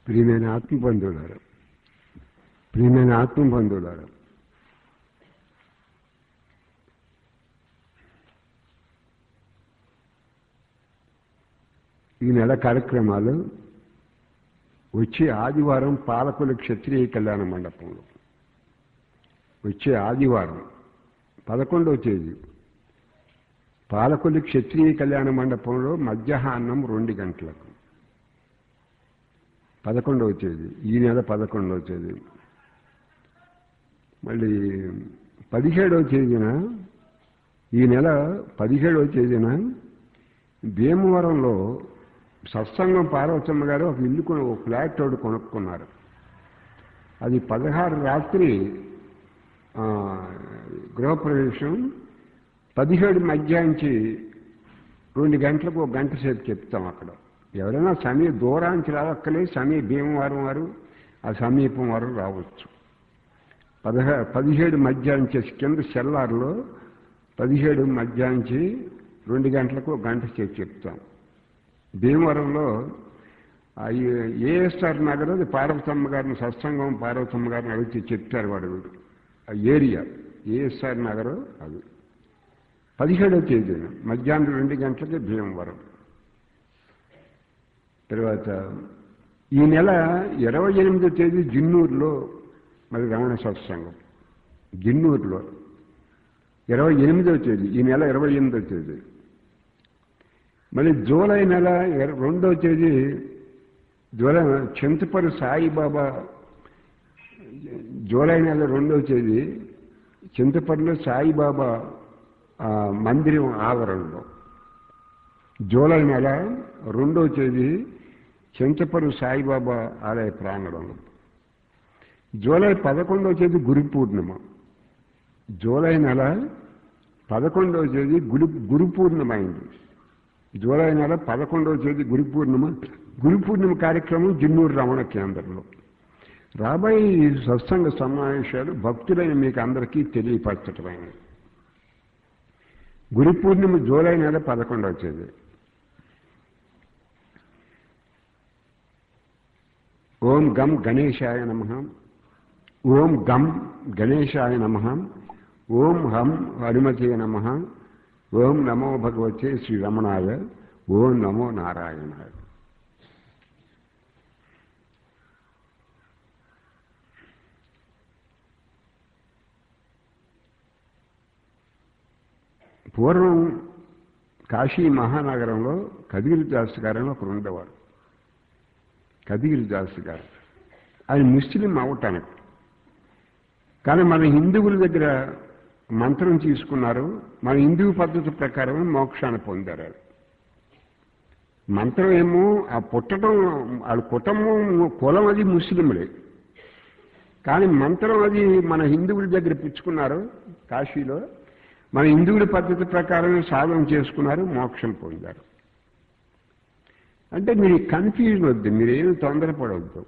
ప్రియమైన ఆత్మబంధువులారు ప్రియమైన ఆత్మబంధువులారు ఈ నెల కార్యక్రమాలు వచ్చే ఆదివారం పాలకుల క్షత్రియ కళ్యాణ మండపంలో వచ్చే ఆదివారం పదకొండవ తేదీ పాలకులు క్షత్రియ కళ్యాణ మండపంలో మధ్యాహ్నం రెండు గంటలకు పదకొండవ తేదీ ఈ నెల పదకొండవ తేదీ మళ్ళీ పదిహేడవ తేదీన ఈ నెల పదిహేడవ తేదీన భీమవరంలో సత్సంగం పార్వతమ్మ గారు ఒక ఇల్లు కొని ఒక ఫ్లాట్ ఒకటి కొనుక్కున్నారు అది పదహారు రాత్రి ఆ, గృహప్రవేశం పదిహేడు మధ్యాహ్నించి రెండు గంటలకు ఒక గంట సేపు చెప్తాం అక్కడ ఎవరైనా సమయ దూరానికి రావక్కలేదు సమయ భీమవరం వారు ఆ సమీపం వారు రావచ్చు పదహా పదిహేడు మధ్యాహ్నించి కింద సెల్లార్లో పదిహేడు మధ్యాహ్నించి రెండు గంటలకు ఒక గంట సేపు చెప్తాం భీమవరంలో ఆ ఏ- ఏఎస్ఆర్ నగర్ అది పార్వతమ్మ గారిని సత్సంగం పార్వతమ్మ గారిని అడిగితే చెప్తారు వాడు వీడు. ఆ ఏరియా ఏఎస్ఆర్ నగర్ అది పదిహేడవ తేదీన మధ్యాహ్నం రెండు గంటలకి భీమవరం తర్వాత ఈ నెల ఇరవై ఎనిమిదో తేదీ జిన్నూరులో మరి రమణ సత్సంగం జిన్నూరులో ఇరవై ఎనిమిదో తేదీ ఈ నెల ఇరవై ఎనిమిదో తేదీ మళ్ళీ జూలై నెల ఇర- రెండో తేదీ జూలై చింతపల్లి సాయిబాబా జూలై నెల రెండో తేదీ చింతపల్లిలో సాయిబాబా ఆ, మందిరం ఆవరణలో జూలై నెల రెండో తేదీ చింతపల్లి సాయిబాబా ఆలయ ప్రాంగణంలో జూలై పదకొండవ తేదీ గురు పూర్ణిమ జూలై నెల పదకొండవ తేదీ గురు గురు పూర్ణిమ అయింది జూలై నెల పదకొండవ తేదీ గురు పూర్ణిమ గురు పూర్ణిమ కార్యక్రమం జిన్నూరు రమణ కేంద్రంలో రాబోయే ఈ సత్సంగ సమావేశాలు భక్తులైన మీకు అందరికీ తెలియపరచటమైనవి గురు పూర్ణిమ జూలై నెల పదకొండవ తేదీ ఓం గం గణేశాయ నమ ఓం గం గణేశాయ నమ ఓం హం హనుమతే నమ ఓం నమో భగవతే శ్రీరమణాయ ఓం నమో నారాయణాయ పూర్వం కాశీ మహానగరంలో కదిగిరి దాస్ గారని ఒకరు ఉండేవారు కదిగిరి దాస్ గారు ఆయన ముస్లిం అవటానికి కానీ మన హిందువుల దగ్గర మంత్రం తీసుకున్నారు మన హిందూ పద్ధతి ప్రకారం మోక్షాన్ని పొందారు వాళ్ళు. మంత్రం ఏమో ఆ పుట్టడం వాళ్ళ కుటుంబం కులం అది ముస్లింలే కానీ మంత్రం అది మన హిందువుల దగ్గర పుచ్చుకున్నారు కాశీలో మన హిందువుల పద్ధతి ప్రకారం సాధన చేసుకున్నారు మోక్షం పొందారు అంటే మీరు కన్ఫ్యూజన్ వద్దు మీరేమి తొందరపడవద్దు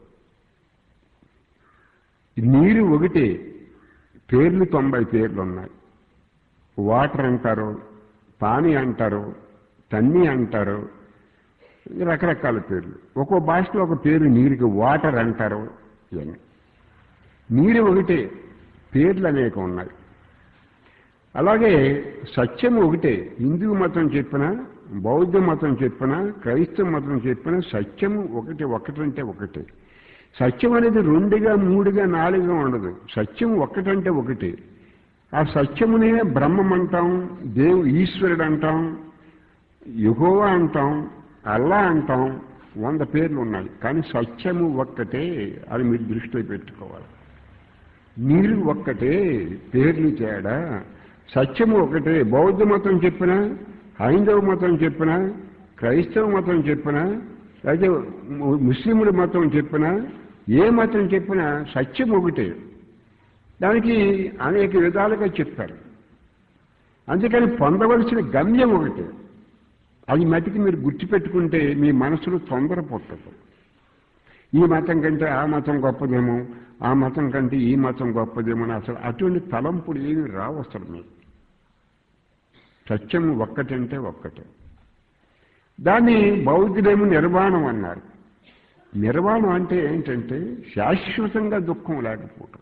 నీరు ఒకటే పేర్లు తొంభై పేర్లు ఉన్నాయి వాటర్ అంటారు పానీ అంటారు తన్ని అంటారు రకరకాల పేర్లు ఒక్కో భాషలో ఒక పేరు నీరుకి వాటర్ అంటారు ఇవన్నీ నీరు ఒకటే పేర్లు అనేక ఉన్నాయి అలాగే సత్యం ఒకటే హిందూ మతం చెప్పిన బౌద్ధ మతం చెప్పిన క్రైస్తవ మతం చెప్పిన సత్యము ఒకటి ఒకటంటే ఒకటే సత్యం అనేది రెండుగా మూడుగా నాలుగుగా ఉండదు సత్యం ఒక్కటంటే ఒకటి ఆ సత్యమునే బ్రహ్మం అంటాం దేవు ఈశ్వరుడు అంటాం యుగోవా అంటాం అల్లా అంటాం వంద పేర్లు ఉన్నాయి కానీ సత్యము ఒక్కటే అది మీరు దృష్టిలో పెట్టుకోవాలి నీరు ఒక్కటే పేర్లు తేడా సత్యము ఒకటే బౌద్ధ మతం చెప్పినా హైందవ మతం చెప్పినా క్రైస్తవ మతం చెప్పినా అయితే ము- ముస్లింల మతం చెప్పినా ఏ మతం చెప్పినా సత్యం ఒకటే దానికి అనేక విధాలుగా చెప్తారు అందుకని పొందవలసిన గమ్యం ఒకటే అది మటుకు మీరు గుర్తుపెట్టుకుంటే మీ మనసులో తొందర పుట్టదు ఈ మతం కంటే ఆ మతం గొప్పదేమో ఆ మతం కంటే ఈ మతం గొప్పదేమో అని అసలు అటువంటి తలంపులు ఏమి రావు అసలు మీకు సత్యం ఒక్కటంటే ఒక్కటే దాన్ని బౌద్ధులేమో నిర్వాణం అన్నారు నిర్వాణం అంటే ఏంటంటే శాశ్వతంగా దుఃఖం లేకపోవటం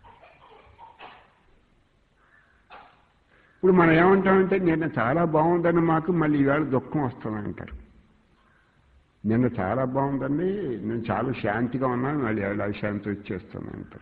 ఇప్పుడు మనం ఏమంటామంటే నిన్న చాలా బాగుందని మాకు మళ్ళీ ఈవేళ దుఃఖం వస్తుంది అంటారు నిన్న చాలా బాగుందండి నేను చాలా శాంతిగా ఉన్నాను మళ్ళీ ఈవేళ అశాంతి వచ్చేస్తుంది అంటారు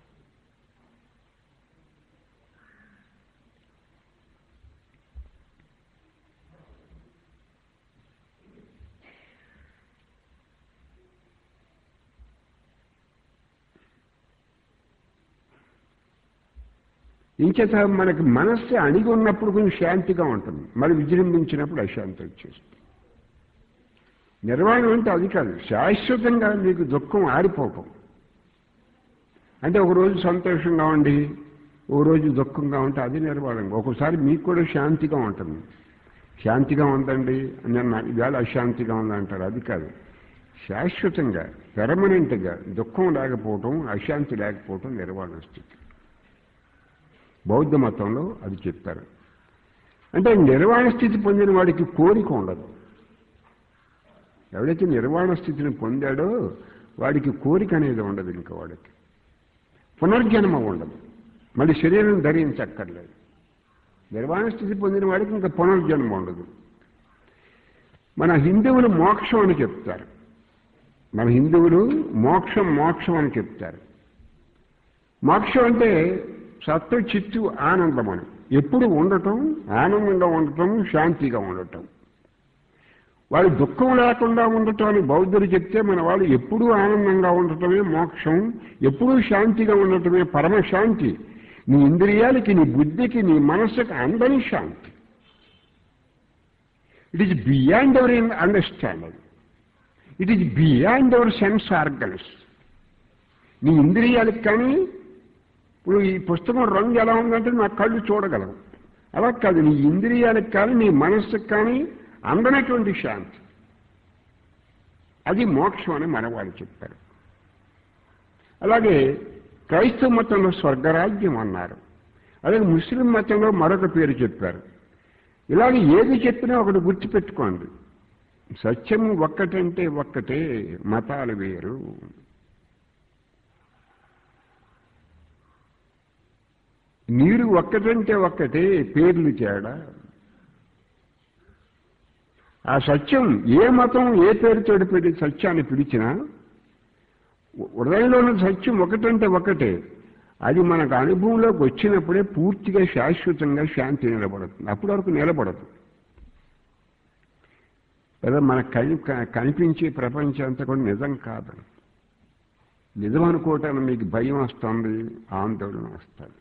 ఇంచేత మనకి మనస్సు అణిగి ఉన్నప్పుడు కొంచెం శాంతిగా ఉంటుంది మరి విజృంభించినప్పుడు అశాంతి వచ్చేస్తుంది నిర్వాణం అంటే అది కాదు శాశ్వతంగా మీకు దుఃఖం ఆరిపోవటం అంటే ఒక రోజు సంతోషంగా ఉండి ఓ రోజు దుఃఖంగా ఉంటే అది నిర్వాణం ఒక్కోసారి మీకు కూడా శాంతిగా ఉంటుంది శాంతిగా ఉందండి నిన్న ఇవాళ అశాంతిగా ఉందంటారు అది కాదు శాశ్వతంగా పెర్మనెంట్గా దుఃఖం లేకపోవటం అశాంతి లేకపోవటం నిర్వాణ స్థితి బౌద్ధ మతంలో అది చెప్పారు అంటే నిర్వాణ స్థితి పొందిన వాడికి కోరిక ఉండదు ఎవడైతే నిర్వాణ స్థితిని పొందాడో వాడికి కోరిక అనేది ఉండదు ఇంకా వాడికి పునర్జన్మ ఉండదు మళ్ళీ శరీరం ధరించక్కర్లేదు నిర్వాణ స్థితి పొందిన వాడికి ఇంకా పునర్జన్మ ఉండదు మన హిందువులు మోక్షం అని చెప్తారు మన హిందువులు మోక్షం మోక్షం అని చెప్తారు మోక్షం అంటే సత్వ చిత్తు ఆనందం అని ఎప్పుడు ఉండటం ఆనందంగా ఉండటం శాంతిగా ఉండటం వాళ్ళు దుఃఖం లేకుండా ఉండటం అని బౌద్ధులు చెప్తే మన వాళ్ళు ఎప్పుడూ ఆనందంగా ఉండటమే మోక్షం ఎప్పుడూ శాంతిగా ఉండటమే పరమశాంతి నీ ఇంద్రియాలకి నీ బుద్ధికి నీ మనస్సుకి అందని శాంతి it is beyond our understanding it is beyond our sense organs నీ ఇంద్రియాలకు కానీ ఇప్పుడు ఈ పుస్తకం రంగు ఎలా ఉందంటే నా కళ్ళు చూడగలవు అలా కాదు నీ ఇంద్రియాలకు కానీ నీ మనస్సుకు కానీ అందనటువంటి శాంతి అది మోక్షం అని మనవాళ్ళు చెప్పారు అలాగే క్రైస్తవ మతంలో స్వర్గరాజ్యం అన్నారు అలాగే ముస్లిం మతంలో మరొక పేరు చెప్పారు ఇలాగ ఏది చెప్పినా ఒకటి గుర్తుపెట్టుకోండి సత్యం ఒక్కటంటే ఒక్కటే మతాలు వేరు నీరు ఒక్కటంటే ఒక్కటే పేర్లు తేడా ఆ సత్యం ఏ మతం ఏ పేరుతో పెట్టి సత్యాన్ని పిలిచినా హృదయంలో ఉన్న సత్యం ఒకటంటే ఒకటే అది మనకు అనుభవంలోకి వచ్చినప్పుడే పూర్తిగా శాశ్వతంగా శాంతి నిలబడుతుంది అప్పటి వరకు నిలబడదు లేదా మనకు కని కనిపించే ప్రపంచం అంతా కూడా నిజం కాదు నిజం అనుకోవటానికి మీకు భయం వస్తుంది ఆందోళన వస్తుంది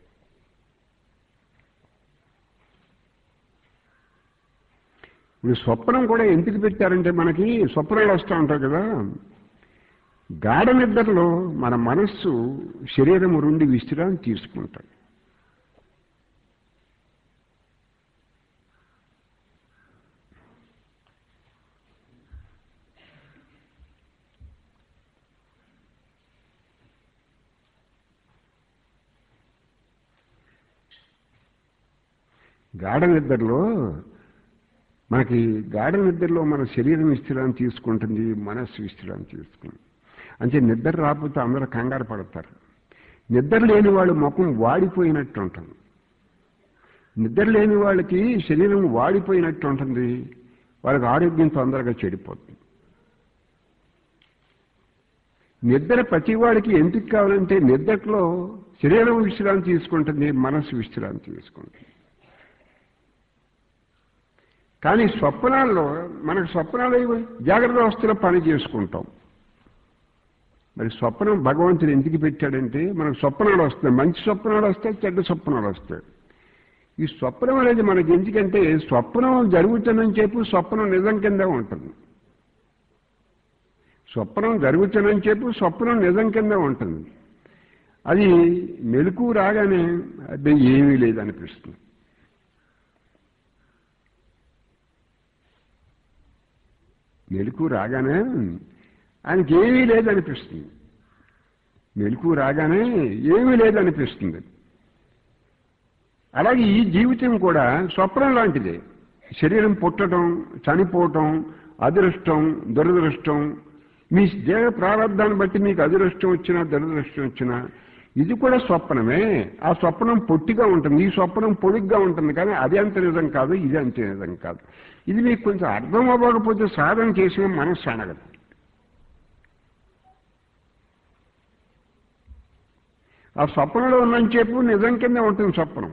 ఇప్పుడు స్వప్నం కూడా ఎందుకు పెట్టారంటే మనకి స్వప్నాలు వస్తూ ఉంటాయి కదా గాఢ నిద్రలో మన మనస్సు శరీరం నుండి విశ్రాంతి తీసుకుంటాడు గాఢ నిద్రలో మనకి గాఢ నిద్రలో మన శరీరం విశ్రాంతి తీసుకుంటుంది మనస్సు విశ్రాంతి తీసుకుంటుంది అంటే నిద్ర రాకపోతే అందరూ కంగారు పడతారు నిద్ర లేని వాళ్ళు ముఖం వాడిపోయినట్టు ఉంటుంది నిద్ర లేని వాళ్ళకి శరీరం వాడిపోయినట్టు ఉంటుంది వాళ్ళకి ఆరోగ్యం తొందరగా చెడిపోతుంది నిద్ర ప్రతి వాడికి ఎందుకు కావాలంటే నిద్రలో శరీరం విశ్రాంతి తీసుకుంటుంది మనస్సు విశ్రాంతి తీసుకుంటుంది కానీ స్వప్నాల్లో మనకు స్వప్నాలు జాగ్రత్త అవస్థలో పని చేసుకుంటాం మరి స్వప్నం భగవంతుడు ఎందుకు పెట్టాడంటే మనకు స్వప్నాలు వస్తాయి మంచి స్వప్నాలు వస్తాయి చెడ్డ స్వప్నాలు వస్తాయి ఈ స్వప్నం అనేది మనకి ఎందుకంటే స్వప్నం జరుగుతుందని చెప్పి స్వప్నం నిజం కింద ఉంటుంది స్వప్నం జరుగుతుందని చెప్పి స్వప్నం నిజం కింద ఉంటుంది అది మెలకు రాగానే అది ఏమీ లేదనిపిస్తుంది మెలకు రాగానే ఆయనకి ఏమీ లేదనిపిస్తుంది మెలకు రాగానే ఏమీ లేదనిపిస్తుంది అలాగే ఈ జీవితం కూడా స్వప్నం లాంటిదే శరీరం పుట్టడం చనిపోవటం అదృష్టం దురదృష్టం మీ దేహ ప్రారంధాన్ని బట్టి మీకు అదృష్టం వచ్చినా దురదృష్టం వచ్చినా ఇది కూడా స్వప్నమే ఆ స్వప్నం పొట్టిగా ఉంటుంది ఈ స్వప్నం పొడుగ్గా ఉంటుంది కానీ అది అంత నిజం కాదు ఇది అంత నిజం కాదు ఇది మీకు కొంచెం అర్థం అవ్వకపోతే సాధన చేసిన మనస్సు అనగదు ఆ స్వప్నంలో ఉన్నంతసేపు నిజం కింద ఉంటుంది స్వప్నం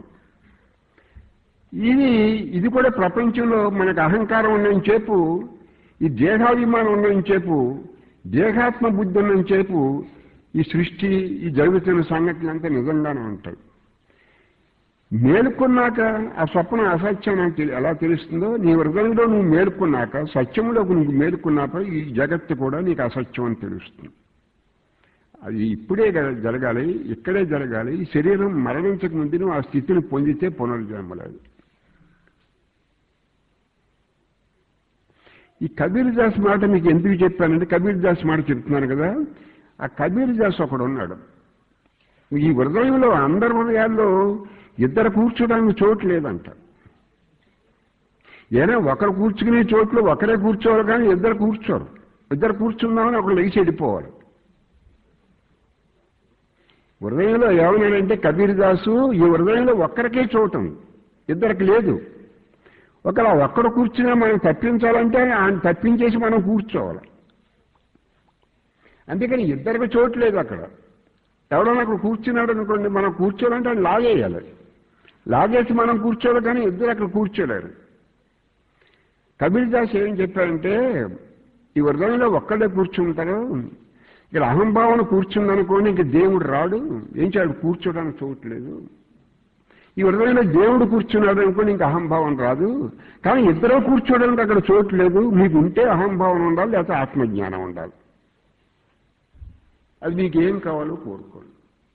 ఇది ఇది కూడా ప్రపంచంలో మనకు అహంకారం ఉన్నంతసేపు ఈ దేహాభిమానం ఉన్నంతసేపు దేహాత్మ బుద్ధి ఉన్నంతసేపు ఈ సృష్టి ఈ జరుగుతున్న సంఘటనలంతా నిజంగానే ఉంటాయి మేలుకున్నాక ఆ స్వప్నం అసత్యం నాకు తెలి- ఎలా తెలుస్తుందో నీ హృదయంలో నువ్వు మేలుకున్నాక సత్యంలో నువ్వు మేలుకున్నాక ఈ జగత్తు కూడా నీకు అసత్యం అని తెలుస్తుంది అది ఇప్పుడే గ- జరగాలి ఇక్కడే జరగాలి ఈ శరీరం మరణించక ముందు నువ్వు ఆ స్థితిని పొందితే పునర్జన్మలేదు ఈ కబీర్ దాస్ మాట మీకు ఎందుకు చెప్పానంటే కబీర్ దాస్ మాట చెప్తున్నాను కదా ఆ కబీర్ దాస్ ఒకడు ఉన్నాడు ఈ హృదయంలో అందరి హృదయాల్లో ఇద్దరు కూర్చోడానికి చోటు లేదంట ఏనా ఒకరు కూర్చుకునే చోట్లు ఒకరే కూర్చోవాలి కానీ ఇద్దరు కూర్చోరు ఇద్దరు కూర్చుందామని ఒకరు లేచి వెళ్ళిపోవాలి హృదయంలో ఏమన్నాడంటే కబీర్ దాసు ఈ హృదయంలో ఒక్కరికే చోటు ఉంది. ఇద్దరికి లేదు ఒకలా ఒక్కడు కూర్చున్నా మనం తప్పించాలంటే ఆయన తప్పించేసి మనం కూర్చోవాలి అందుకని ఇద్దరికి చోటు లేదు అక్కడ ఎవడన్నా అక్కడ కూర్చున్నాడు అనుకోండి మనం కూర్చోవాలంటే ఆయన లాగేయాలి లాగేసి మనం కూర్చోవాలి కానీ ఇద్దరు అక్కడ కూర్చోలేరు కబీర్ దాస్ ఏం చెప్పారంటే ఈ హృదయంలో ఒక్కడే కూర్చుంటారు ఇక్కడ అహంభావన కూర్చుందనుకోండి ఇంక దేవుడు రాడు ఏం చేయాడు కూర్చోడానికి చోట్లేదు ఈ హృదయంలో దేవుడు కూర్చున్నాడు అనుకోండి ఇంకా అహంభావం రాదు కానీ ఇద్దరు కూర్చోడానికి అక్కడ చోటు లేదు మీకు ఉంటే అహంభావం ఉండాలి లేకపోతే ఆత్మజ్ఞానం ఉండాలి అది మీకు ఏం కావాలో కోరుకోండి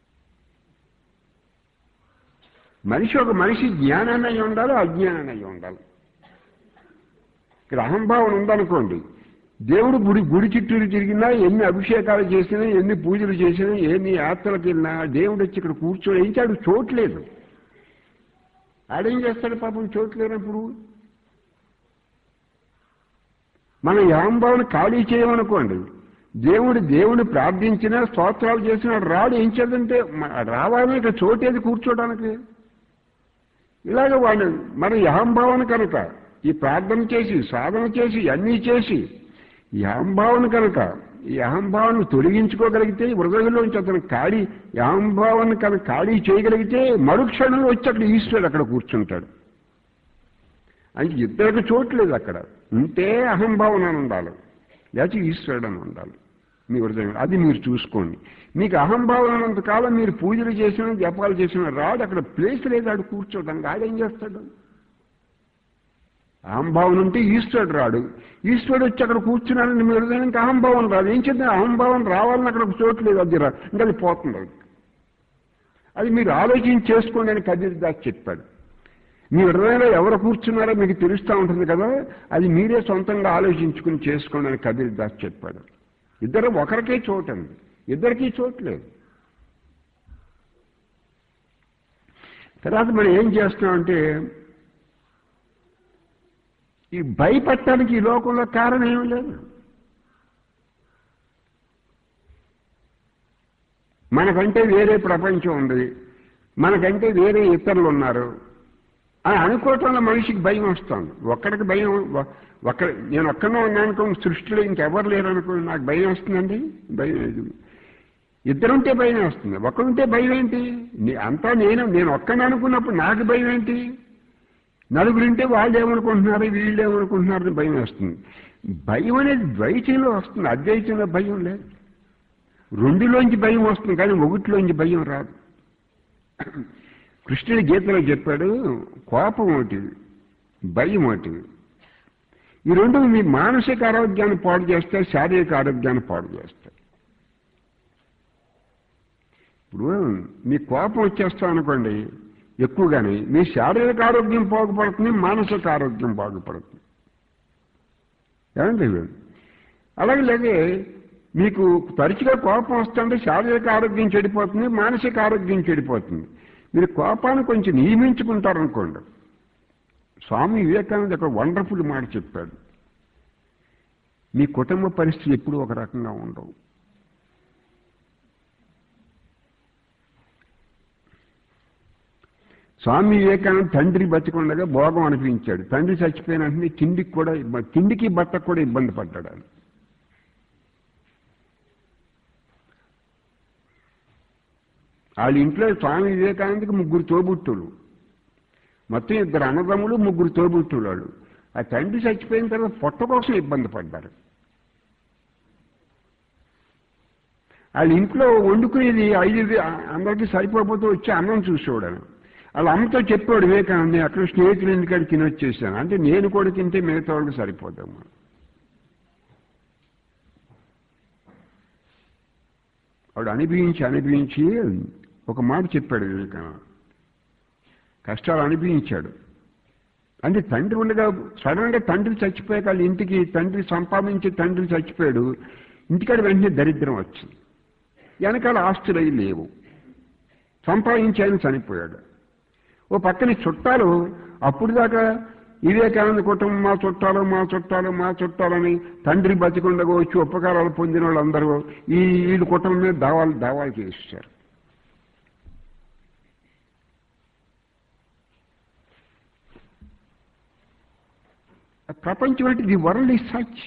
మనిషి ఒక మనిషి జ్ఞానాన్ని అయి ఉండాలి అజ్ఞానాన్ని అయి ఉండాలి ఇక్కడ అహంభావం ఉందనుకోండి దేవుడు గుడి గుడి చుట్టూరు తిరిగినా ఎన్ని అభిషేకాలు చేసినా ఎన్ని పూజలు చేసినా ఎన్ని యాత్రలకు వెళ్ళినా దేవుడు వచ్చి ఇక్కడ కూర్చొని ఏం చాడు చోట్లేదు ఆడేం చేస్తాడు పాపం చోటు లేనప్పుడు మనం యాంబావుని ఖాళీ చేయమనుకోండి దేవుడు దేవుడు ప్రార్థించినా స్తోత్రాలు చేసినా రాడు ఏం చేద్దంటే మ- రావాలని ఇక చోటేది కూర్చోడానికి ఇలాగ వాడు మన యాంభావన కనుక ఈ ప్రార్థన చేసి సాధన చేసి అన్నీ చేసి ఈ అహంభావన కనుక ఈ అహంభావన తొలగించుకోగలిగితే ఈ హృదయంలోంచి అతను ఖాళీ ఈ అహంభావన కనుక ఖాళీ చేయగలిగితే మరుక్షణంలో వచ్చి అక్కడ ఈశ్వరుడు అక్కడ కూర్చుంటాడు అంటే ఇద్దరికి చోట్లేదు అక్కడ ఉంటే అహంభావన అని ఉండాలి లేకపోతే ఈశ్వరుడు అని ఉండాలి మీ హృదయం అది మీరు చూసుకోండి మీకు అహంభావన ఉన్నంత కాలం మీరు పూజలు చేసినా జపాలు చేసినా రాడు అక్కడ ప్లేస్ లేదు ఆడు కూర్చోడానికి ఆడేం చేస్తాడు అహంభావన ఉంటే ఈశ్వరుడు రాడు ఈశ్వరుడు వచ్చి అక్కడ కూర్చున్నాడని మీ హృదయానికి అహంభావం రాదు ఏం చేద్దాం అహంభావం రావాలని అక్కడ ఒక చోటు లేదు అది రా ఇంకా అది పోతుంది అది. అది మీరు ఆలోచన చేసుకోండి అని కబీర్ దాస్ చెప్పాడు మీ హృదయంలో ఎవరు కూర్చున్నారో మీకు తెలుస్తూ ఉంటుంది కదా అది మీరే సొంతంగా ఆలోచించుకుని చేసుకోండి అని కబీర్ దాస్ చెప్పాడు ఇద్దరు ఒకరికే చోటు అండి ఇద్దరికీ చోటు లేదు తర్వాత మనం ఏం చేస్తున్నామంటే ఈ భయపడటానికి ఈ లోకంలో కారణం ఏమి లేదు మనకంటే వేరే ప్రపంచం ఉంది మనకంటే వేరే ఇతరులు ఉన్నారు అని అనుకోవటంలో మనిషికి భయం వస్తుంది ఒక్కడికి భయం ఒ- ఒక్క నేను ఒక్కనే ఉన్నానుకో సృష్టిలో ఇంకెవరు లేరు అనుకో నాకు భయం వస్తుందండి భయం లేదు ఇద్దరుంటే భయం వస్తుంది ఒక్కడుంటే భయం ఏంటి నే- అంతా నేను నేను ఒక్కనే అనుకున్నప్పుడు నాకు భయం ఏంటి నలుగురింటే వాళ్ళు ఏమనుకుంటున్నారు వీళ్ళు ఏమనుకుంటున్నారు అని భయం వస్తుంది భయం అనేది ద్వైతంలో వస్తుంది అద్వైతంలో భయం లేదు రెండులోంచి భయం వస్తుంది కానీ ఒకటిలోంచి భయం రాదు కృష్ణుడి గీతలో చెప్పాడు కోపం ఒకటి భయం ఒకటి ఈ రెండు మీ మానసిక ఆరోగ్యాన్ని పాడు చేస్తాయి శారీరక ఆరోగ్యాన్ని పాడు చేస్తాయి ఇప్పుడు మీ కోపం వచ్చేస్తాం అనుకోండి ఎక్కువగానే మీ శారీరక ఆరోగ్యం బాగుపడుతుంది మానసిక ఆరోగ్యం బాగుపడుతుంది ఏమండి అలాగే లేదే మీకు తరచుగా కోపం వస్తుంటే శారీరక ఆరోగ్యం చెడిపోతుంది మానసిక ఆరోగ్యం చెడిపోతుంది మీరు కోపాన్ని కొంచెం నియమించుకుంటారనుకోండి స్వామి వివేకానంద ఒక వండర్ఫుల్ మాట చెప్పాడు మీ కుటుంబ పరిస్థితి ఎప్పుడూ ఒక రకంగా ఉండవు స్వామి వివేకానంద తండ్రి బతికుండగా భోగం అనిపించాడు తండ్రి చచ్చిపోయిన వెంటనే తిండికి కూడా ఇబ్బ- తిండికి బట్టకు కూడా ఇబ్బంది పడ్డాడు ఆయన. వాళ్ళ ఇంట్లో స్వామి వివేకానందకి ముగ్గురు తోబుట్టులు మొత్తం ఇద్దరు అన్నదమ్ములు ముగ్గురు తోబుట్టులు వాళ్ళు ఆ తండ్రి చచ్చిపోయిన తర్వాత పొట్ట కోసం ఇబ్బంది పడ్డారు వాళ్ళ ఇంట్లో వండుకునేది ఐదు అందరికీ సరిపోతే వచ్చి అన్నం చూసేవాడు వాళ్ళ అమ్మతో చెప్పాడు వివేకానంద నేను అక్కడ స్నేహితులు ఎందుకంటే తిని వచ్చేసాను అంటే నేను కూడా తింటే మిగతా వాళ్ళకి సరిపోతాము వాడు అనిపించి అనిపించి ఒక మాట చెప్పాడు వివేకానంద కష్టాలు అనిపించాడు అంటే తండ్రి ఉండగా సడన్గా తండ్రి చచ్చిపోయాక వాళ్ళ ఇంటికి తండ్రి సంపాదించి తండ్రి చచ్చిపోయాడు ఇంటికాడ వెంటనే దరిద్రం వచ్చింది వెనకాల ఆస్తులు అవి లేవు సంపాదించి ఆయన చనిపోయాడు ఓ పక్కన చుట్టాలు అప్పుడు దాకా వివేకానంద కుటుంబం మా చుట్టాలు మా చుట్టాలు మా చుట్టాలని తండ్రి బతికుండగా వచ్చి ఉపకారాలు పొందిన వాళ్ళందరూ ఈ వీళ్ళ కుటుంబం మీద దావాలు దావాలు చేశారు ప్రపంచం అంటే ది వరల్డ్ ఇస్ సచ్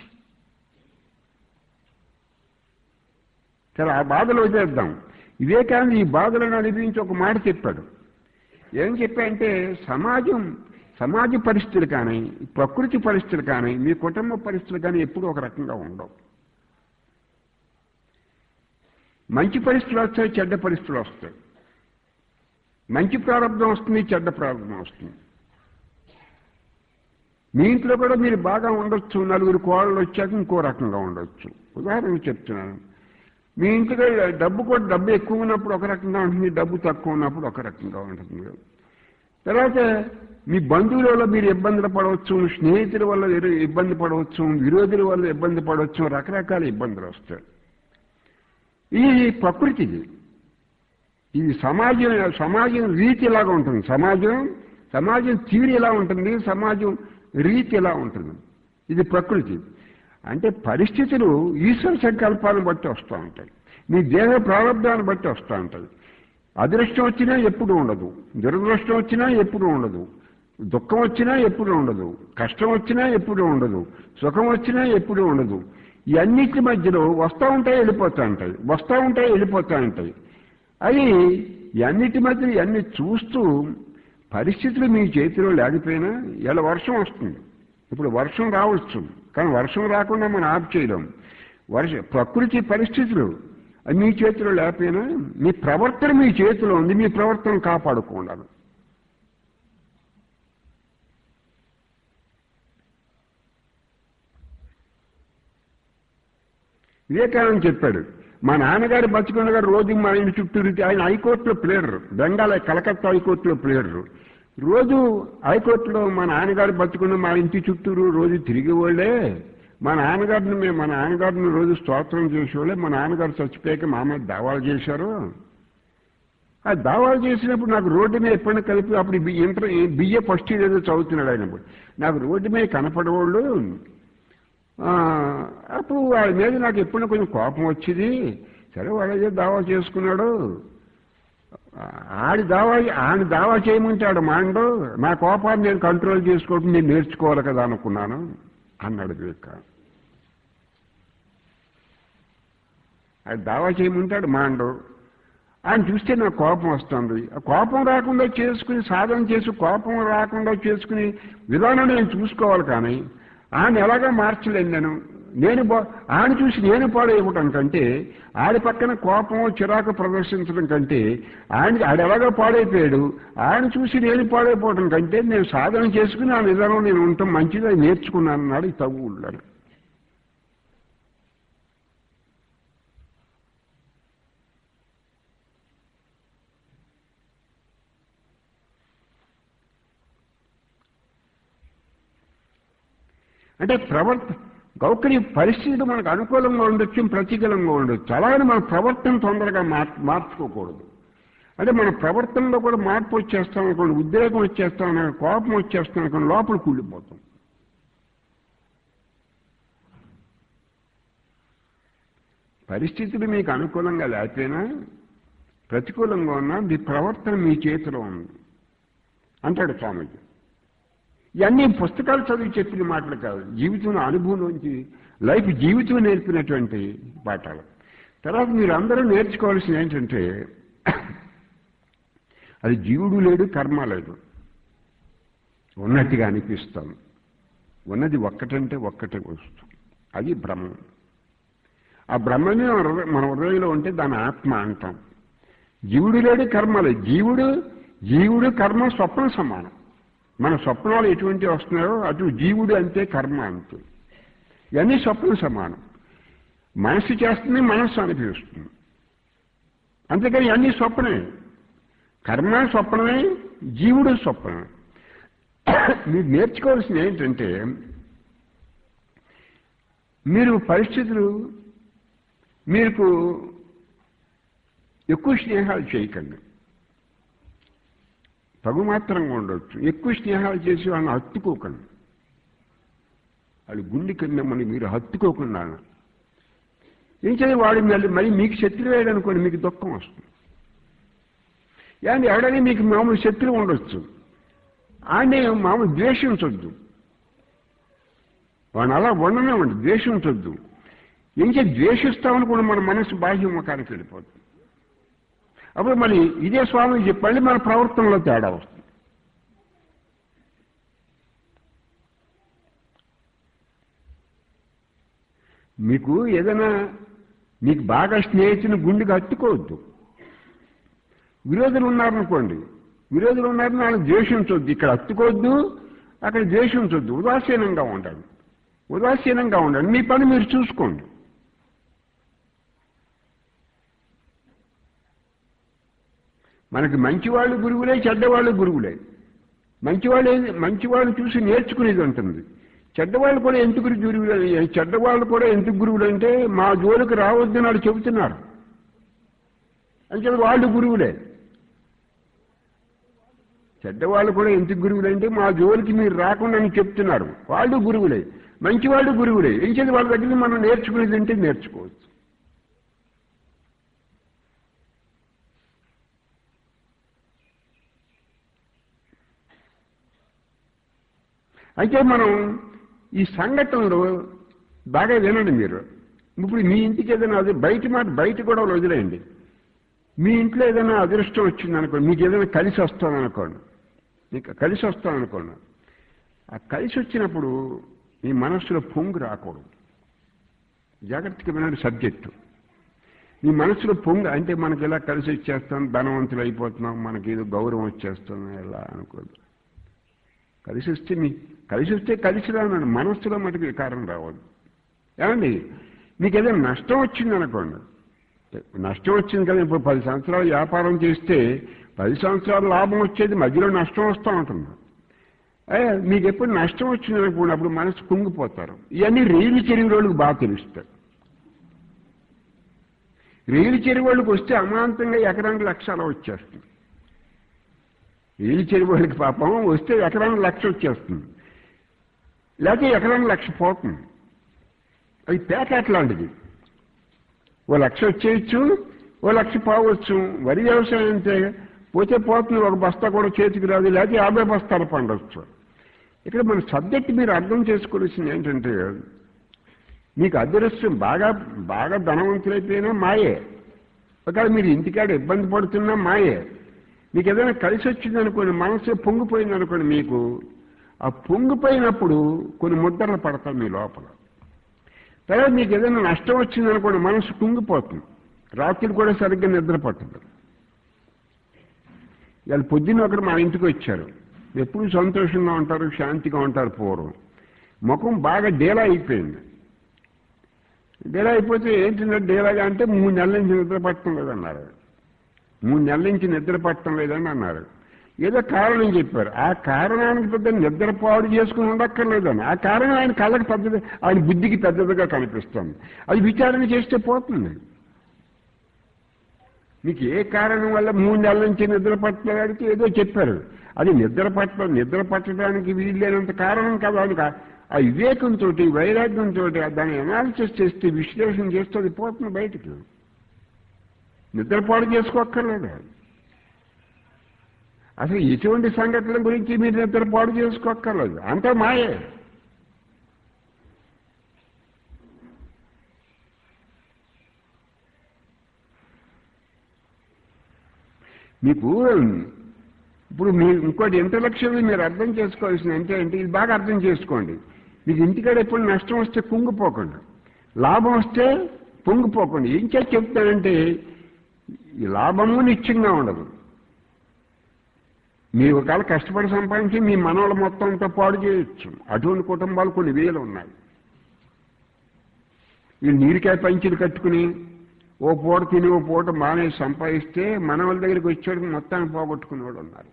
సరే ఆ బాధలు వదిలేద్దాం వివేకానంద ఈ బాధలను అనుభవించి ఒక మాట చెప్పాడు ఏం చెప్పాయంటే సమాజం సమాజ పరిస్థితులు కానీ ప్రకృతి పరిస్థితులు కానీ మీ కుటుంబ పరిస్థితులు కానీ ఎప్పుడూ ఒక రకంగా ఉండవు మంచి పరిస్థితులు వస్తాయి చెడ్డ పరిస్థితులు వస్తాయి మంచి ప్రారంభం వస్తుంది చెడ్డ ప్రారంభం వస్తుంది మీ ఇంట్లో కూడా మీరు బాగా ఉండొచ్చు నలుగురు కోళ్ళు వచ్చాక ఇంకో రకంగా ఉండొచ్చు ఉదాహరణకు చెప్తున్నాను మీ ఇంట్లో డబ్బు కూడా డబ్బు ఎక్కువ ఉన్నప్పుడు ఒక రకంగా ఉంటుంది డబ్బు తక్కువ ఉన్నప్పుడు ఒక రకంగా ఉంటుంది తర్వాత మీ బంధువుల వల్ల మీరు ఇబ్బందులు పడవచ్చు స్నేహితుల వల్ల ఇరు- ఇబ్బంది పడవచ్చు విరోధుల వల్ల ఇబ్బంది పడవచ్చు రకరకాల ఇబ్బందులు వస్తాయి ఇది ప్రకృతిది ఇది సమాజం సమాజం రీతి ఇలాగా ఉంటుంది సమాజం సమాజం తీరు ఎలా ఉంటుంది సమాజం రీతి ఎలా ఉంటుంది ఇది ప్రకృతి అంటే పరిస్థితులు ఈశ్వర సంకల్పాలను బట్టి వస్తూ ఉంటాయి మీ దేహ ప్రారంభాన్ని బట్టి వస్తూ ఉంటాయి అదృష్టం వచ్చినా ఎప్పుడు ఉండదు దురదృష్టం వచ్చినా ఎప్పుడు ఉండదు దుఃఖం వచ్చినా ఎప్పుడు ఉండదు కష్టం వచ్చినా ఎప్పుడు ఉండదు సుఖం వచ్చినా ఎప్పుడు ఉండదు ఇవన్నిటి మధ్యలో వస్తూ ఉంటాయి వెళ్ళిపోతూ ఉంటాయి వస్తూ ఉంటాయి వెళ్ళిపోతూ ఉంటాయి అవి ఇవన్నిటి మధ్య ఇవన్నీ చూస్తూ పరిస్థితులు మీ చేతిలో లేకపోయినా ఇలా వర్షం వస్తుంది ఇప్పుడు వర్షం రావచ్చు కానీ వర్షం రాకుండా మనం ఆప్ చేయలేం వర్ష ప్రకృతి పరిస్థితులు అవి మీ చేతిలో లేకపోయినా మీ ప్రవర్తన మీ చేతిలో ఉంది మీ ప్రవర్తన కాపాడుకోండాలి వివేకానంద చెప్పాడు మా నాన్నగారు బతుకున్న రోజు మా ఇంటి చుట్టూ తిరిగితే ఆయన హైకోర్టులో ప్లేయర్ బెంగాల్ కలకత్తా హైకోర్టులో ప్లేయర్ రోజు హైకోర్టులో మా నాన్నగారు బతుకున్న మా ఇంటి చుట్టూరు రోజు తిరిగేవాళ్ళే మా నాన్నగారిని మేము మా నాన్నగారిని రోజు స్తోత్రం చేసేవాళ్ళే మా నాన్నగారు చచ్చిపోయాక మా మీద దావాలు చేశారు ఆ దావాలు చేసినప్పుడు నాకు రోడ్డు మీద ఎప్పుడైనా కలిపి అప్పుడు బి- ఇంటర్ బిఏ ఫస్ట్ ఇయర్ ఏదో చదువుతున్నాడు ఆయన అప్పుడు. నాకు రోడ్డు మీద కనపడేవాళ్ళు ఆ, అప్పుడు వాడి మీద నాకు ఎప్పుడైనా కొంచెం కోపం వచ్చింది సరే వాడేదో దావా చేసుకున్నాడు ఆ, ఆడి దావా ఆయన దావా చేయమంటాడు మాండు నా కోపాన్ని నేను కంట్రోల్ చేసుకోవడం నేను నేర్చుకోవాలి కదా అనుకున్నాను అన్నాడు వివేక అది దావా చేయమంటాడు మాండు ఆయన చూస్తే నాకు కోపం వస్తుంది ఆ కోపం రాకుండా చేసుకుని సాధన చేసి కోపం రాకుండా చేసుకుని విధానం నేను చూసుకోవాలి కానీ ఆయన ఎలాగా మార్చలేను నేను నేను బా- ఆయన చూసి నేను పాడైపోవటం కంటే ఆడి పక్కన కోపం చిరాకు ప్రదర్శించడం కంటే ఆయన ఆడు ఎలాగో పాడైపోయాడు ఆయన చూసి నేను పాడైపోవటం కంటే నేను సాధన చేసుకుని ఆ విధానం నేను ఉండటం మంచిది అది నేర్చుకున్నాను అన్నాడు ఈ తవ్వు ఉన్నాడు అంటే ప్రవర్త గౌకరి పరిస్థితులు మనకు అనుకూలంగా ఉండొచ్చు ప్రతికూలంగా ఉండొచ్చు అలాగని మన ప్రవర్తన తొందరగా మార్ మార్చుకోకూడదు అంటే మన ప్రవర్తనలో కూడా మార్పు వచ్చేస్తాం అనుకోండి ఉద్రేకం వచ్చేస్తాం అనుకోండి, కోపం వచ్చేస్తాం అనుకోండి లోపల కూలిపోతాం పరిస్థితులు మీకు అనుకూలంగా లేకపోయినా ప్రతికూలంగా ఉన్నా మీ ప్రవర్తన మీ చేతిలో ఉంది అంటాడు స్వామీజీ ఇవన్నీ పుస్తకాలు చదివి చెప్పిన మాటలు కాదు జీవితం అనుభవంలోంచి లైఫ్ జీవితం నేర్పినటువంటి పాఠాలు తర్వాత మీరు అందరూ నేర్చుకోవాల్సింది ఏంటంటే అది జీవుడు లేడు కర్మ లేదు ఉన్నట్టుగా అనిపిస్తాం ఉన్నది ఒక్కటంటే ఒక్కటే వస్తుంది అది బ్రహ్మం ఆ బ్రహ్మమే మన హృదయ- మన హృదయంలో ఉంటే దాని ఆత్మ అంటాం జీవుడు లేడు కర్మ లేదు జీవుడు జీవుడు కర్మ స్వప్నం సమానం మన స్వప్నాలు ఎటువంటి వస్తున్నాయో అటు జీవుడు అంతే కర్మ అంతే ఇవన్నీ స్వప్నం సమానం మనస్సు చేస్తుంది మనస్సు అనిపిస్తుంది అంతేకాని ఇవన్నీ స్వప్నమే కర్మ స్వప్నమే జీవుడు స్వప్నమే మీరు నేర్చుకోవాల్సింది ఏంటంటే మీరు పరిస్థితులు మీకు ఎక్కువ స్నేహాలు చేయకండి తగు మాత్రంగా ఉండొచ్చు ఎక్కువ స్నేహాలు చేసి వాళ్ళని హత్తుకోకండి వాళ్ళు గుండె కింద మిమ్మల్ని మీరు హత్తుకోకుండా ఏం చేయాలి వాడు మళ్ళీ మరి మీకు శత్రువు వేయడం అనుకోండి మీకు దుఃఖం వస్తుంది ఏమండి ఎవడని మీకు మామూలు శత్రువు ఉండొచ్చు ఆయన మామూలు ద్వేషించొద్దు వాడిని అలా ఉండనివ్వండి ద్వేషించొద్దు ఇంకే ద్వేషిస్తామని కూడా మన మనసు బాహ్య ముఖానికి వెళ్ళిపోతుంది అప్పుడు మళ్ళీ ఇదే స్వామి చెప్పండి మన ప్రవర్తనలో తేడా వస్తుంది మీకు ఏదైనా మీకు బాగా స్నేహితుని గుండెకి హత్తుకోవద్దు విరోధులు ఉన్నారనుకోండి విరోధులు ఉన్నారని వాళ్ళని ద్వేషించొద్దు ఇక్కడ హత్తుకోవద్దు అక్కడ ద్వేషించొద్దు ఉదాసీనంగా ఉండండి ఉదాసీనంగా ఉండండి మీ పని మీరు చూసుకోండి మనకి మంచివాళ్ళు గురువులే చెడ్డవాళ్ళు గురువులే మంచివాళ్ళు ఏది- మంచివాళ్ళు చూసి నేర్చుకునేది ఉంటుంది చెడ్డవాళ్ళు కూడా ఎందుకు గురువులు చెడ్డవాళ్ళు కూడా ఎందుకు గురువులు అంటే మా జోలికి రావద్దని వాళ్ళు చెబుతున్నారు అంటే వాళ్ళు గురువులే చెడ్డవాళ్ళు కూడా ఎందుకు గురువులు అంటే మా జోలికి మీరు రాకుండా అని చెప్తున్నారు వాళ్ళు గురువులే మంచివాళ్ళు గురువులే ఏం చేసి వాళ్ళ దగ్గర మనం నేర్చుకునేది అంటే నేర్చుకోవచ్చు అయితే మనం ఈ సంఘటనలు బాగా వినండి మీరు ఇప్పుడు మీ ఇంటికి ఏదైనా అది బయట మాట బయట కూడా వదిలేయండి మీ ఇంట్లో ఏదైనా అదృష్టం వచ్చింది అనుకోండి మీకు ఏదైనా కలిసి వస్తుంది అనుకోండి మీకు కలిసి వస్తాను అనుకోండి ఆ కలిసి వచ్చినప్పుడు మీ మనస్సులో పొంగు రాకూడదు జాగ్రత్తగా వినండి సబ్జెక్టు మీ మనసులో పొంగు అంటే మనకి ఇలా కలిసి వచ్చేస్తాం ధనవంతులు అయిపోతున్నాం మనకి ఏదో గౌరవం వచ్చేస్తున్నాం ఇలా అనుకోదు కలిసి వస్తే మీ కలిసి వస్తే కలిసి రానండి మనస్సులో మటుకు వికారం రావద్దు ఏమండి మీకు ఏదైనా నష్టం వచ్చింది అనుకోండి నష్టం వచ్చింది కదా ఇప్పుడు పది సంవత్సరాలు వ్యాపారం చేస్తే పది సంవత్సరాలు లాభం వచ్చేది మధ్యలో నష్టం వస్తూ ఉంటుంది ఏ, మీకు ఎప్పుడు నష్టం వచ్చింది అనుకోండి అప్పుడు మనసు కుంగిపోతారు ఇవన్నీ రీలు చెరువు రోజులకు బాగా తెలుస్తాయి రీలు చెరువు వాళ్ళకి వస్తే అమాంతంగా ఎకరానికి లక్షలు వచ్చేస్తుంది రీలు చెరువు వాళ్ళకి పాపం వస్తే ఎకరానికి లక్ష వచ్చేస్తుంది లేకపోతే ఎకరానికి లక్ష పోతుంది అది పేకాట్ లాంటిది ఓ లక్ష వచ్చేయచ్చు ఓ లక్ష పోవచ్చు వరి వ్యవసాయం అంతే పోతే పోతుంది ఒక బస్తా కూడా చేతికి రాదు లేకపోతే యాభై బస్తాలు పండవచ్చు ఇక్కడ మన సబ్జెక్ట్ మీరు అర్థం చేసుకోవాల్సింది ఏంటంటే మీకు అదృష్టం బాగా బాగా ధనవంతులైపోయినా మాయే ఒకవేళ మీరు ఇంటికాడ ఇబ్బంది పడుతున్నా మాయే మీకు ఏదైనా కలిసి వచ్చింది అనుకోండి మనసు పొంగిపోయింది అనుకోండి మీకు ఆ పొంగిపోయినప్పుడు కొన్ని ముద్రలు పడతాయి మీ లోపల తర్వాత మీకు ఏదైనా నష్టం వచ్చింది అనుకోండి మనసు కుంగిపోతుంది రాత్రి కూడా సరిగ్గా నిద్ర పట్టదు ఇవాళ పొద్దున్న ఒకరు మా ఇంటికి వచ్చారు ఎప్పుడు సంతోషంగా ఉంటారు శాంతిగా ఉంటారు పూర్వం ముఖం బాగా డేలా అయిపోయింది డేలా అయిపోతే ఏంటంటే డేలాగా అంటే మూడు నెలల నుంచి నిద్ర పట్టడం లేదన్నారు మూడు నెలల నుంచి నిద్ర పట్టడం లేదని అన్నారు ఏదో కారణం చెప్పారు ఆ కారణానికి పెద్ద నిద్ర పాడు చేసుకుని ఉండక్కర్లేదని ఆ కారణం ఆయన కళ్ళకి పెద్దది ఆయన బుద్ధికి పెద్దదిగా కనిపిస్తుంది అది విచారణ చేస్తే పోతుంది మీకు ఏ కారణం వల్ల మూడు నెలల నుంచి నిద్ర పట్టలేదంటే ఏదో చెప్పారు అది నిద్ర పట్ట నిద్ర పట్టడానికి వీల్లేనంత కారణం కాదు అది కా- ఆ వివేకంతో వైరాగ్యంతో దాన్ని అనాలిసిస్ చేస్తే విశ్లేషణ చేస్తే అది పోతుంది బయటికి నిద్రపాటు చేసుకోక్కర్లేదు అసలు ఇటువంటి సంఘటనల గురించి మీరు నిద్రపాటు చేసుకోక్కర్లేదు అంతా మాయే మీకు ఇప్పుడు మీ ఇంకోటి ఇంటలెక్చువల్ మీరు అర్థం చేసుకోవాల్సింది అంటే ఏంటి ఇది బాగా అర్థం చేసుకోండి మీకు ఇంటికాడ ఎప్పుడు నష్టం వస్తే కుంగిపోకండి లాభం వస్తే పొంగిపోకండి ఏం చేసి చెప్తానంటే ఈ లాభము నిత్యంగా ఉండదు మీరు ఒకవేళ కష్టపడి సంపాదించి మీ మనవాళ్ళ మొత్తంతో పాడు చేయొచ్చు అటువంటి కుటుంబాలు కొన్ని వేలు ఉన్నాయి ఈ నీరికాయ పంచులు కట్టుకుని ఓ పూట తిని ఓ పూట మానేసి సంపాదిస్తే మన వాళ్ళ దగ్గరికి వచ్చేవాడికి మొత్తాన్ని పోగొట్టుకునేవాడు ఉన్నారు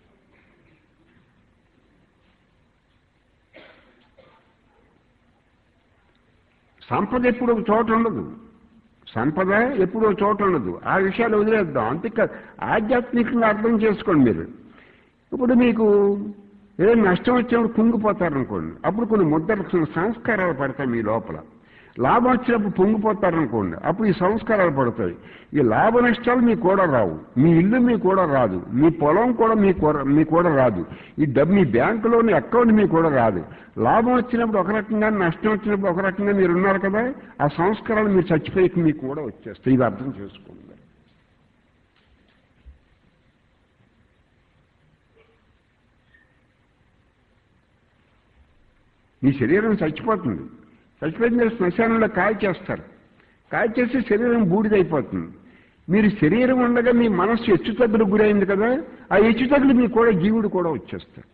సంపద ఎప్పుడు ఒక చోట ఉండదు సంపద ఎప్పుడు ఒక చోట ఉండదు ఆ విషయాలు వదిలేద్దాం అంతే ఆధ్యాత్మికంగా అర్థం చేసుకోండి మీరు ఇప్పుడు మీకు ఏదో నష్టం వచ్చినప్పుడు కుంగిపోతారనుకోండి అప్పుడు కొన్ని ముద్రలు సంస్కారాలు పడతాయి మీ లోపల లాభం వచ్చినప్పుడు పొంగిపోతారనుకోండి అప్పుడు ఈ సంస్కారాలు పడతాయి ఈ లాభ నష్టాలు మీకు కూడా రావు మీ ఇల్లు మీకు కూడా రాదు మీ పొలం కూడా మీకు కూడా మీకు కూడా రాదు ఈ డబ్బు మీ బ్యాంకులోని అకౌంట్ మీకు కూడా రాదు లాభం వచ్చినప్పుడు ఒక రకంగా నష్టం వచ్చినప్పుడు ఒక రకంగా మీరు ఉన్నారు కదా ఆ సంస్కారాలు మీరు చచ్చిపోయి మీకు కూడా వచ్చేస్తాయి ఇది అర్థం చేసుకోండి మీ శరీరం చచ్చిపోతుంది చచ్చిపోయిన మీరు శ్మశానంలో కాయ చేస్తారు కాయ చేసి శరీరం బూడిదైపోతుంది మీరు శరీరం ఉండగా మీ మనస్సు హెచ్చుతగ్గులకు గురైంది కదా ఆ హెచ్చుతగ్గులు మీకు కూడా జీవుడు కూడా వచ్చేస్తారు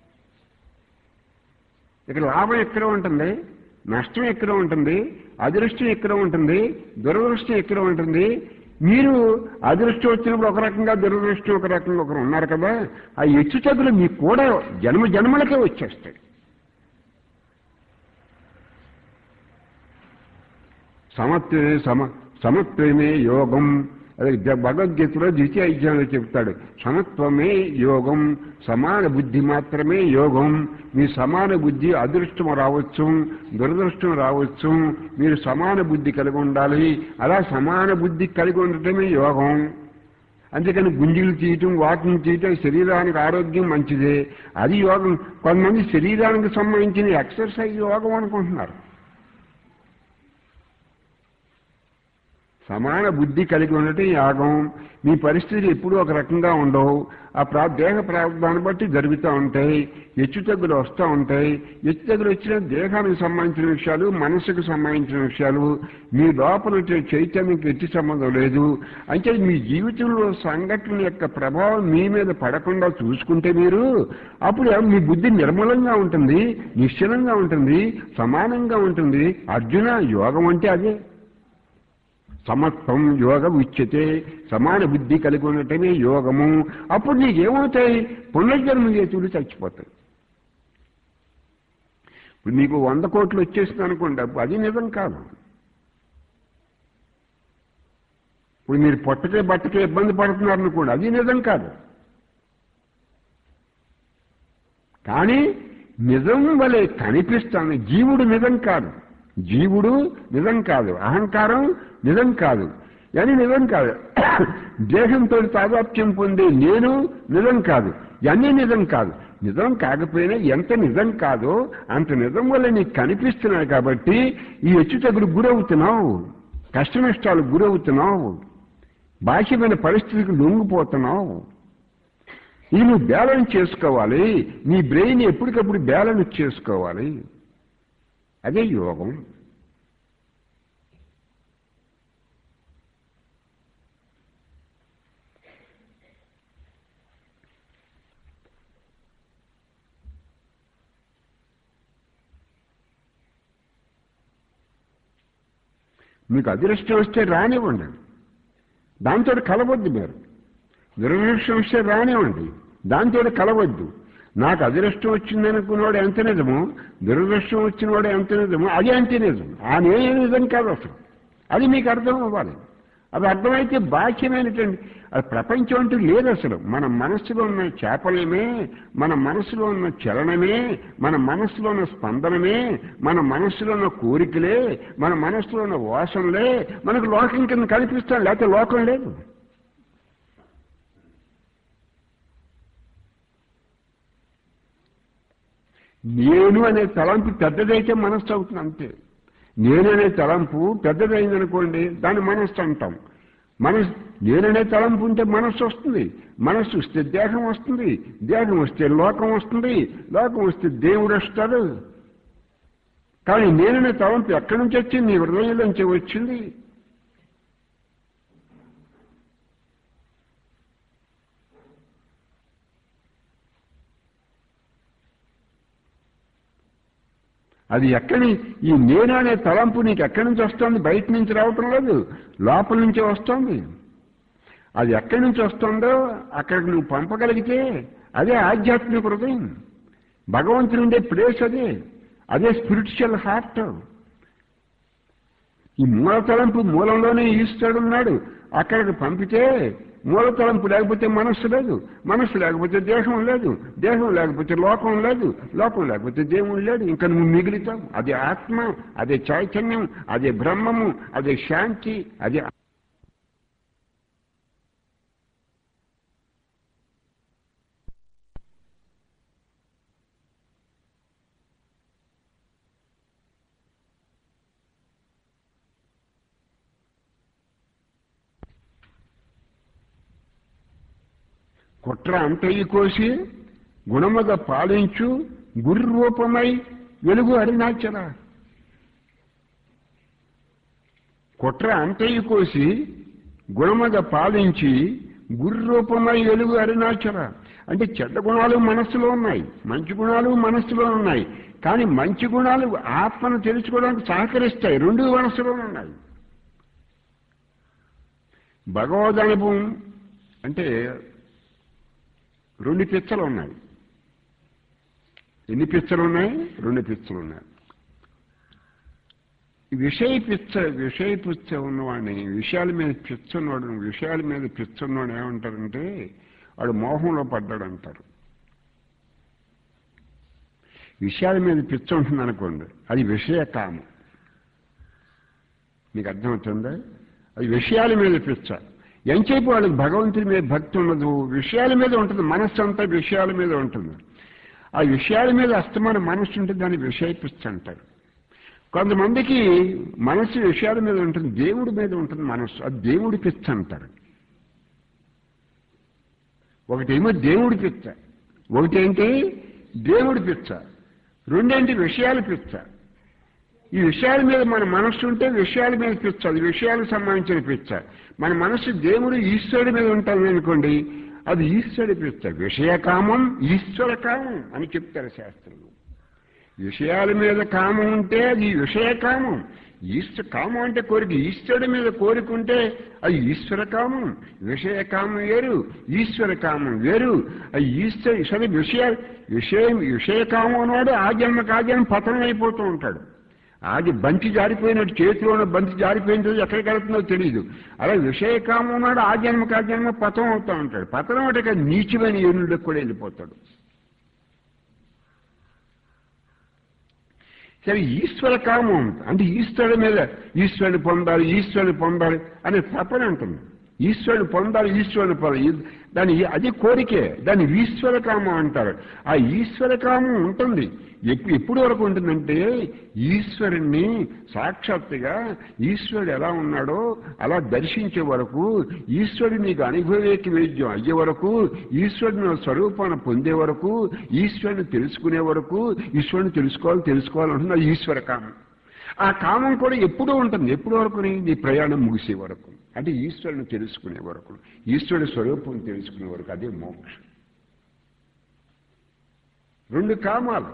ఇక్కడ లాభం ఎక్కడ ఉంటుంది నష్టం ఎక్కడ ఉంటుంది అదృష్టం ఎక్కడ ఉంటుంది దురదృష్టం ఎక్కడ ఉంటుంది మీరు అదృష్టం వచ్చినప్పుడు ఒక రకంగా దురదృష్టం ఒక రకంగా ఒకరు ఉన్నారు కదా ఆ హెచ్చుతగ్గులు మీకు కూడా జన్మ జన్మలకే వచ్చేస్తాయి సమత్వమే సమ సమత్వమే యోగం అదే భగవద్గీతలో ద్వితీయ అధ్యాయంలో చెప్తాడు సమత్వమే యోగం సమాన బుద్ధి మాత్రమే యోగం మీ సమాన బుద్ధి అదృష్టం రావచ్చు దురదృష్టం రావచ్చు మీరు సమాన బుద్ధి కలిగి ఉండాలి అలా సమాన బుద్ధి కలిగి ఉండటమే యోగం అందుకని గుంజీలు తీయటం వాకింగ్ చేయటం శరీరానికి ఆరోగ్యం మంచిదే అది యోగం కొంతమంది శరీరానికి సంబంధించిన ఎక్సర్సైజ్ యోగం అనుకుంటున్నారు సమాన బుద్ధి కలిగి ఉండటం యాగం మీ పరిస్థితి ఎప్పుడూ ఒక రకంగా ఉండవు ఆ ప్రా దేహ ప్రారంభాన్ని బట్టి జరుగుతూ ఉంటాయి హెచ్చుతగ్గులు వస్తూ ఉంటాయి హెచ్చుతగ్గులు వచ్చిన దేహానికి సంబంధించిన విషయాలు మనసుకు సంబంధించిన విషయాలు మీ లోపల ఉండే చైతన్యంకి ఎట్టి సంబంధం లేదు అంటే మీ జీవితంలో సంఘటన యొక్క ప్రభావం మీ మీద పడకుండా చూసుకుంటే మీరు అప్పుడు మీ బుద్ధి నిర్మలంగా ఉంటుంది నిశ్చలంగా ఉంటుంది సమానంగా ఉంటుంది అర్జున యోగం అంటే అదే సమత్వం యోగం ఉచ్యతే సమాన బుద్ధి కలిగి ఉండటమే యోగము అప్పుడు నీకేమవుతాయి పునర్జన్మ చేతులు చచ్చిపోతాయి ఇప్పుడు నీకు వంద కోట్లు వచ్చేసింది అనుకోండి అది నిజం కాదు ఇప్పుడు మీరు పొట్టకే బట్టకే ఇబ్బంది పడుతున్నారు అనుకోండి అది నిజం కాదు కానీ నిజం వలె కనిపిస్తాను జీవుడు నిజం కాదు జీవుడు నిజం కాదు అహంకారం నిజం కాదు అని నిజం కాదు దేహంతో తాదాప్యం పొందే నేను నిజం కాదు ఇవన్నీ నిజం కాదు నిజం కాకపోయినా ఎంత నిజం కాదో అంత నిజం వల్ల నీకు కనిపిస్తున్నాయి కాబట్టి ఈ హెచ్చుతగులు గురవుతున్నావు కష్ట నష్టాలు గురవుతున్నావు బాహ్యమైన పరిస్థితికి లొంగిపోతున్నావు ఇది నువ్వు బ్యాలెన్స్ చేసుకోవాలి నీ బ్రెయిన్ ఎప్పటికప్పుడు బ్యాలెన్స్ చేసుకోవాలి అదే యోగం మీకు అదృష్టం వస్తే రానివ్వండి దాంతో కలవద్దు మీరు దురదృష్టం వస్తే రానివ్వండి దాంతో కలవద్దు నాకు అదృష్టం వచ్చిందనుకున్నవాడు ఎంత నిజమో దురదృష్టం వచ్చినవాడు ఎంత నిజమో అది అంతే నిజం ఆ నేనే నిజం కాదు అసలు అది మీకు అర్థం అవ్వాలి అది అర్థమైతే బాహ్యమైనటువంటి అది ప్రపంచం అంటూ లేదు అసలు మన మనస్సులో ఉన్న చేపలమే మన మనస్సులో ఉన్న చలనమే మన మనస్సులో ఉన్న స్పందనమే మన మనస్సులో ఉన్న కోరికలే మన మనస్సులో ఉన్న వాసనలే మనకు లోకం కింద కనిపిస్తాం లేకపోతే లోకం లేదు నేను అనే తలంపు పెద్దదైతే మనస్సు అవుతుంది అంతే నేను అనే తలంపు పెద్దదైందనుకోండి దాన్ని మనస్సు అంటాం మనసు నేననే తలంపు ఉంటే మనస్సు వస్తుంది మనస్సు వస్తే దేహం వస్తుంది దేహం వస్తే లోకం వస్తుంది లోకం వస్తే దేవుడు వస్తాడు కానీ నేననే తలంపు ఎక్కడి నుంచి వచ్చింది నీ హృదయంలోంచి వచ్చింది అది ఎక్కడి ఈ నేను అనే తలంపు నీకు ఎక్కడి నుంచి వస్తుంది బయట నుంచి రావటం లేదు లోపల నుంచే వస్తుంది అది ఎక్కడి నుంచి వస్తుందో అక్కడికి నువ్వు పంపగలిగితే అదే ఆధ్యాత్మిక హృదయం భగవంతుని ఉండే ప్లేస్ అదే అదే స్పిరిచువల్ హార్ట్ ఈ మూల తలంపు మూలంలోనే ఈశ్వరుడున్నాడు అక్కడికి పంపితే మూల తలంపు లేకపోతే మనస్సు లేదు మనస్సు లేకపోతే దేహం లేదు దేహం లేకపోతే లోకం లేదు లోకం లేకపోతే దేవుడు లేడు ఇంకా నువ్వు మిగులుతావు అదే ఆత్మ అదే చైతన్యం అదే బ్రహ్మము అదే శాంతి అదే కుట్ర అంతయి కోసి గుణముగా పాలించు గురి రూపమై వెలుగు అరుణాచల కుట్ర అంతయి కోసి గుణముగా పాలించి గురి రూపమై వెలుగు అరుణాచల అంటే చెడ్డ గుణాలు మనస్సులో ఉన్నాయి మంచి గుణాలు మనస్సులో ఉన్నాయి కానీ మంచి గుణాలు ఆత్మను తెలుసుకోవడానికి సహకరిస్తాయి రెండు మనస్సులో ఉన్నాయి భగవద్ అనుభవం అంటే రెండు పిచ్చలు ఉన్నాయి ఎన్ని పిచ్చలు ఉన్నాయి రెండు పిచ్చలు ఉన్నాయి ఈ విషయ పిచ్చ విషయ పిచ్చ ఉన్నవాడిని విషయాల మీద పిచ్చ ఉన్నవాడు విషయాల మీద పిచ్చ ఉన్నవాడు ఏమంటారంటే వాడు మోహంలో పడ్డాడు అంటారు విషయాల మీద పిచ్చ ఉంటుంది అనుకోండి అది విషయ కామం మీకు అర్థమవుతుందా అది విషయాల మీద పిచ్చ ఎంచేపు వాళ్ళకి భగవంతుడి మీద భక్తి ఉండదు విషయాల మీద ఉంటుంది మనస్సు అంతా విషయాల మీద ఉంటుంది ఆ విషయాల మీద అస్తమాన మనస్సు ఉంటే దాన్ని విషయ పిచ్చ అంటారు కొంతమందికి మనస్సు విషయాల మీద ఉంటుంది దేవుడి మీద ఉంటుంది మనస్సు అది దేవుడి పిచ్చ అంటారు ఒకటేమో దేవుడి పిచ్చ ఒకటేంటి దేవుడి పిచ్చ రెండేంటి విషయాల పిచ్చ ఈ విషయాల మీద మన మనస్సు ఉంటే విషయాల మీద పిచ్చ అది విషయాలకు సంబంధించిన పిచ్చ మన మనస్సు దేవుడు ఈశ్వరుడి మీద ఉంటుంది అనుకోండి అది ఈశ్వరుడి పిచ్చ విషయ కామం ఈశ్వర కామం అని చెప్తారు శాస్త్రంలో విషయాల మీద కామం ఉంటే అది విషయ కామం ఈశ్వ కామం అంటే కోరిక ఈశ్వరుడి మీద కోరికుంటే అది ఈశ్వర కామం విషయ కామం వేరు ఈశ్వర కామం వేరు అది ఈశ్వర సరే విషయ విషయం విషయ కామం అన్నాడు ఆ జన్మకు ఆ జన్మ పతనం అయిపోతూ ఉంటాడు అది బంతి జారిపోయినట్టు చేతిలో ఉన్న బంతి జారిపోయిన ఎక్కడికి వెళ్తుందో తెలియదు అలా విషయ కామం ఉన్నాడు ఆ జన్మకు ఆ జన్మ పతనం అవుతూ ఉంటాడు పతనం అంటే నీచమైన ఏనుళ్ళకి కూడా వెళ్ళిపోతాడు సరే ఈశ్వర కామం అంటే ఈశ్వరుడి మీద ఈశ్వరుని పొందాలి ఈశ్వరుని పొందాలి అనే తపన ఉంటుంది ఈశ్వరుని పొందాలి ఈశ్వరుని పొందాలి దాని అది కోరికే దాన్ని ఈశ్వర కామం అంటారు ఆ ఈశ్వర కామం ఉంటుంది ఎప్పుడు వరకు ఉంటుందంటే ఈశ్వరుణ్ణి సాక్షాత్తుగా ఈశ్వరుడు ఎలా ఉన్నాడో అలా దర్శించే వరకు ఈశ్వరుడు నీకు అనుభవేకి వేద్యం అయ్యే వరకు ఈశ్వరుని స్వరూపాన్ని పొందే వరకు ఈశ్వరుని తెలుసుకునే వరకు ఈశ్వరుని తెలుసుకోవాలి తెలుసుకోవాలంటుంది అది ఈశ్వర కామం ఆ కామం కూడా ఎప్పుడూ ఉంటుంది ఎప్పుడు వరకు నీ ప్రయాణం ముగిసే వరకు అంటే ఈశ్వరుని తెలుసుకునే వరకు ఈశ్వరుడి స్వరూపం తెలుసుకునే వరకు అదే మోక్షం రెండు కామాలు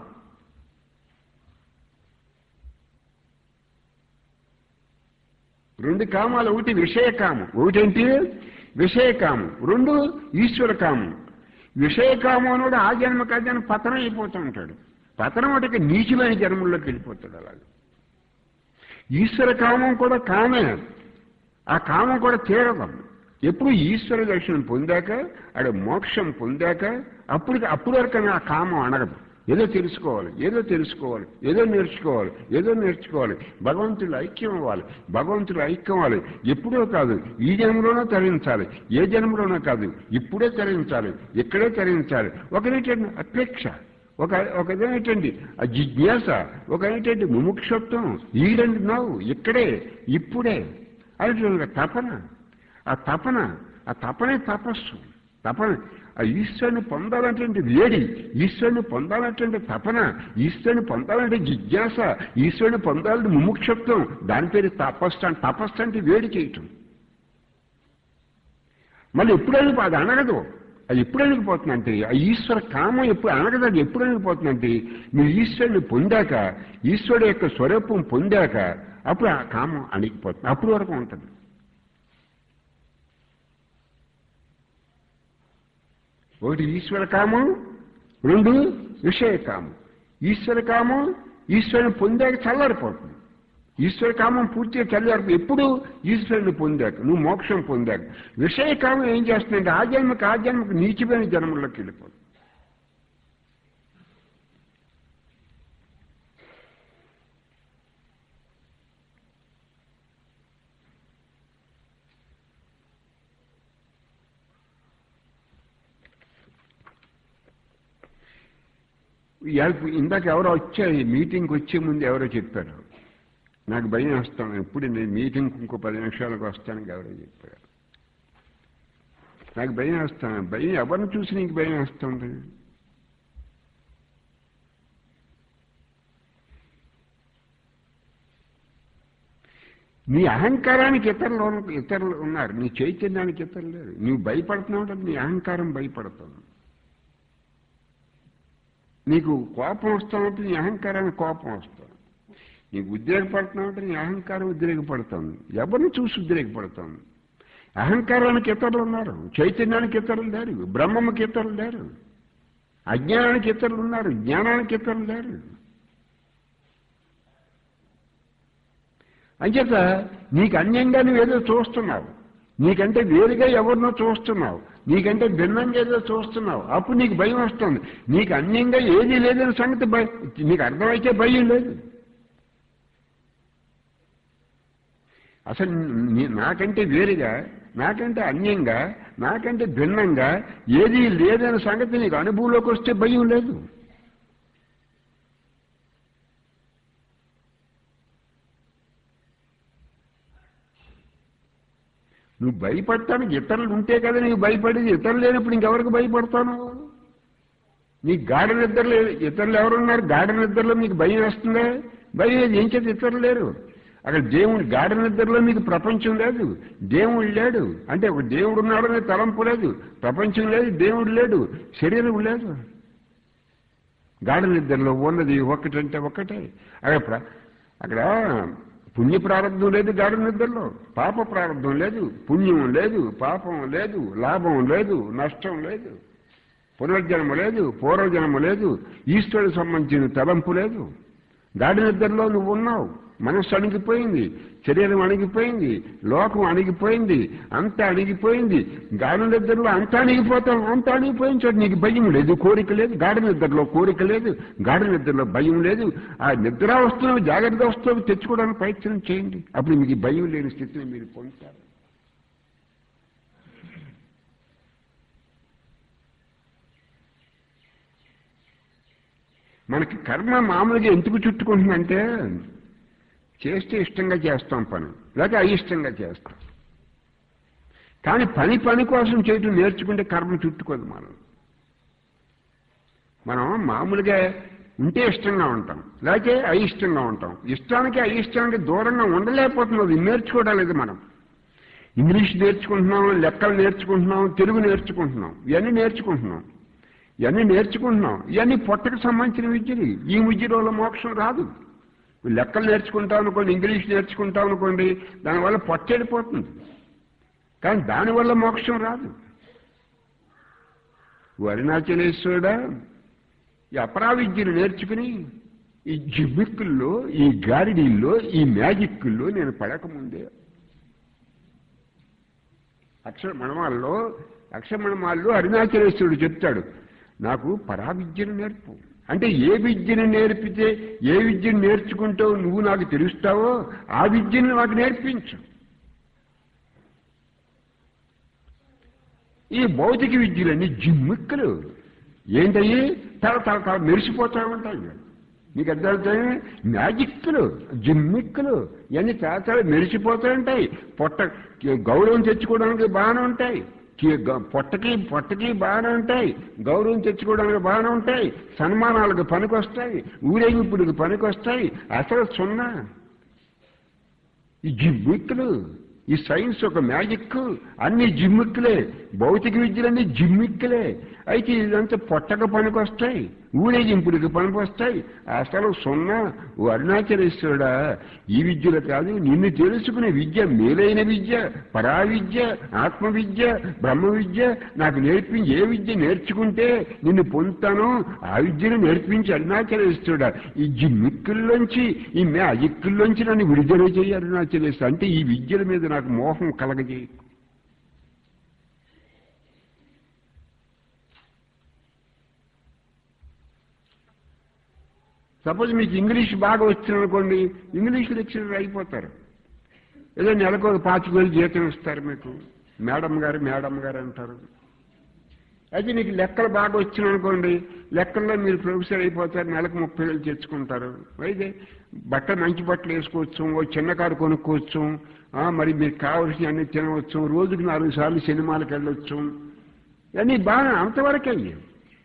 రెండు కామాలు ఒకటి విషయకామం ఒకటేంటి విషయకామం రెండు ఈశ్వర కామం విషయకామం అన్నాడు ఆ జన్మకి ఆ జన్మ పతనం అయిపోతూ ఉంటాడు పతనం అంటే నీచమైన జన్మల్లోకి వెళ్ళిపోతాడు అలాగే ఈశ్వర కామం కూడా కామే ఆ కామం కూడా తీరదు ఎప్పుడు ఈశ్వర దర్శనం పొందాక ఆడ మోక్షం పొందాక అప్పుడు అప్పుడు వరకు ఆ కామం అణగదు ఏదో తెలుసుకోవాలి ఏదో తెలుసుకోవాలి ఏదో నేర్చుకోవాలి ఏదో నేర్చుకోవాలి భగవంతుడు ఐక్యం అవ్వాలి భగవంతుడు ఐక్యం అవ్వాలి ఎప్పుడో కాదు ఈ జన్మలోనో తరించాలి ఏ జన్మలోనో కాదు ఇప్పుడే తరించాలి ఇక్కడే తరించాలి ఒకనేటండి అపేక్ష ఒక ఒక ఇదేంటండి ఆ జిజ్ఞాస ఒక ఏంటంటే ముముక్షత్వం ఈడండి నవ్వు ఇక్కడే ఇప్పుడే అనేటువంటి తపన ఆ తపన ఆ తపనే తపస్సు తపన ఆ ఈశ్వరుని పొందాలంటే వేడి ఈశ్వరుని పొందాలంటే తపన ఈశ్వరుని పొందాలంటే జిజ్ఞాస ఈశ్వరుని పొందాలంటే ముముక్షత్వం దాని పేరు తపస్సు అంటే తపస్సు అంటే వేడి చేయటం మళ్ళీ ఎప్పుడైనా అది అనగదు అది ఎప్పుడు అణిగిపోతుందంటే ఆ ఈశ్వర కామం ఎప్పుడు అనగదు అది ఎప్పుడు అణిగిపోతుందంటే మీరు ఈశ్వరుని పొందాక ఈశ్వరుడు యొక్క స్వరూపం పొందాక అప్పుడు ఆ కామం అణిగిపోతుంది అప్పుడు వరకు ఉంటుంది ఒకటి ఈశ్వర కామం రెండు విషయ కామం ఈశ్వర కామం ఈశ్వరుని పొందాక చల్లారిపోతుంది ఈశ్వర కామం పూర్తిగా చల్లారిపోతుంది ఎప్పుడు ఈశ్వరుని పొందాక నువ్వు మోక్షం పొందాక విషయ కామం ఏం చేస్తుందంటే ఆ జన్మకి ఆ జన్మకి నీచిపోయిన జన్మలోకి వెళ్ళిపోతుంది ఇవాళ ఇందాక ఎవరో వచ్చారు ఈ మీటింగ్కి వచ్చే ముందు ఎవరో చెప్పారు నాకు భయం వస్తాను ఎప్పుడు నేను మీటింగ్కి ఇంకో పది నిమిషాలకు వస్తానికి ఎవరో చెప్పారు నాకు భయం వస్తాను భయం ఎవరిని చూసి నీకు భయం వస్తుంది నీ అహంకారానికి ఇతరులు ఉన్న- ఇతరులు ఉన్నారు నీ చైతన్యానికి ఇతరులు లేరు నువ్వు భయపడుతున్నావు అంటే నీ అహంకారం భయపడుతుంది నీకు కోపం వస్తానంటే నీ అహంకారానికి కోపం వస్తుంది నీకు ఉద్రేకపడుతున్నావంటే నీ అహంకారం ఉద్రేకపడుతుంది ఎవరిని చూసి ఉద్రేకపడుతుంది అహంకారానికి ఇతరులు ఉన్నారు చైతన్యానికి ఇతరులు లేరు బ్రహ్మముకి ఇతరులు లేరు అజ్ఞానానికి ఇతరులు ఉన్నారు జ్ఞానానికి ఇతరులు లేరు అంచేత నీకు అన్యంగా నువ్వేదో చూస్తున్నావు నీకంటే వేరుగా ఎవరినో చూస్తున్నావు నీకంటే భిన్నంగా ఏదో చూస్తున్నావు అప్పుడు నీకు భయం వస్తుంది నీకు అన్యంగా ఏది లేదని సంగతి భయం నీకు అర్థమైతే భయం లేదు అసలు నీ- నాకంటే వేరుగా నాకంటే అన్యంగా నాకంటే భిన్నంగా ఏది లేదనే సంగతి నీకు అనుభవంలోకి వస్తే భయం లేదు నువ్వు భయపడటానికి ఇతరులు ఉంటే కదా నీకు భయపడేది ఇతరులు లేనప్పుడు ఇంకెవరికి భయపడతాను నీకు గాఢ నిద్రలు ఇతరులు ఎవరున్నారు గాఢ నిద్రలో మీకు భయం వేస్తుందా భయం లేదు ఏం చేత ఇతరులు లేరు అక్కడ దేవుడు గాఢ నిద్రలో మీకు ప్రపంచం లేదు దేవుడు లేడు అంటే ఒక దేవుడు ఉన్నాడనే తలంపు లేదు ప్రపంచం లేదు దేవుడు లేడు శరీరం లేదు గాఢ నిద్రలో ఉన్నది ఒకటంటే ఒకటే అక్కడ ప్ర- అక్కడ పుణ్య ప్రారంభం లేదు గాఢ నిద్రలో పాప ప్రారంభం లేదు పుణ్యం లేదు పాపం లేదు లాభం లేదు నష్టం లేదు పునర్జన్మ లేదు పూర్వజన్మ లేదు ఈశ్వరుడు సంబంధించిన తలంపు లేదు గాఢ నిద్రలో నువ్వు ఉన్నావు మనస్సు అణిగిపోయింది శరీరం అణిగిపోయింది లోకం అణిగిపోయింది అంతా అణిగిపోయింది గాఢ నిద్రలో అంతా అణిగిపోతాం అంతా అణిగిపోయిన చోట నీకు భయం లేదు కోరిక లేదు గాఢ నిద్రలో కోరిక లేదు గాఢ నిద్రలో భయం లేదు ఆ నిద్రావస్థను జాగ్రత్త వస్తువు తెచ్చుకోవడానికి ప్రయత్నం చేయండి అప్పుడు మీకు ఈ భయం లేని స్థితిని మీరు పొందుతారు మనకి కర్మ మామూలుగా ఎందుకు చుట్టుకుంటుందంటే చేస్తే ఇష్టంగా చేస్తాం పని లేక అయిష్టంగా చేస్తాం కానీ పని పని కోసం చేయటం నేర్చుకుంటే కర్మ చుట్టుకోదు మనం మనం మామూలుగా ఉంటే ఇష్టంగా ఉంటాం లేకపోతే అయిష్టంగా ఉంటాం ఇష్టానికి అయిష్టానికి దూరంగా ఉండలేకపోతున్నాం అది నేర్చుకోవడం మనం ఇంగ్లీష్ నేర్చుకుంటున్నాం లెక్కలు నేర్చుకుంటున్నాం తెలుగు నేర్చుకుంటున్నాం ఇవన్నీ నేర్చుకుంటున్నాం ఇవన్నీ నేర్చుకుంటున్నాం ఇవన్నీ పొట్టకు సంబంధించిన విద్యలు ఈ విద్యల వల్ల మోక్షం రాదు లెక్కలు నేర్చుకుంటాం అనుకోండి ఇంగ్లీష్ నేర్చుకుంటాం అనుకోండి దానివల్ల పొట్టెడిపోతుంది కానీ దానివల్ల మోక్షం రాదు అరుణాచలేశ్వరుడా ఈ అపరావిద్యను నేర్చుకుని ఈ జిమ్మిక్కుల్లో ఈ గారిడీల్లో ఈ మ్యాజిక్కుల్లో నేను పడకముందే అక్షర మణమాల్లో అక్షర మణమాల్లో అరుణాచలేశ్వరుడు చెప్తాడు నాకు పరావిద్యను నేర్పు అంటే ఏ విద్యను నేర్పితే ఏ విద్యను నేర్చుకుంటావు నువ్వు నాకు తెలుస్తావో ఆ విద్యను నాకు నేర్పించు ఈ భౌతిక విద్యలన్నీ జిమ్మిక్కలు ఏంటయ్యి తల తల తల మెరిసిపోతా ఉంటాయి నీకు అర్థమవుతాయి మ్యాజిక్లు జిమ్మిక్కులు ఇవన్నీ చాలా చాలా మెరిసిపోతూ ఉంటాయి పొట్ట గౌరవం తెచ్చుకోవడానికి బాగానే ఉంటాయి కి- గ- పొట్టకి పొట్టకి బాగానే ఉంటాయి గౌరవం తెచ్చుకోవడానికి బాగానే ఉంటాయి సన్మానాలకు పనికొస్తాయి ఊరేగింపులకు పనికొస్తాయి అసలు సున్నా ఈ జిమ్మిక్కులు ఈ సైన్స్ ఒక మ్యాజిక్ అన్ని జిమ్మిక్కులే భౌతిక విద్యలన్నీ జిమ్మిక్కులే అయితే ఇదంతా పొట్టక పనికొస్తాయి ఊరేగింపుడికి పనికొస్తాయి అసలు సున్నా ఓ అరుణాచలేశ్వరుడా ఈ విద్యలు కాదు నిన్ను తెలుసుకునే విద్య మేలైన విద్య పరా విద్య ఆత్మ విద్య బ్రహ్మ విద్య నాకు నేర్పించి ఏ విద్య నేర్చుకుంటే నిన్ను పొందుతానో ఆ విద్యను నేర్పించి అరుణాచలేశ్వరుడా ఈ జిమ్మిక్కుల్లోంచి ఈ మ్యాజిక్కుల్లోంచి నన్ను విడుదల చేయి అరుణాచలేశ్వరు అంటే ఈ విద్యల మీద నాకు మోహం కలగజేయి సపోజ్ మీకు ఇంగ్లీష్ బాగా వచ్చిందనుకోండి ఇంగ్లీష్ లెక్చరర్ అయిపోతారు ఏదో నెలకు ఒక పాతిక వేలు జీతం ఇస్తారు మీకు మేడం గారు మేడం గారు అంటారు అయితే నీకు లెక్కలు బాగా వచ్చిననుకోండి లెక్కల్లో మీరు ప్రొఫెసర్ అయిపోతారు నెలకు ముప్పై వేలు తెచ్చుకుంటారు అయితే బట్ట మంచి బట్టలు వేసుకోవచ్చు ఓ చిన్న కారు కొనుక్కోవచ్చు ఆ, మరి మీకు కావలసిన అన్ని తినవచ్చు రోజుకి నాలుగు సార్లు సినిమాలకు వెళ్ళొచ్చు ఇవన్నీ బాగా అంతవరకే అయ్యాయి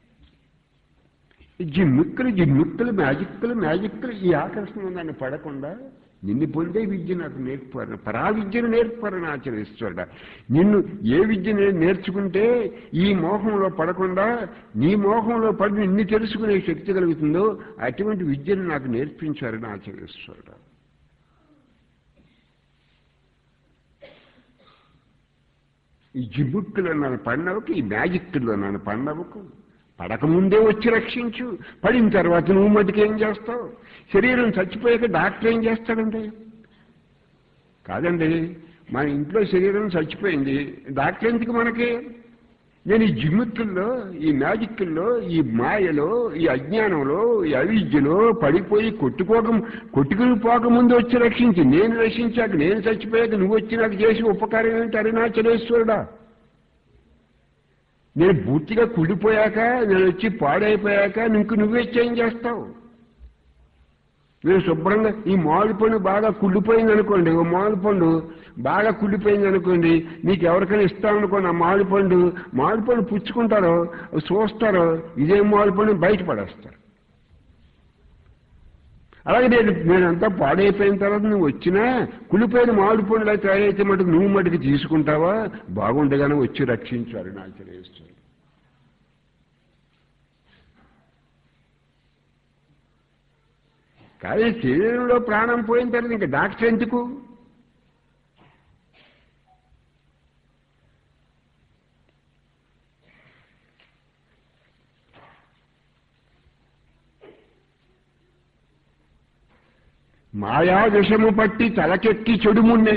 ఈ జిమ్మిక్కులు జిమ్మిక్కులు మ్యాజిక్కులు మ్యాజిక్కులు ఈ ఆకర్షణ నన్ను పడకుండా నిన్ను పొందే విద్య నాకు నేర్పారు పరా విద్యను నేర్పారని ఆచరిస్తాడ నిన్ను ఏ విద్య నే- నేర్చుకుంటే ఈ మోహంలో పడకుండా నీ మోహంలో పడి నిన్ను తెలుసుకునే శక్తి కలుగుతుందో అటువంటి విద్యను నాకు నేర్పించారని ఆచరిస్తాడు ఈ జిబుక్కులో నన్ను పడినవకు ఈ మ్యాజిక్లో నన్ను పడినవకు పడకముందే వచ్చి రక్షించు పడిన తర్వాత నువ్వు మటుకేం చేస్తావు శరీరం చచ్చిపోయాక డాక్టర్ ఏం చేస్తాడండి కాదండి మన ఇంట్లో శరీరం చచ్చిపోయింది డాక్టర్ ఎందుకు మనకి నేను ఈ జిమ్మిక్కుల్లో ఈ మ్యాజిక్కుల్లో ఈ మాయలో ఈ అజ్ఞానంలో ఈ అవిద్యలో పడిపోయి కొట్టుకోక కొట్టుకుని పోకముందు వచ్చి రక్షించి నేను రక్షించాక నేను చచ్చిపోయాక నువ్వు వచ్చి నాకు చేసి ఉపకారం ఏంటి అరుణాచలేశ్వరుడా నేను పూర్తిగా కుడిపోయాక నేను వచ్చి పాడైపోయాక నీకు నువ్వే చేంజ్ చేస్తావు మీరు శుభ్రంగా ఈ మామిడి పండు బాగా కుళ్ళిపోయింది అనుకోండి ఓ మామిడి పండు బాగా కుళ్ళిపోయింది అనుకోండి మీకు ఎవరికైనా ఇస్తామనుకోండి ఆ మామిడి పండు మామిడి పండు పుచ్చుకుంటారో చూస్తారో ఇదే మామిడి పండు బయట పడేస్తారు అలాగే నేను నేనంతా పాడైపోయిన తర్వాత నువ్వు వచ్చినా కుళ్ళిపోయిన మామిడి పండులో తయారైతే మటుకు నువ్వు మటుకు తీసుకుంటావా బాగుండగానే వచ్చి రక్షించారు నాకు తెలియజేస్తారు కానీ శరీరంలో ప్రాణం పోయిన తర్వాత ఇంకా డాక్టర్ ఎందుకు మాయా విషము పట్టి తలకెక్కి చెడుమున్నే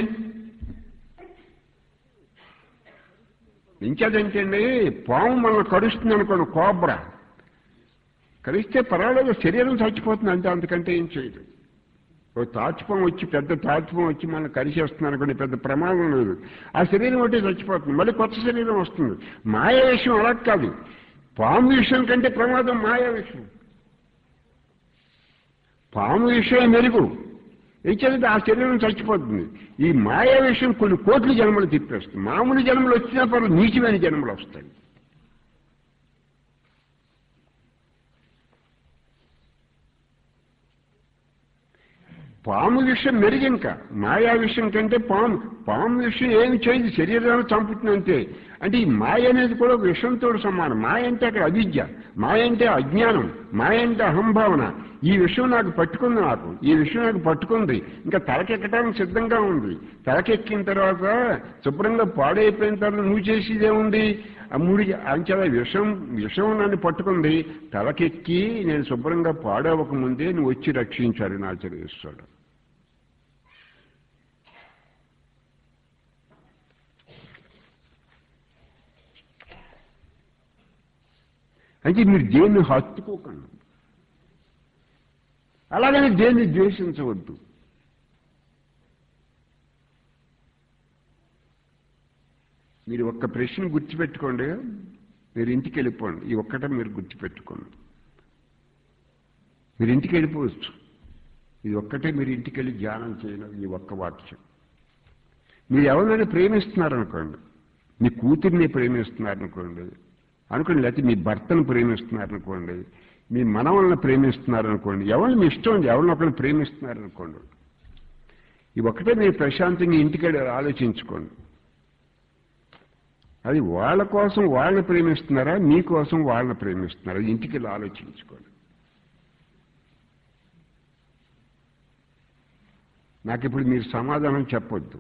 ఇంకేదంటండి పాము మనల్ని కరుస్తుంది అనుకోండి కోబ్రా కరిస్తే పర్వాలేదు శరీరం చచ్చిపోతుంది అంటే అంతకంటే ఏం చేయదు ఓ తాచుపం వచ్చి పెద్ద తాచుపం వచ్చి మనం కరిచేస్తుంది అనుకోండి పెద్ద ప్రమాదం లేదు ఆ శరీరం ఒకటి చచ్చిపోతుంది మళ్ళీ కొత్త శరీరం వస్తుంది మాయా విషయం అలా కాదు పాము విషయం కంటే ప్రమాదం మాయా విషయం పాము విషయం మెరుగు ఇచ్చేది ఆ శరీరం చచ్చిపోతుంది ఈ మాయా విషయం కొన్ని కోట్ల జన్మలు తిప్పేస్తుంది మామూలు జన్మలు వచ్చినా పర్వాలేదు నీచమైన జన్మలు వస్తాయి పాము విషయం మెరుగింక మాయా విషయం కంటే పాము పాము విషయం ఏమి చేయదు శరీరాన్ని చంపుతుంది అంతే అంటే ఈ మాయ అనేది కూడా ఒక విషంతో సమానం మాయ అంటే అక్కడ అవిద్య మాయ అంటే అజ్ఞానం మాయ అంటే అహంభావన ఈ విషయం నాకు పట్టుకుంది నాకు ఈ విషయం నాకు పట్టుకుంది ఇంకా తలకెక్కడానికి సిద్ధంగా ఉంది తలకెక్కిన తర్వాత శుభ్రంగా పాడైపోయిన తర్వాత నువ్వు చేసేదేముంది ఆ మూడు అంచెల విషం విషం నన్ను పట్టుకుంది తలకెక్కి నేను శుభ్రంగా పాడవక ముందే నువ్వు వచ్చి రక్షించాలి నా ఆచరిస్తాడు అంటే మీరు దేన్ని హత్తుకోకండి అలాగని దేన్ని ద్వేషించవద్దు మీరు ఒక్క ప్రశ్న గుర్తుపెట్టుకోండి మీరు ఇంటికి వెళ్ళిపోండి ఈ ఒక్కటే మీరు గుర్తుపెట్టుకోండి మీరు ఇంటికి వెళ్ళిపోవచ్చు ఇది ఒక్కటే మీరు ఇంటికి వెళ్ళి ధ్యానం చేయడం ఈ ఒక్క వాక్యం మీరు ఎవరినైనా ప్రేమిస్తున్నారనుకోండి మీ కూతుర్ని ప్రేమిస్తున్నారనుకోండి అనుకోండి లేకపోతే మీ భర్తను ప్రేమిస్తున్నారనుకోండి మీ మనవలను ప్రేమిస్తున్నారనుకోండి ఎవరిని మీ ఇష్టం ఉంది ఎవరిని ఒకరిని ప్రేమిస్తున్నారనుకోండి ఈ ఒక్కటే మీరు ప్రశాంతంగా ఇంటికి వెళ్ళి ఆలోచించుకోండి అది వాళ్ళ కోసం వాళ్ళని ప్రేమిస్తున్నారా మీకోసం వాళ్ళని ప్రేమిస్తున్నారా ఇంటికి వెళ్ళి ఆలోచించుకోండి నాకు ఇప్పుడు మీరు సమాధానం చెప్పొద్దు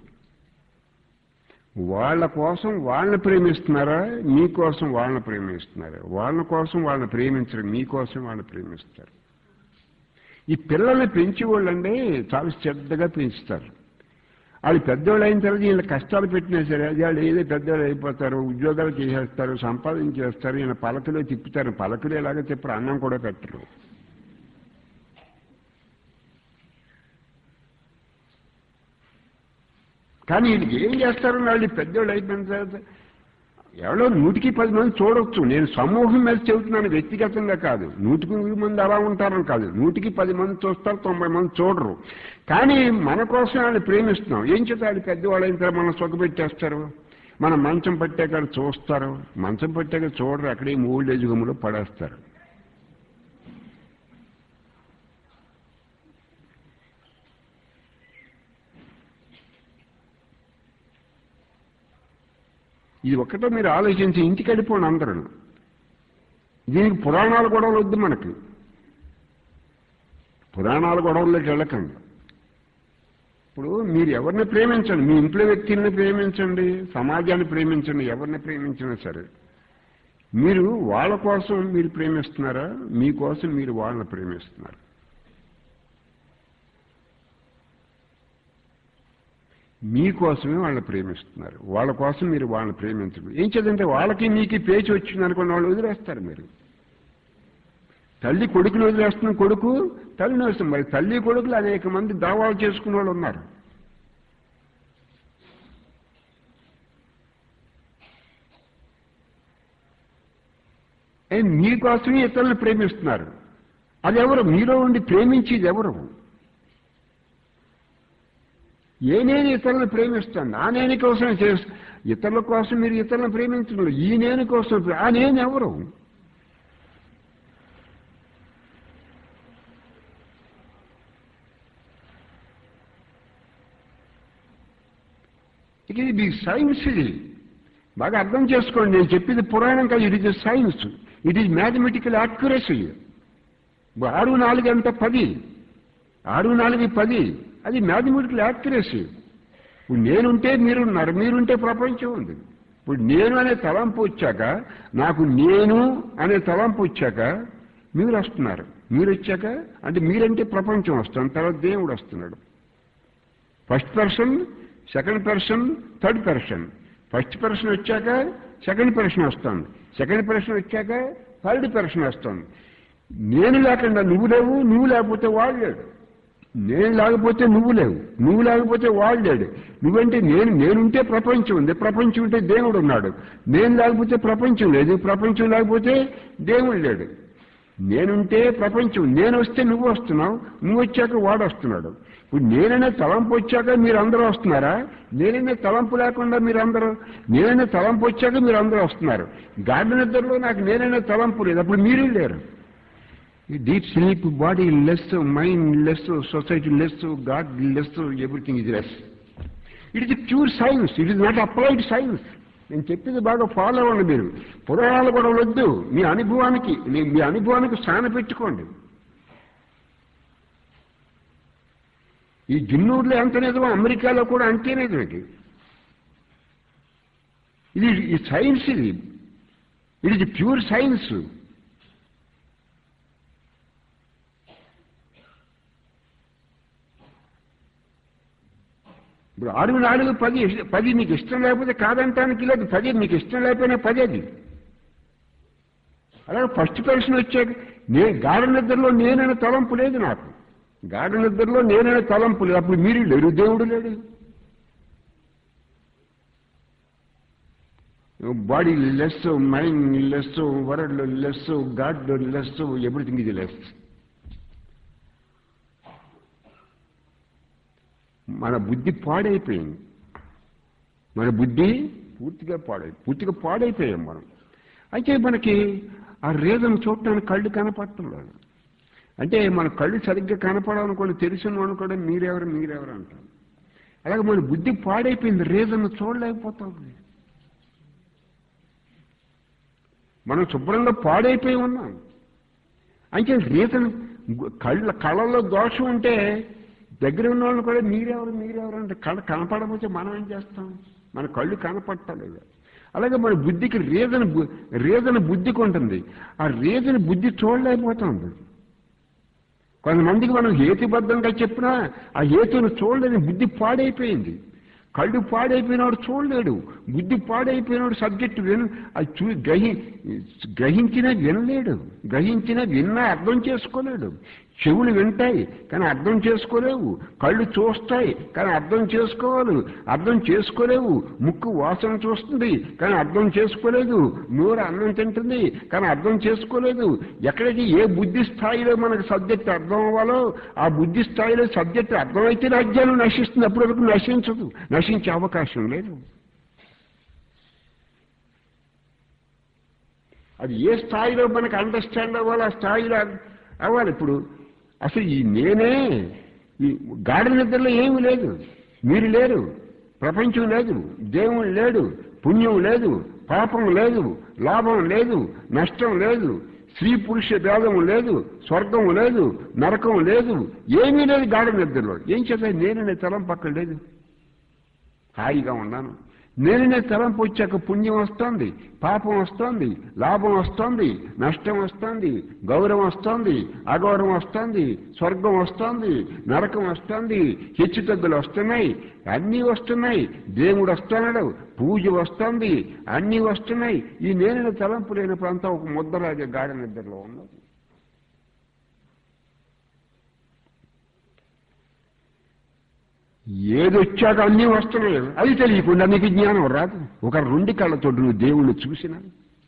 వాళ్ళ కోసం వాళ్ళని ప్రేమిస్తున్నారా మీకోసం వాళ్ళని ప్రేమిస్తున్నారా వాళ్ళ కోసం వాళ్ళని ప్రేమించరు మీకోసం వాళ్ళని ప్రేమిస్తారు ఈ పిల్లల్ని పెంచేవాళ్ళండి చాలా శ్రద్ధగా పెంచుతారు వాళ్ళు పెద్దవాళ్ళు అయిన తర్వాత వీళ్ళ కష్టాలు పెట్టినా సరే వాళ్ళు ఏదో పెద్దవాళ్ళు అయిపోతారు ఉద్యోగాలు చేసేస్తారు సంపాదించేస్తారు ఈయన పలకలో తిప్పుతారు పలకలు ఎలాగో తిప్పరు అన్నం కూడా పెట్టరు కానీ వీళ్ళకి ఏం చేస్తారు వాళ్ళు పెద్దవాళ్ళు అయిపోయిన తర్వాత ఎవరో నూటికి పది మంది చూడొచ్చు నేను సమూహం మీద చెబుతున్నాను వ్యక్తిగతంగా కాదు నూటికి నూరు మంది అలా ఉంటారని కాదు నూటికి పది మంది చూస్తారు తొంభై మంది చూడరు కానీ మన కోసం వాళ్ళని ప్రేమిస్తున్నాం ఏం చేత వాళ్ళు పెద్దవాళ్ళు అయిన తర్వాత మనం సొగబెట్టేస్తారు మన మంచం పట్టాక చూస్తారు మంచం పట్టాక చూడరు అక్కడే ఓల్డ్ ఏజ్ హోమ్లో పడేస్తారు ఇది ఒక్కటే మీరు ఆలోచించి ఇంటికి వెళ్ళిపోండి అందరూ దీనికి పురాణాలు గొడవలు వద్దు మనకి పురాణాల గొడవల్లోకి వెళ్ళకండి ఇప్పుడు మీరు ఎవరిని ప్రేమించండి మీ ఇంట్లో వ్యక్తుల్ని ప్రేమించండి సమాజాన్ని ప్రేమించండి ఎవరిని ప్రేమించినా సరే మీరు వాళ్ళ కోసం మీరు ప్రేమిస్తున్నారా మీకోసం మీరు వాళ్ళని ప్రేమిస్తున్నారు మీకోసమే వాళ్ళని ప్రేమిస్తున్నారు వాళ్ళ కోసం మీరు వాళ్ళని ప్రేమించరు ఏం చేద్దంటే వాళ్ళకి మీకు పేచి వచ్చింది అనుకున్న వాళ్ళు వదిలేస్తారు మీరు తల్లి కొడుకుని వదిలేస్తున్న కొడుకు తల్లిని వస్తుంది మరి తల్లి కొడుకులు అనేక మంది దావాలు చేసుకున్న వాళ్ళు ఉన్నారు ఏ మీకోసమే ఇతరులను ప్రేమిస్తున్నారు అది ఎవరు మీలో ఉండి ప్రేమించేది ఎవరు ఏ నేను ఇతరులను ప్రేమిస్తాను ఆ నేను కోసం చేస్తా ఇతరుల కోసం మీరు ఇతరులను ప్రేమించడం ఈ నేను కోసం ప్రే- ఆ నేను ఎవరు ఇక ఇది మీ సైన్స్ ఇది బాగా అర్థం చేసుకోండి నేను చెప్పింది పురాణం కాదు it is science it is mathematical accuracy ఆరు నాలుగు అంత పది ఆరు నాలుగు పది అది మ్యాథమెటికల్ యాక్యురసీ ఇప్పుడు నేనుంటే మీరున్నారు మీరుంటే ప్రపంచం ఉంది ఇప్పుడు నేను అనే తలంపు వచ్చాక నాకు నేను అనే తలంపు వచ్చాక మీరు వస్తున్నారు మీరు వచ్చాక అంటే మీరంటే ప్రపంచం వస్తుంది తర్వాత దేవుడు వస్తున్నాడు first person second person third person first person వచ్చాక సెకండ్ పర్సన్ వస్తుంది సెకండ్ పర్సన్ వచ్చాక థర్డ్ పర్సన్ వస్తుంది నేను లేకుండా నువ్వు లేవు నువ్వు లేకపోతే వాడు లేడు నేను లేకపోతే నువ్వు లేవు నువ్వు లేకపోతే వాడు లేడు నువ్వంటే నేను నేనుంటే ప్రపంచం ఉంది ప్రపంచం ఉంటే దేవుడు ఉన్నాడు నేను లేకపోతే ప్రపంచం లేదు ప్రపంచం లేకపోతే దేవుడు లేడు నేనుంటే ప్రపంచం నేను వస్తే నువ్వు వస్తున్నావు నువ్వు వచ్చాక వాడు వస్తున్నాడు ఇప్పుడు నేననే తలంపు వచ్చాక మీరు అందరూ వస్తున్నారా నేననే తలంపు లేకుండా మీరు అందరూ నేననే తలంపు వచ్చాక మీరు అందరూ వస్తున్నారు గాఢ నిద్రలో నాకు నేననే తలంపు లేదు అప్పుడు మీరు లేరు deep sleep body less mind less society less God less everything is less it is pure science it is not applied science నేను చెప్పింది బాగా ఫాలో అవ్వండి మీరు పురాణాలు కూడా వద్దు మీ అనుభవానికి మీ- మీ అనుభవానికి స్థాన పెట్టుకోండి ఈ జిన్నూరులో ఎంత నిజమో అమెరికాలో కూడా అంతే నిజం ఇది ఇది ఈ సైన్స్ ఇది ఇట్ ఇస్ ప్యూర్ సైన్స్ ఇప్పుడు ఆరు నాలుగు పది పది మీకు ఇష్టం లేకపోతే కాదంటానికి లేదు పది మీకు ఇష్టం లేకపోయినా పది అది అలాగే ఫస్ట్ పర్సన్ వచ్చాక నేను గాఢ నిద్రలో నేనైనా తలంపు లేదు నాకు గాఢ నిద్రలో నేనైనా తలంపు లేదు అప్పుడు మీరు లేరు దేవుడు లేడు body less mind less world less God less everything ఇది లెస్ మన బుద్ధి పాడైపోయింది మన బుద్ధి పూర్తిగా పాడై పూర్తిగా పాడైపోయాం మనం అయితే మనకి ఆ రీజన్ చూడటానికి కళ్ళు కనపడటం లేదు అంటే మన కళ్ళు సరిగ్గా కనపడాలనుకోండి తెలిసిన వాడు కూడా మీరెవరు మీరెవరు అంటారు అలాగే మన బుద్ధి పాడైపోయింది రీజన్ చూడలేకపోతాం మనం శుభ్రంగా పాడైపోయి ఉన్నాం అంటే రీజన్ కళ్ళ కళ్ళల్లో దోషం ఉంటే దగ్గర ఉన్న వాళ్ళు కూడా మీరెవరు మీరెవరు అంటే కళ్ళ కనపడకపోతే మనం ఏం చేస్తాం మన కళ్ళు కనపట్టలేదు అలాగే మన బుద్ధికి రీజన్ రీజన్ బుద్ధికి ఉంటుంది ఆ రీజన్ బుద్ధి చూడలేకపోతుంది కొంతమందికి మనం హేతుబద్ధంగా చెప్పినా ఆ హేతును చూడలేని బుద్ధి పాడైపోయింది కళ్ళు పాడైపోయినాడు చూడలేడు బుద్ధి పాడైపోయినాడు సబ్జెక్టు విను అది చూ గ్రహి గ్రహించినా వినలేడు గ్రహించినా విన్నా అర్థం చేసుకోలేడు చెవులు వింటాయి కానీ అర్థం చేసుకోలేవు కళ్ళు చూస్తాయి కానీ అర్థం చేసుకోవాలి అర్థం చేసుకోలేవు ముక్కు వాసన చూస్తుంది కానీ అర్థం చేసుకోలేదు నోరు అన్నం తింటుంది కానీ అర్థం చేసుకోలేదు ఎక్కడికి ఏ బుద్ధి స్థాయిలో మనకు సబ్జెక్ట్ అర్థం అవ్వాలో ఆ బుద్ధి స్థాయిలో సబ్జెక్ట్ అర్థమైతే రాజ్యాలు నశిస్తుంది అప్పటి వరకు నశించదు నశించే అవకాశం లేదు అది ఏ స్థాయిలో మనకు అండర్స్టాండ్ అవ్వాలి ఆ స్థాయిలో అవ్వాలి ఇప్పుడు అసలు ఈ నేనే ఈ గాఢ నిద్రలో ఏమీ లేదు మీరు లేరు ప్రపంచం లేదు దేవుడు లేడు పుణ్యం లేదు పాపం లేదు లాభం లేదు నష్టం లేదు స్త్రీ పురుష భేదం లేదు స్వర్గం లేదు నరకం లేదు ఏమీ లేదు గాఢ నిద్రలో ఏం చేత నేననే తలం పక్కన లేదు హాయిగా ఉన్నాను నేననే తలంపు వచ్చాక పుణ్యం వస్తుంది పాపం వస్తుంది లాభం వస్తుంది నష్టం వస్తుంది గౌరవం వస్తుంది అగౌరవం వస్తుంది స్వర్గం వస్తుంది నరకం వస్తుంది హెచ్చు తగ్గులు వస్తున్నాయి అన్నీ వస్తున్నాయి దేవుడు వస్తున్నాడు పూజ వస్తుంది అన్నీ వస్తున్నాయి ఈ నేననే తలంపు లేనప్పుడు అంతా ఒక ముద్దరాజు గాఢ నిద్రలో ఉన్నది ఏది వచ్చాక అన్నీ వస్తున్నాయి అది తెలియకుండా నీకు జ్ఞానం రాదు ఒక రెండు కళ్ళతో నువ్వు దేవుణ్ణి చూసిన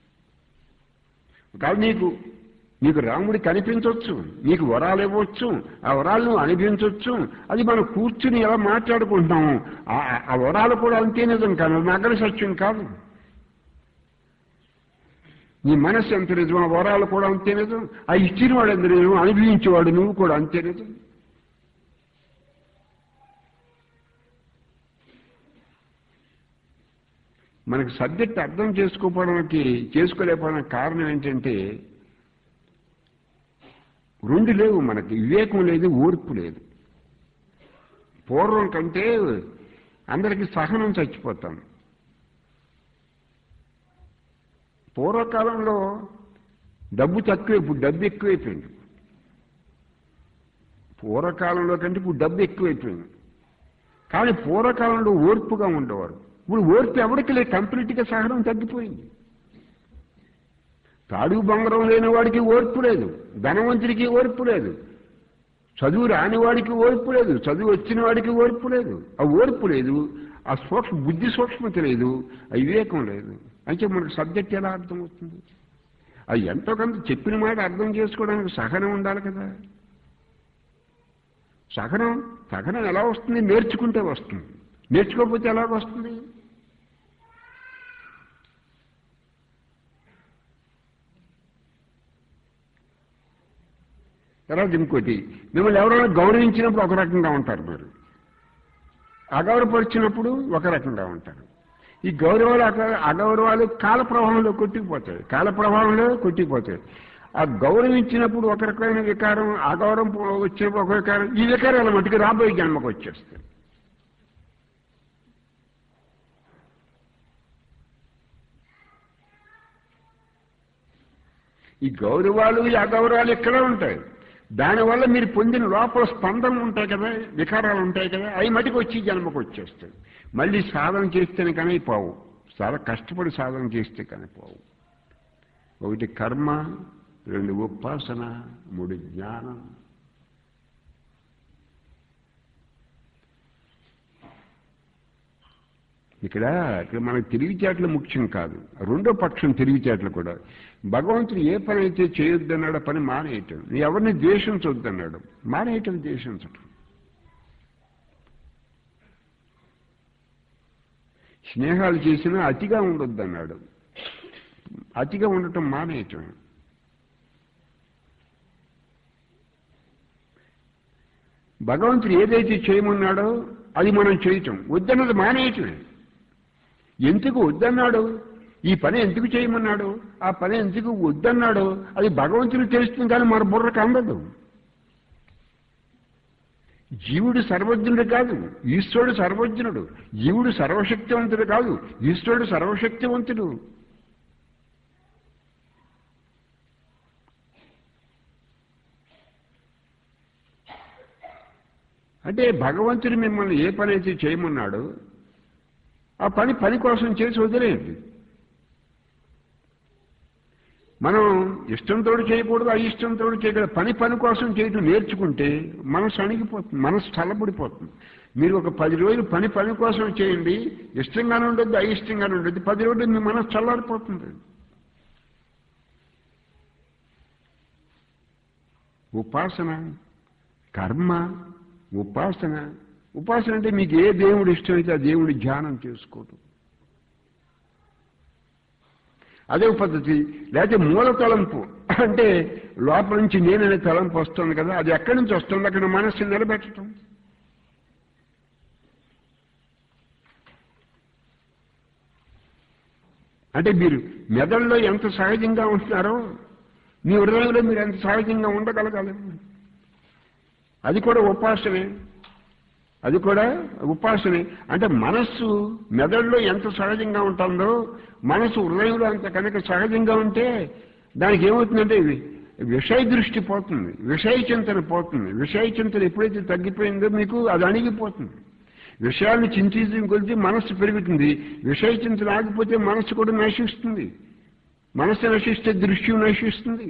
ఒకవేళ నీకు నీకు రాముడి కనిపించవచ్చు నీకు వరాలు ఇవ్వచ్చు ఆ వరాలు నువ్వు అనిపించవచ్చు అది మనం కూర్చుని ఎలా మాట్లాడుకుంటున్నాము ఆ వరాలు కూడా అంతే నిజం కాదు నగర సత్యం కాదు నీ మనస్సు ఎంత నిజం ఆ వరాలు కూడా అంతే నిజం ఆ ఇచ్చిన వాడు ఎంత నిజం అనుభవించేవాడు నువ్వు కూడా అంతే నిజం మనకు సబ్జెక్ట్ అర్థం చేసుకోవడానికి చేసుకోలేకపోవడానికి కారణం ఏంటంటే రెండు లేవు మనకి వివేకం లేదు ఓర్పు లేదు పూర్వం కంటే అందరికీ సహనం చచ్చిపోతాం పూర్వకాలంలో డబ్బు తక్కువ ఇప్పుడు డబ్బు ఎక్కువైపోయింది పూర్వకాలంలో కంటే ఇప్పుడు డబ్బు ఎక్కువైపోయింది కానీ పూర్వకాలంలో ఓర్పుగా ఉండేవారు ఇప్పుడు ఓర్పు ఎవరికి లేదు కంప్లీట్గా సహనం తగ్గిపోయింది తాడు బంగారం లేని వాడికి ఓర్పు లేదు ధనవంతుడికి ఓర్పు లేదు చదువు రాని వాడికి ఓర్పు లేదు చదువు వచ్చిన వాడికి ఓర్పు లేదు ఆ ఓర్పు లేదు ఆ సూక్ష్మ బుద్ధి సూక్ష్మత లేదు ఆ వివేకం లేదు అంటే మనకు సబ్జెక్ట్ ఎలా అర్థమవుతుంది అది ఎంతో కొంత చెప్పిన మాట అర్థం చేసుకోవడానికి సహనం ఉండాలి కదా సహనం సహనం ఎలా వస్తుంది నేర్చుకుంటే వస్తుంది నేర్చుకోకపోతే ఎలాగ వస్తుంది తర్వాత ఇంకోటి మిమ్మల్ని ఎవరైనా గౌరవించినప్పుడు ఒక రకంగా ఉంటారు మీరు అగౌరవపరిచినప్పుడు ఒక రకంగా ఉంటారు ఈ గౌరవాలు అగౌరవాలు కాల ప్రవాహంలో కొట్టుకుపోతాయి కాల ప్రవాహంలో కొట్టుకుపోతాయి ఆ గౌరవించినప్పుడు ఒక రకమైన వికారం అగౌరవం వచ్చినప్పుడు ఒక వికారం ఈ వికారాల మటుకు రాబోయే జన్మకు వచ్చేస్తాయి ఈ గౌరవాలు ఈ అగౌరవాలు ఇక్కడే ఉంటాయి దానివల్ల మీరు పొందిన లోపల స్పందనలు ఉంటాయి కదా వికారాలు ఉంటాయి కదా అవి మటుకు వచ్చి జన్మకు వచ్చేస్తాయి మళ్ళీ సాధన చేస్తేనే కానీ పోవు చాలా కష్టపడి సాధన చేస్తే కానీ పోవు ఒకటి కర్మ రెండు ఉపాసన మూడు జ్ఞానం ఇక్కడ ఇక్కడ మనకు తెలివితేటలు ముఖ్యం కాదు రెండో పక్షం తెలివితేటలు కూడా భగవంతుడు ఏ పని అయితే చేయొద్దన్నాడో పని మానేయటం నీ ఎవరిని ద్వేషించొద్దన్నాడు మానేయటం ద్వేషించటం స్నేహాలు చేసినా అతిగా ఉండొద్దన్నాడు అతిగా ఉండటం మానేయటం భగవంతుడు ఏదైతే చేయమన్నాడో అది మనం చేయటం వద్దన్నది మానేయటమే ఎందుకు వద్దన్నాడు ఈ పని ఎందుకు చేయమన్నాడు ఆ పని ఎందుకు వద్దన్నాడు అది భగవంతుడు తెలుస్తుంది కానీ మన బుర్రకు అందదు జీవుడు సర్వజ్ఞుడు కాదు ఈశ్వరుడు సర్వజ్ఞుడు జీవుడు సర్వశక్తివంతుడు కాదు ఈశ్వరుడు సర్వశక్తివంతుడు అంటే భగవంతుడు మిమ్మల్ని ఏ పని అయితే చేయమన్నాడో ఆ పని పని కోసం చేసి వదిలేయండి మనం ఇష్టంతో చేయకూడదు అయిష్టంతో చేయకూడదు పని పని కోసం చేయటం నేర్చుకుంటే మనసు అణిగిపోతుంది మనసు చల్లబడిపోతుంది మీరు ఒక పది రోజులు పని పని కోసం చేయండి ఇష్టంగానే ఉండొద్దు అయిష్టంగానే ఉండొద్దు పది రోజులు మీ మనసు చల్లారిపోతుంది ఉపాసన కర్మ ఉపాసన ఉపాసన అంటే మీకు ఏ దేవుడు ఇష్టమైతే ఆ దేవుడి ధ్యానం చేసుకోవటం అదే పద్ధతి లేకపోతే మూల తలంపు అంటే లోపల నుంచి నేననే తలంపు వస్తుంది కదా అది ఎక్కడి నుంచి వస్తుంది అక్కడ మనస్సు నిలబెట్టడం అంటే మీరు మెదడులో ఎంత సహజంగా ఉంటున్నారో మీ హృదయంలో మీరు ఎంత సహజంగా ఉండగలగాలి అది కూడా ఉపాసనే అది కూడా ఉపాసనే అంటే మనస్సు మెదడులో ఎంత సహజంగా ఉంటుందో మనసు హృదయంలో అంత కనుక సహజంగా ఉంటే దానికి ఏమవుతుందంటే ఇది విషయ దృష్టి పోతుంది విషయ చింతన పోతుంది విషయ చింతన ఎప్పుడైతే తగ్గిపోయిందో మీకు అది అణిగిపోతుంది విషయాన్ని చింతించిన కొద్దీ మనస్సు పెరుగుతుంది విషయ చింతన ఆగిపోతే మనస్సు కూడా నశిస్తుంది మనస్సు నశిస్తే దృశ్యం నశిస్తుంది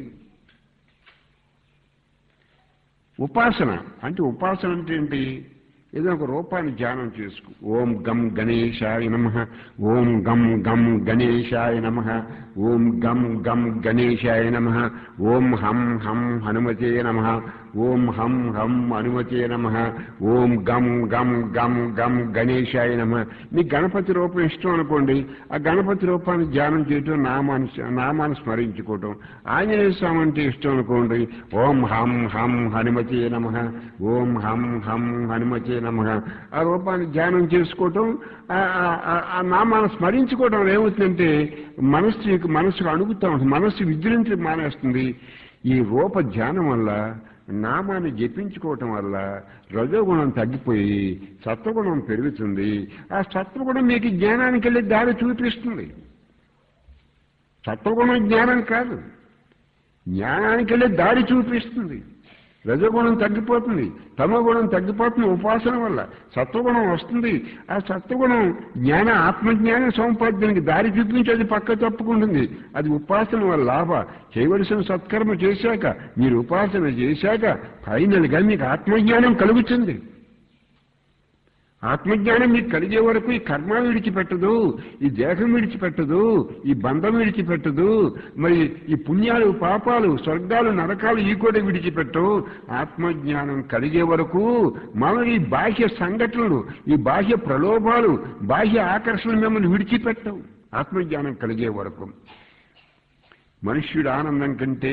ఉపాసన అంటే ఉపాసన అంటే ఏంటి ఏదో ఒక రూపాన్ని ధ్యానం చేసుకో ఓం గం గణేశాయ నమ ఓం గం గం గణేశాయ నమ ఓం గం గం గణేశాయ నమ ఓం హం హం హనుమతే నమ ఓం హం హం హనుమతే నమ ఓం గం గం గం గం గణేశాయ నమ మీకు గణపతి రూపం ఇష్టం అనుకోండి ఆ గణపతి రూపాన్ని ధ్యానం చేయటం నామాన్ని నామాన్ని స్మరించుకోవటం ఆంజనేయ స్వామి అంటే ఇష్టం అనుకోండి ఓం హం హం హనుమతే నమ ఓం హం హం హనుమతే నమ ఆ రూపాన్ని ధ్యానం చేసుకోవటం ఆ నామాన్ని స్మరించుకోవటం ఏమవుతుందంటే మనస్సు మనసుకు అణుగుతా ఉంటుంది మనస్సు విజృంచి మానేస్తుంది ఈ రూప ధ్యానం వల్ల నామాన్ని జపించుకోవటం వల్ల రజోగుణం తగ్గిపోయి సత్వగుణం పెరుగుతుంది ఆ సత్వగుణం మీకు జ్ఞానానికి వెళ్ళి దారి చూపిస్తుంది సత్వగుణం జ్ఞానం కాదు జ్ఞానానికి వెళ్ళి దారి చూపిస్తుంది రజగుణం తగ్గిపోతుంది తమగుణం తగ్గిపోతుంది ఉపాసన వల్ల సత్వగుణం వస్తుంది ఆ సత్వగుణం జ్ఞాన ఆత్మజ్ఞాన సముపాద్యానికి దారి చూపించి అది పక్క తప్పుకుంటుంది అది ఉపాసన వల్ల లాభ చేయవలసిన సత్కర్మ చేశాక మీరు ఉపాసన చేశాక ఫైనల్గా మీకు ఆత్మజ్ఞానం కలుగుతుంది ఆత్మజ్ఞానం మీకు కలిగే వరకు ఈ కర్మ విడిచిపెట్టదు ఈ దేహం విడిచిపెట్టదు ఈ బంధం విడిచిపెట్టదు మరి ఈ పుణ్యాలు పాపాలు స్వర్గాలు నరకాలు ఈ కూడా విడిచిపెట్టవు ఆత్మజ్ఞానం కలిగే వరకు మనం ఈ బాహ్య సంఘటనలు ఈ బాహ్య ప్రలోభాలు బాహ్య ఆకర్షణ మిమ్మల్ని విడిచిపెట్టవు ఆత్మజ్ఞానం కలిగే వరకు మనుష్యుడు ఆనందం కంటే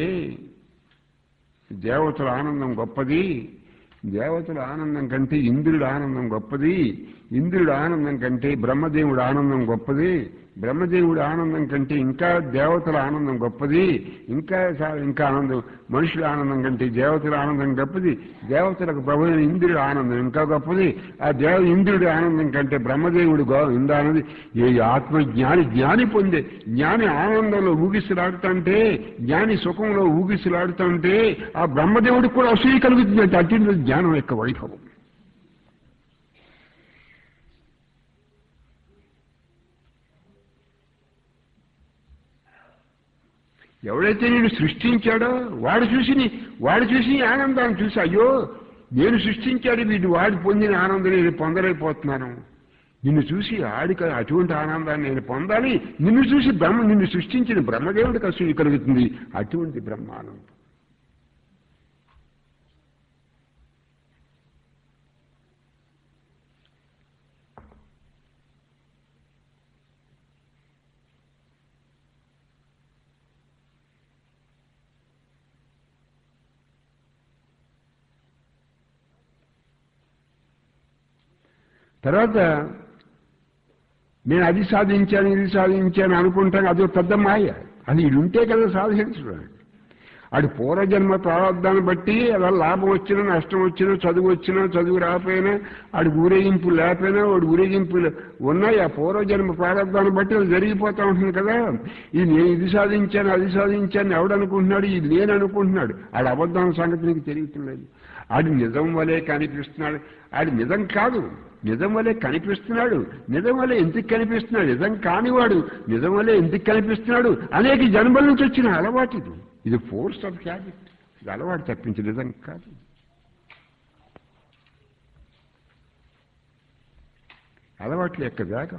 దేవతల ఆనందం గొప్పది దేవతల ఆనందం కంటే ఇంద్రుడి ఆనందం గొప్పది ఇంద్రుడి ఆనందం కంటే బ్రహ్మదేవుడి ఆనందం గొప్పది బ్రహ్మదేవుడి ఆనందం కంటే ఇంకా దేవతల ఆనందం గొప్పది ఇంకా ఇంకా ఆనందం మనుషుల ఆనందం కంటే దేవతల ఆనందం గొప్పది దేవతలకు ప్రభు ఇంద్రుడి ఆనందం ఇంకా గొప్పది ఆ దేవ ఇంద్రుడి ఆనందం కంటే బ్రహ్మదేవుడు గో ఇందానది ఏ ఆత్మ జ్ఞాని జ్ఞాని పొందే జ్ఞాని ఆనందంలో ఊగిసలాడుతుంటే జ్ఞాని సుఖంలో ఊగిసలాడుతుంటే ఆ బ్రహ్మదేవుడికి కూడా అసూయ కలుగుతుంది అంటే అటు జ్ఞానం యొక్క వైభవం ఎవడైతే నేను సృష్టించాడో వాడు చూసి నీ- వాడు చూసి నీ ఆనందాన్ని చూసి అయ్యో నేను సృష్టించాడు వీడు వాడు పొందిన ఆనందం నేను పొందలేకపోతున్నాను నిన్ను చూసి ఆడిక అటువంటి ఆనందాన్ని నేను పొందాలి నిన్ను చూసి బ్రహ్మ నిన్ను సృష్టించిన బ్రహ్మదేవుడికి అసూయ కలుగుతుంది అటువంటి బ్రహ్మానందం తర్వాత నేను అది సాధించాను ఇది సాధించాను అనుకుంటాను అదో పెద్ద మాయ అది ఇది ఉంటే కదా సాధించడం ఆడి పూర్వజన్మ ప్రారంధాన్ని బట్టి అలా లాభం వచ్చినా నష్టం వచ్చినా చదువు వచ్చినా చదువు రాకపోయినా ఆడి ఊరేగింపు లేకపోయినా వాడి ఊరేగింపు ఉన్నాయి ఆ పూర్వజన్మ ప్రారంధాన్ని బట్టి అది జరిగిపోతా ఉంటుంది కదా ఇది నేను ఇది సాధించాను అది సాధించాను ఎవడనుకుంటున్నాడు ఇది నేను అనుకుంటున్నాడు ఆడి అబద్ధం సంగతి నీకు తెలియట్లేదు ఆడి నిజం వలే కనిపిస్తున్నాడు ఆడి నిజం కాదు నిజం వలే కనిపిస్తున్నాడు నిజం వలే ఎందుకు కనిపిస్తున్నాడు నిజం కానివాడు నిజం వలే ఎందుకు కనిపిస్తున్నాడు అనేక జన్మల నుంచి వచ్చిన అలవాటు ఇది ఇది ఫోర్స్ ఆఫ్ హ్యాబిట్ ఇది అలవాటు తప్పించి నిజం కాదు అలవాట్ల యొక్క వేగం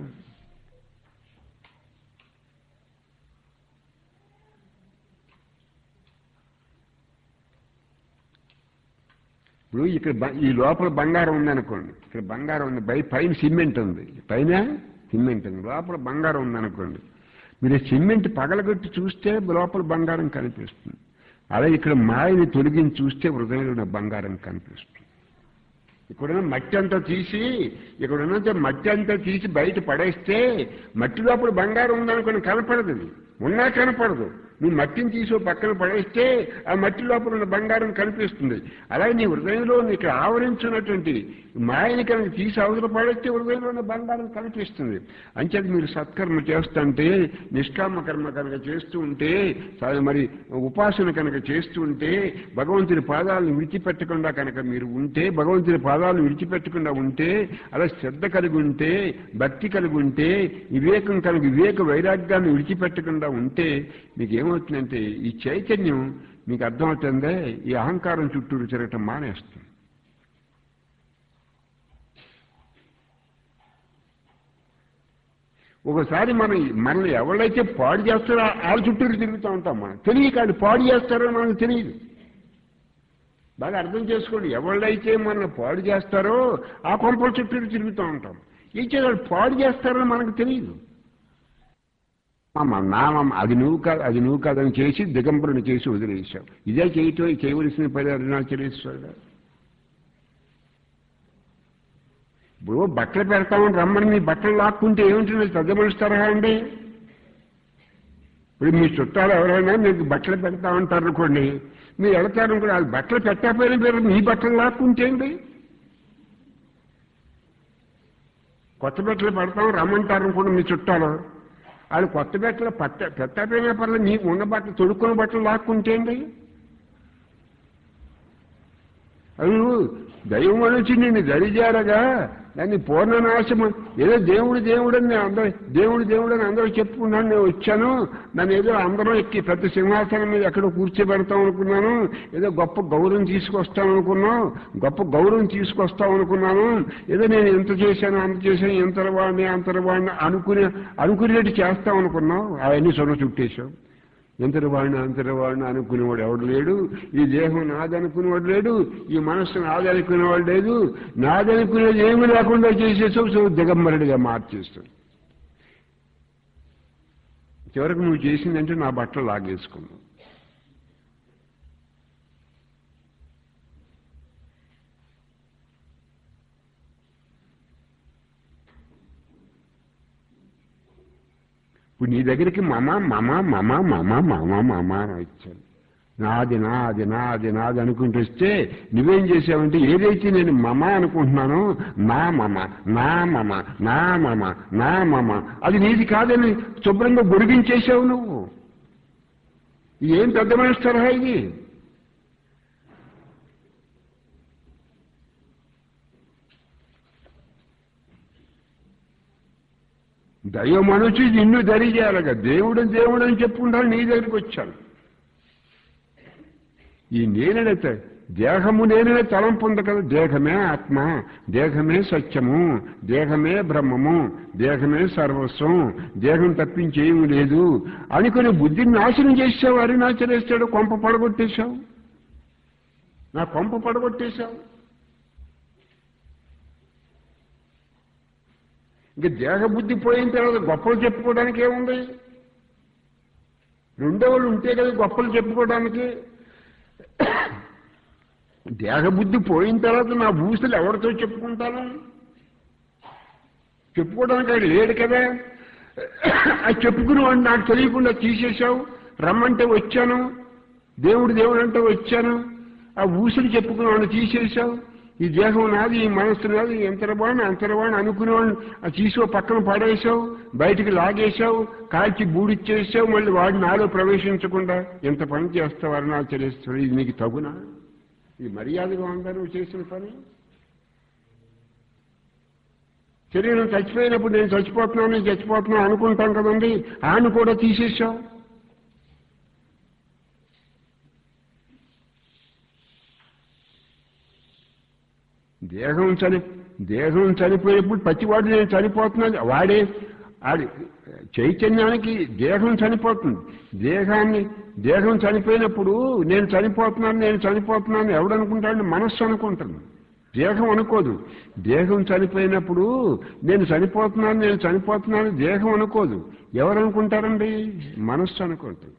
ఇప్పుడు ఇక్కడ బ- ఈ లోపల బంగారం ఉందనుకోండి ఇక్కడ బంగారం ఉంది బై పైన సిమెంట్ ఉంది పైన సిమెంట్ ఉంది లోపల బంగారం ఉందనుకోండి మీరు సిమెంట్ పగలగొట్టి చూస్తే లోపల బంగారం కనిపిస్తుంది అలా ఇక్కడ మాయని తొలగించి చూస్తే హృదయంలో ఉన్న బంగారం కనిపిస్తుంది ఇక్కడున్న మట్టి అంతా తీసి ఇక్కడ ఉన్నంత మట్టి అంతా తీసి బయట పడేస్తే మట్టి లోపల బంగారం ఉందనుకుని కనపడదు అది. ఉన్నా కనపడదు నువ్వు మట్టిని తీసి ఓ పక్కన పడేస్తే ఆ మట్టి లోపల ఉన్న బంగారం కనిపిస్తుంది అలాగే నీ హృదయంలో నీకు ఆవరించినటువంటి మాయని కనుక తీసి అవతల పడేస్తే హృదయంలో ఉన్న బంగారం కనిపిస్తుంది అంచేది మీరు సత్కర్మ చేస్తుంటే నిష్కామ కర్మ కనుక చేస్తూ ఉంటే స- మరి ఉపాసన కనుక చేస్తూ ఉంటే భగవంతుని పాదాలను విడిచిపెట్టకుండా కనుక మీరు ఉంటే భగవంతుని పాదాలను విడిచిపెట్టకుండా ఉంటే అలా శ్రద్ధ కలిగి ఉంటే భక్తి కలిగి ఉంటే వివేకం కలిగి వివేక వైరాగ్యాన్ని విడిచిపెట్టకుండా ఉంటే మీకు ఏమవుతుందంటే ఈ చైతన్యం మీకు అర్థమవుతుందే ఈ అహంకారం చుట్టూరు తిరగటం మానేస్తుంది ఒకసారి మనం మనల్ని ఎవరైతే పాడు చేస్తారో ఆ- వాళ్ళ చుట్టూరు తిరుగుతూ ఉంటాం మనం తెలియక వాళ్ళు పాడు చేస్తారో మనకు తెలియదు బాగా అర్థం చేసుకోండి ఎవళ్ళైతే మనల్ని పాడు చేస్తారో ఆ కొంపల చుట్టూరు తిరుగుతూ ఉంటాం ఇచ్చే వాళ్ళు పాడు చేస్తారో మనకు తెలియదు అమ్మ నామం అది నువ్వు కాదు అది నువ్వు కాదని చేసి దిగంబరుని చేసి వదిలేశావు ఇదే చేయటం చేయవలసిన పని అరుణాచలేశ్వరుడు ఇప్పుడు బట్టలు పెడతామని రమ్మని మీ బట్టలు లాక్కుంటే ఏముంటుంది పెద్ద మనిషి తరహా అండి ఇప్పుడు మీ చుట్టాలు ఎవరైనా మీకు బట్టలు పెడతా ఉంటారు అనుకోండి మీరు వెళతారు అనుకోండి వాళ్ళు బట్టలు పెట్టకపోయినా మీరు మీ బట్టలు లాక్కుంటే అండి కొత్త బట్టలు పెడతాం రమ్మంటారు అనుకోండి మీ చుట్టాలు వాళ్ళు కొత్త బట్టలు పట్ట పెట్టకపోయినా పర్లేదు మీకు ఉన్న బట్టలు తొడుక్కున్న బట్టలు లాక్కుంటే అండి అవి దైవం వచ్చి నిన్ను దరిజారగా దాన్ని పూర్ణనాశము ఏదో దేవుడు దేవుడు అని నేను అందరూ దేవుడు దేవుడు అని అందరూ చెప్పుకున్నాను నేను వచ్చాను నన్ను ఏదో అందరం ఎక్కి పెద్ద సింహాసనం మీద ఎక్కడో కూర్చోబెడతాం అనుకున్నాను ఏదో గొప్ప గౌరవం తీసుకొస్తాం అనుకున్నాం గొప్ప గౌరవం తీసుకొస్తాం అనుకున్నాను ఏదో నేను ఎంత చేశాను అంత చేశాను ఎంత వాడిని అంతర వాడిని అనుకునే అనుకునేట్టు చేస్తాం అనుకున్నాం అవన్నీ సొన్న చుట్టేశాం ఎంతటి వాడిని అంతటి వాడిని అనుకునేవాడు ఎవడు లేడు ఈ దేహం నాదనుకునేవాడు లేడు ఈ మనస్సు నాదనుకునేవాడు లేదు నాదనుకునేది ఏమీ లేకుండా చేసేసావు సో దిగంబరుడిగా మార్చేస్తావు చివరికి నువ్వు చేసిందంటే నా బట్టలు లాగేసుకున్నావు ఇప్పుడు నీ దగ్గరికి మమ మమ మమ మమ మమ మమ అని వచ్చాడు నాది నాది నాది నాది అనుకుంటూ వస్తే నువ్వేం చేసావంటే ఏదైతే నేను మమ అనుకుంటున్నానో నా మమ నా మమ నా మమ నా మమ అది నీది కాదని శుభ్రంగా బొడిగించేసావు నువ్వు ఏం పెద్ద మనిషి తరహా ఇది దైవం అనుచి నిన్ను దరి చేయాలగా దేవుడు దేవుడు అని చెప్పుకుంటాను నీ దగ్గరికి వచ్చాను ఈ నేనైతే దేహము నేననే తలంపు ఉంది కదా దేహమే ఆత్మ దేహమే సత్యము దేహమే బ్రహ్మము దేహమే సర్వస్వం దేహం తప్పించేమీ లేదు అనుకుని బుద్ధిని నాశనం చేసావు అరుణాచలేస్తాడు కొంప పడగొట్టేశావు నా కొంప పడగొట్టేశావు ఇంక దేహ బుద్ధి పోయిన తర్వాత గొప్పలు చెప్పుకోవడానికి ఏముంది రెండో వాళ్ళు ఉంటే కదా గొప్పలు చెప్పుకోవడానికి దేహబుద్ధి పోయిన తర్వాత నా భూసులు ఎవరితో చెప్పుకుంటాను చెప్పుకోవడానికి ఆయన లేడు కదా అది చెప్పుకునేవాడు నాకు తెలియకుండా తీసేశావు రమ్మంటే వచ్చాను దేవుడు దేవుడు అంటే వచ్చాను ఆ ఊసులు చెప్పుకునేవాడిని తీసేశావు ఈ దేహం నాది ఈ మనస్సు నాది ఎంతరవాణి అంతరవాణి అనుకునేవాడిని ఆ తీసుకో పక్కన పడేశావు బయటికి లాగేశావు కాల్చి బూడిచ్చేసావు మళ్ళీ వాడు నాలో ప్రవేశించకుండా ఎంత పని చేస్తావని నాకు తెలుస్తుంది ఇది నీకు తగునా ఇది మర్యాదగా ఉందా నువ్వు చేసిన పని శరీరం చచ్చిపోయినప్పుడు నేను చచ్చిపోతున్నాను నేను చచ్చిపోతున్నాను అనుకుంటాం కదండి ఆయన కూడా తీసేశావు దేహం చని దేహం చనిపోయేప్పుడు ప్రతివాడు నేను చనిపోతున్నాను వాడే ఆడి చైతన్యానికి దేహం చనిపోతుంది దేహాన్ని దేహం చనిపోయినప్పుడు నేను చనిపోతున్నాను నేను చనిపోతున్నాను ఎవడనుకుంటాడు మనస్సు అనుకుంటాను దేహం అనుకోదు దేహం చనిపోయినప్పుడు నేను చనిపోతున్నాను నేను చనిపోతున్నాను దేహం అనుకోదు ఎవరు అనుకుంటారండి మనస్సు అనుకుంటుంది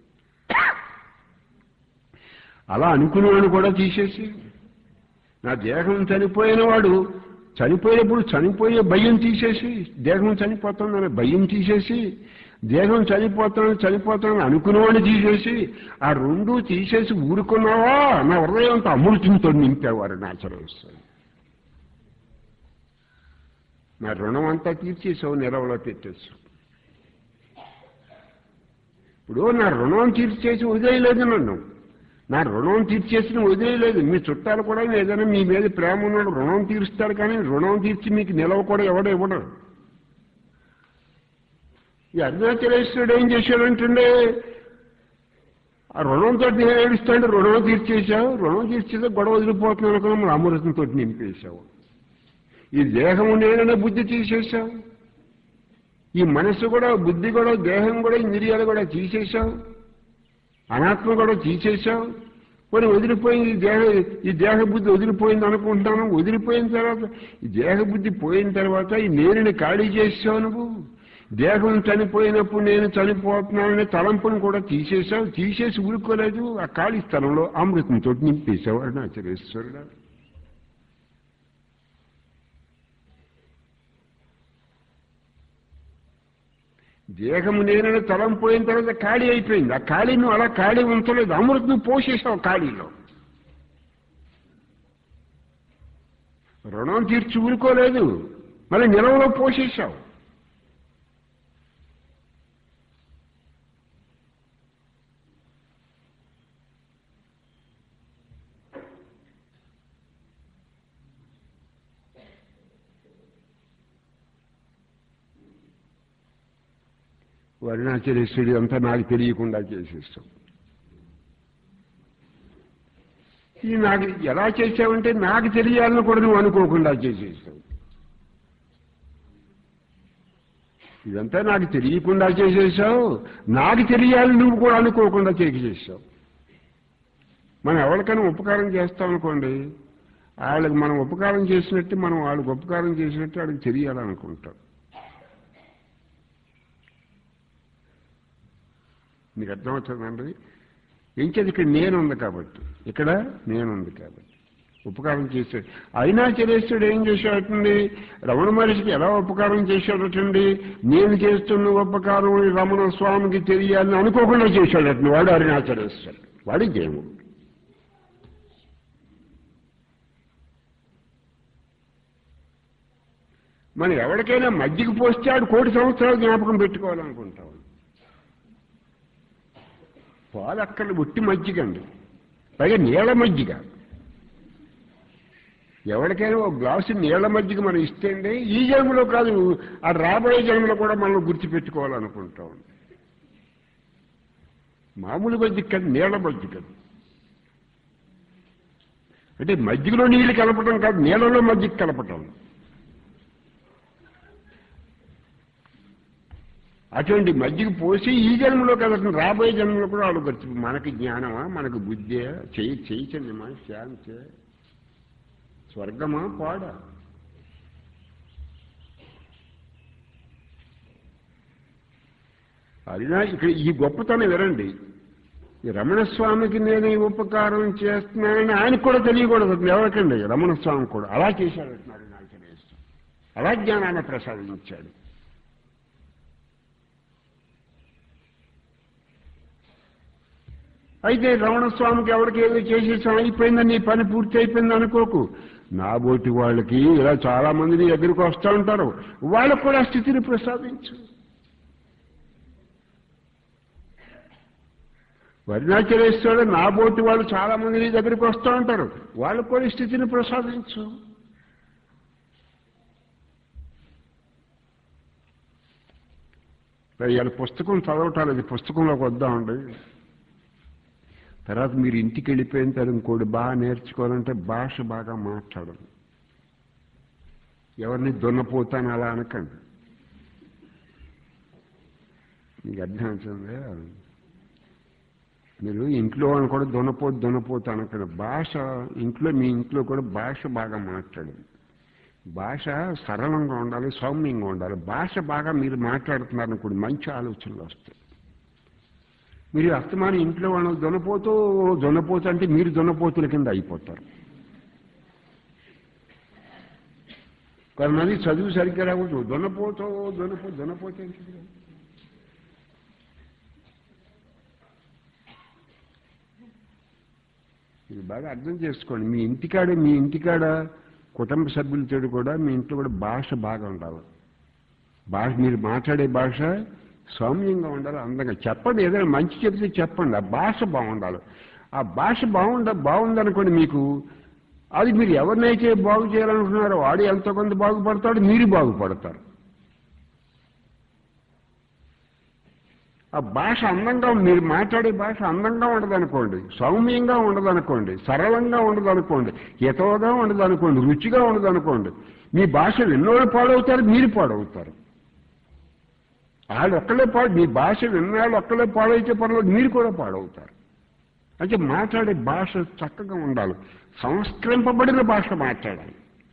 అలా అనుకునేవాడు కూడా తీసేసి నా దేహం చనిపోయిన వాడు చనిపోయినప్పుడు చనిపోయే భయం తీసేసి దేహం చనిపోతుందని భయం తీసేసి దేహం చనిపోతాను చనిపోతాను అనుకునేవాడిని తీసేసి ఆ రెండు తీసేసి ఊరుకున్నావా నా హృదయం అంతా అమృతంతో నింపేవారు నాచరవేస్తారు నా రుణం అంతా తీర్చేసావు నిలవలో పెట్టేసావు ఇప్పుడు నా రుణం తీర్చేసి వదిలేయలేదు నన్ను నా రుణం తీర్చేసిన వదిలేయలేదు మీ చుట్టాలు కూడా ఏదైనా మీ మీద ప్రేమ ఉన్నాడు రుణం తీరుస్తాడు కానీ రుణం తీర్చి మీకు నిలవ కూడా ఎవడో ఇవ్వడు ఈ అరుణాచలేశ్వరుడు ఏం చేశాడంటే ఆ రుణంతో నేను ఏడుస్తాడు రుణం తీర్చేశావు రుణం తీర్చేస్తే గొడవ వదిలిపోతున్నాను అనుకున్నా మన అమృతంతో నింపేశావు ఈ దేహము నేననే బుద్ధి తీసేశావు ఈ మనస్సు కూడా బుద్ధి కూడా దేహం కూడా ఇంద్రియాలు కూడా తీసేశావు అనాత్మ కూడా తీసేశావు కొన్ని వదిలిపోయింది ఈ దేహ ఈ దేహ బుద్ధి వదిలిపోయింది అనుకుంటున్నాను వదిలిపోయిన తర్వాత ఈ దేహ బుద్ధి పోయిన తర్వాత ఈ నేరుని ఖాళీ చేసావు నువ్వు దేహం చనిపోయినప్పుడు నేను చనిపోతున్నాననే తలంపును కూడా తీసేశావు తీసేసి ఊరుకోలేదు ఆ ఖాళీ స్థలంలో అమృతంతో నింపేశావు అరుణాచలేశ్వరుడు దేహము నేనని తలం పోయిన తర్వాత ఖాళీ అయిపోయింది ఆ ఖాళీ నువ్వు అలా ఖాళీ ఉంచలేదు అమృత్ నువ్వు పోసేసావు ఖాళీలో రుణం తీర్చి ఊరుకోలేదు మళ్ళీ నిలవలో పోసేసావు అరుణాచలేశ్వరుడు అంతా నాకు తెలియకుండా చేసేస్తాం ఈ నాకు ఎలా చేసావంటే నాకు తెలియాలని కూడా నువ్వు అనుకోకుండా చేసేస్తావు ఇదంతా నాకు తెలియకుండా చేసేసావు నాకు తెలియాలని నువ్వు కూడా అనుకోకుండా చేసేసావు మనం ఎవరికైనా ఉపకారం చేస్తాం అనుకోండి వాళ్ళకి మనం ఉపకారం చేసినట్టు మనం వాళ్ళకి ఉపకారం చేసినట్టు వాళ్ళకి తెలియాలనుకుంటాం మీకు అర్థమవుతుందండి ఇంకేది ఇక్కడ నేనుంది కాబట్టి ఇక్కడ నేనుంది కాబట్టి ఉపకారం చేసే అయినా చరేశ్వరుడు ఏం చేశాడటండి రమణ మహర్షికి ఎలా ఉపకారం చేశాడటండి నేను చేస్తున్న ఉపకారం ఈ రమణ స్వామికి తెలియాలని అనుకోకుండా చేశాడటండి వాడు అరుణాచలేశ్వరుడు వాడి దేవుడు మనం ఎవరికైనా మధ్యకి పోస్తే ఆడు కోటి సంవత్సరాలు జ్ఞాపకం పెట్టుకోవాలనుకుంటాం పాలు అక్కడ ఉట్టి మజ్జిగండి పైగా నీళ్ళ మజ్జిగ ఎవరికైనా ఒక గ్లాసు నీళ్ల మజ్జిగ మనం ఇస్తే అండి ఈ జన్మలో కాదు ఆ రాబోయే జన్మలో కూడా మనం గుర్తుపెట్టుకోవాలనుకుంటాం మామూలు మజ్జిగ కాదు నీళ్ల మజ్జిగ అంటే మజ్జిగలో నీళ్లు కలపటం కాదు నీళ్ళలో మజ్జిగ కలపటం అటువంటి మజ్జిగ పోసి ఈ జన్మలో కలపటం రాబోయే జన్మలో కూడా వాళ్ళు ఖర్చు మనకి జ్ఞానమా మనకు బుద్ధి చెయ్యి చైతన్యమా శాంతి స్వర్గమా పాడ అదినా ఇక్కడ ఈ గొప్పతనం వినండి ఈ రమణస్వామికి నేను ఈ ఉపకారం చేస్తున్నానని ఆయనకు కూడా తెలియకూడదు ఎవరికండి రమణస్వామి కూడా అలా చేశాడంటున్నాడు నాకు తెలియదు అలా జ్ఞానాన్ని ప్రసాదించాడు అయితే రమణస్వామికి ఎవరికి ఏదో చేసేసాం అయిపోయిందని నీ పని పూర్తి అయిపోయింది అనుకోకు నాబోటి వాళ్ళకి ఇలా చాలా మంది నీ దగ్గరికి వస్తూ ఉంటారు వాళ్ళకు కూడా ఆ స్థితిని ప్రసాదించు వరుణాచలేశ్వరుడు నాబోటి వాళ్ళు చాలా మంది నీ దగ్గరికి వస్తూ ఉంటారు వాళ్ళకు కూడా ఈ స్థితిని ప్రసాదించు ఇవాళ పుస్తకం చదవటాలు అది పుస్తకంలోకి వద్దామండి తర్వాత మీరు ఇంటికి వెళ్ళిపోయిన తర్వాత ఇంకోటి బాగా నేర్చుకోవాలంటే భాష బాగా మాట్లాడదు ఎవరిని దున్నపోతాను అలా అనకండి మీకు అర్థం అవుతుంది మీరు ఇంట్లో వాళ్ళని కూడా దున్నపోతు దున్నపోతు అనకండి భాష ఇంట్లో మీ ఇంట్లో కూడా భాష బాగా మాట్లాడండి భాష సరళంగా ఉండాలి సౌమ్యంగా ఉండాలి భాష బాగా మీరు మాట్లాడుతున్నారనుకోండి మంచి ఆలోచనలు వస్తాయి మీరు అస్తమానం ఇంట్లో వాళ్ళని దున్నపోతూ దున్నపోతూ అంటే మీరు దున్నపోతుల కింద అయిపోతారు కొంతమంది చదువు సరిగ్గా రావచ్చు దున్నపోతో దున్నపో దున్నపోతే ఏంటి? ఇది బాగా అర్థం చేసుకోండి మీ ఇంటికాడ మీ ఇంటికాడ కుటుంబ సభ్యులతో కూడా మీ ఇంట్లో కూడా భాష బాగా ఉండాలి భాష మీరు మాట్లాడే భాష సౌమ్యంగా ఉండాలి అందంగా చెప్పండి ఏదైనా మంచి చెప్తే చెప్పండి ఆ భాష బాగుండాలి ఆ భాష బాగుండ బాగుందనుకోండి మీకు అది మీరు ఎవరినైతే బాగు చేయాలనుకుంటున్నారో వాడు ఎంతో కొంత బాగుపడతాడు మీరు బాగుపడతారు ఆ భాష అందంగా మీరు మాట్లాడే భాష అందంగా ఉండదనుకోండి సౌమ్యంగా ఉండదనుకోండి సరళంగా ఉండదనుకోండి హితవుగా ఉండదనుకోండి రుచిగా ఉండదనుకోండి మీ భాష ఎన్నోళ్ళు పాడవుతారు మీరు పాడవుతారు వాళ్ళు ఒక్కలే పాడు మీ భాష విన్నాళ్ళు ఒక్కలే పాడైతే పర్లేదు మీరు కూడా పాడవుతారు అంటే మాట్లాడే భాష చక్కగా ఉండాలి సంస్కరింపబడిన భాష మాట్లాడాలి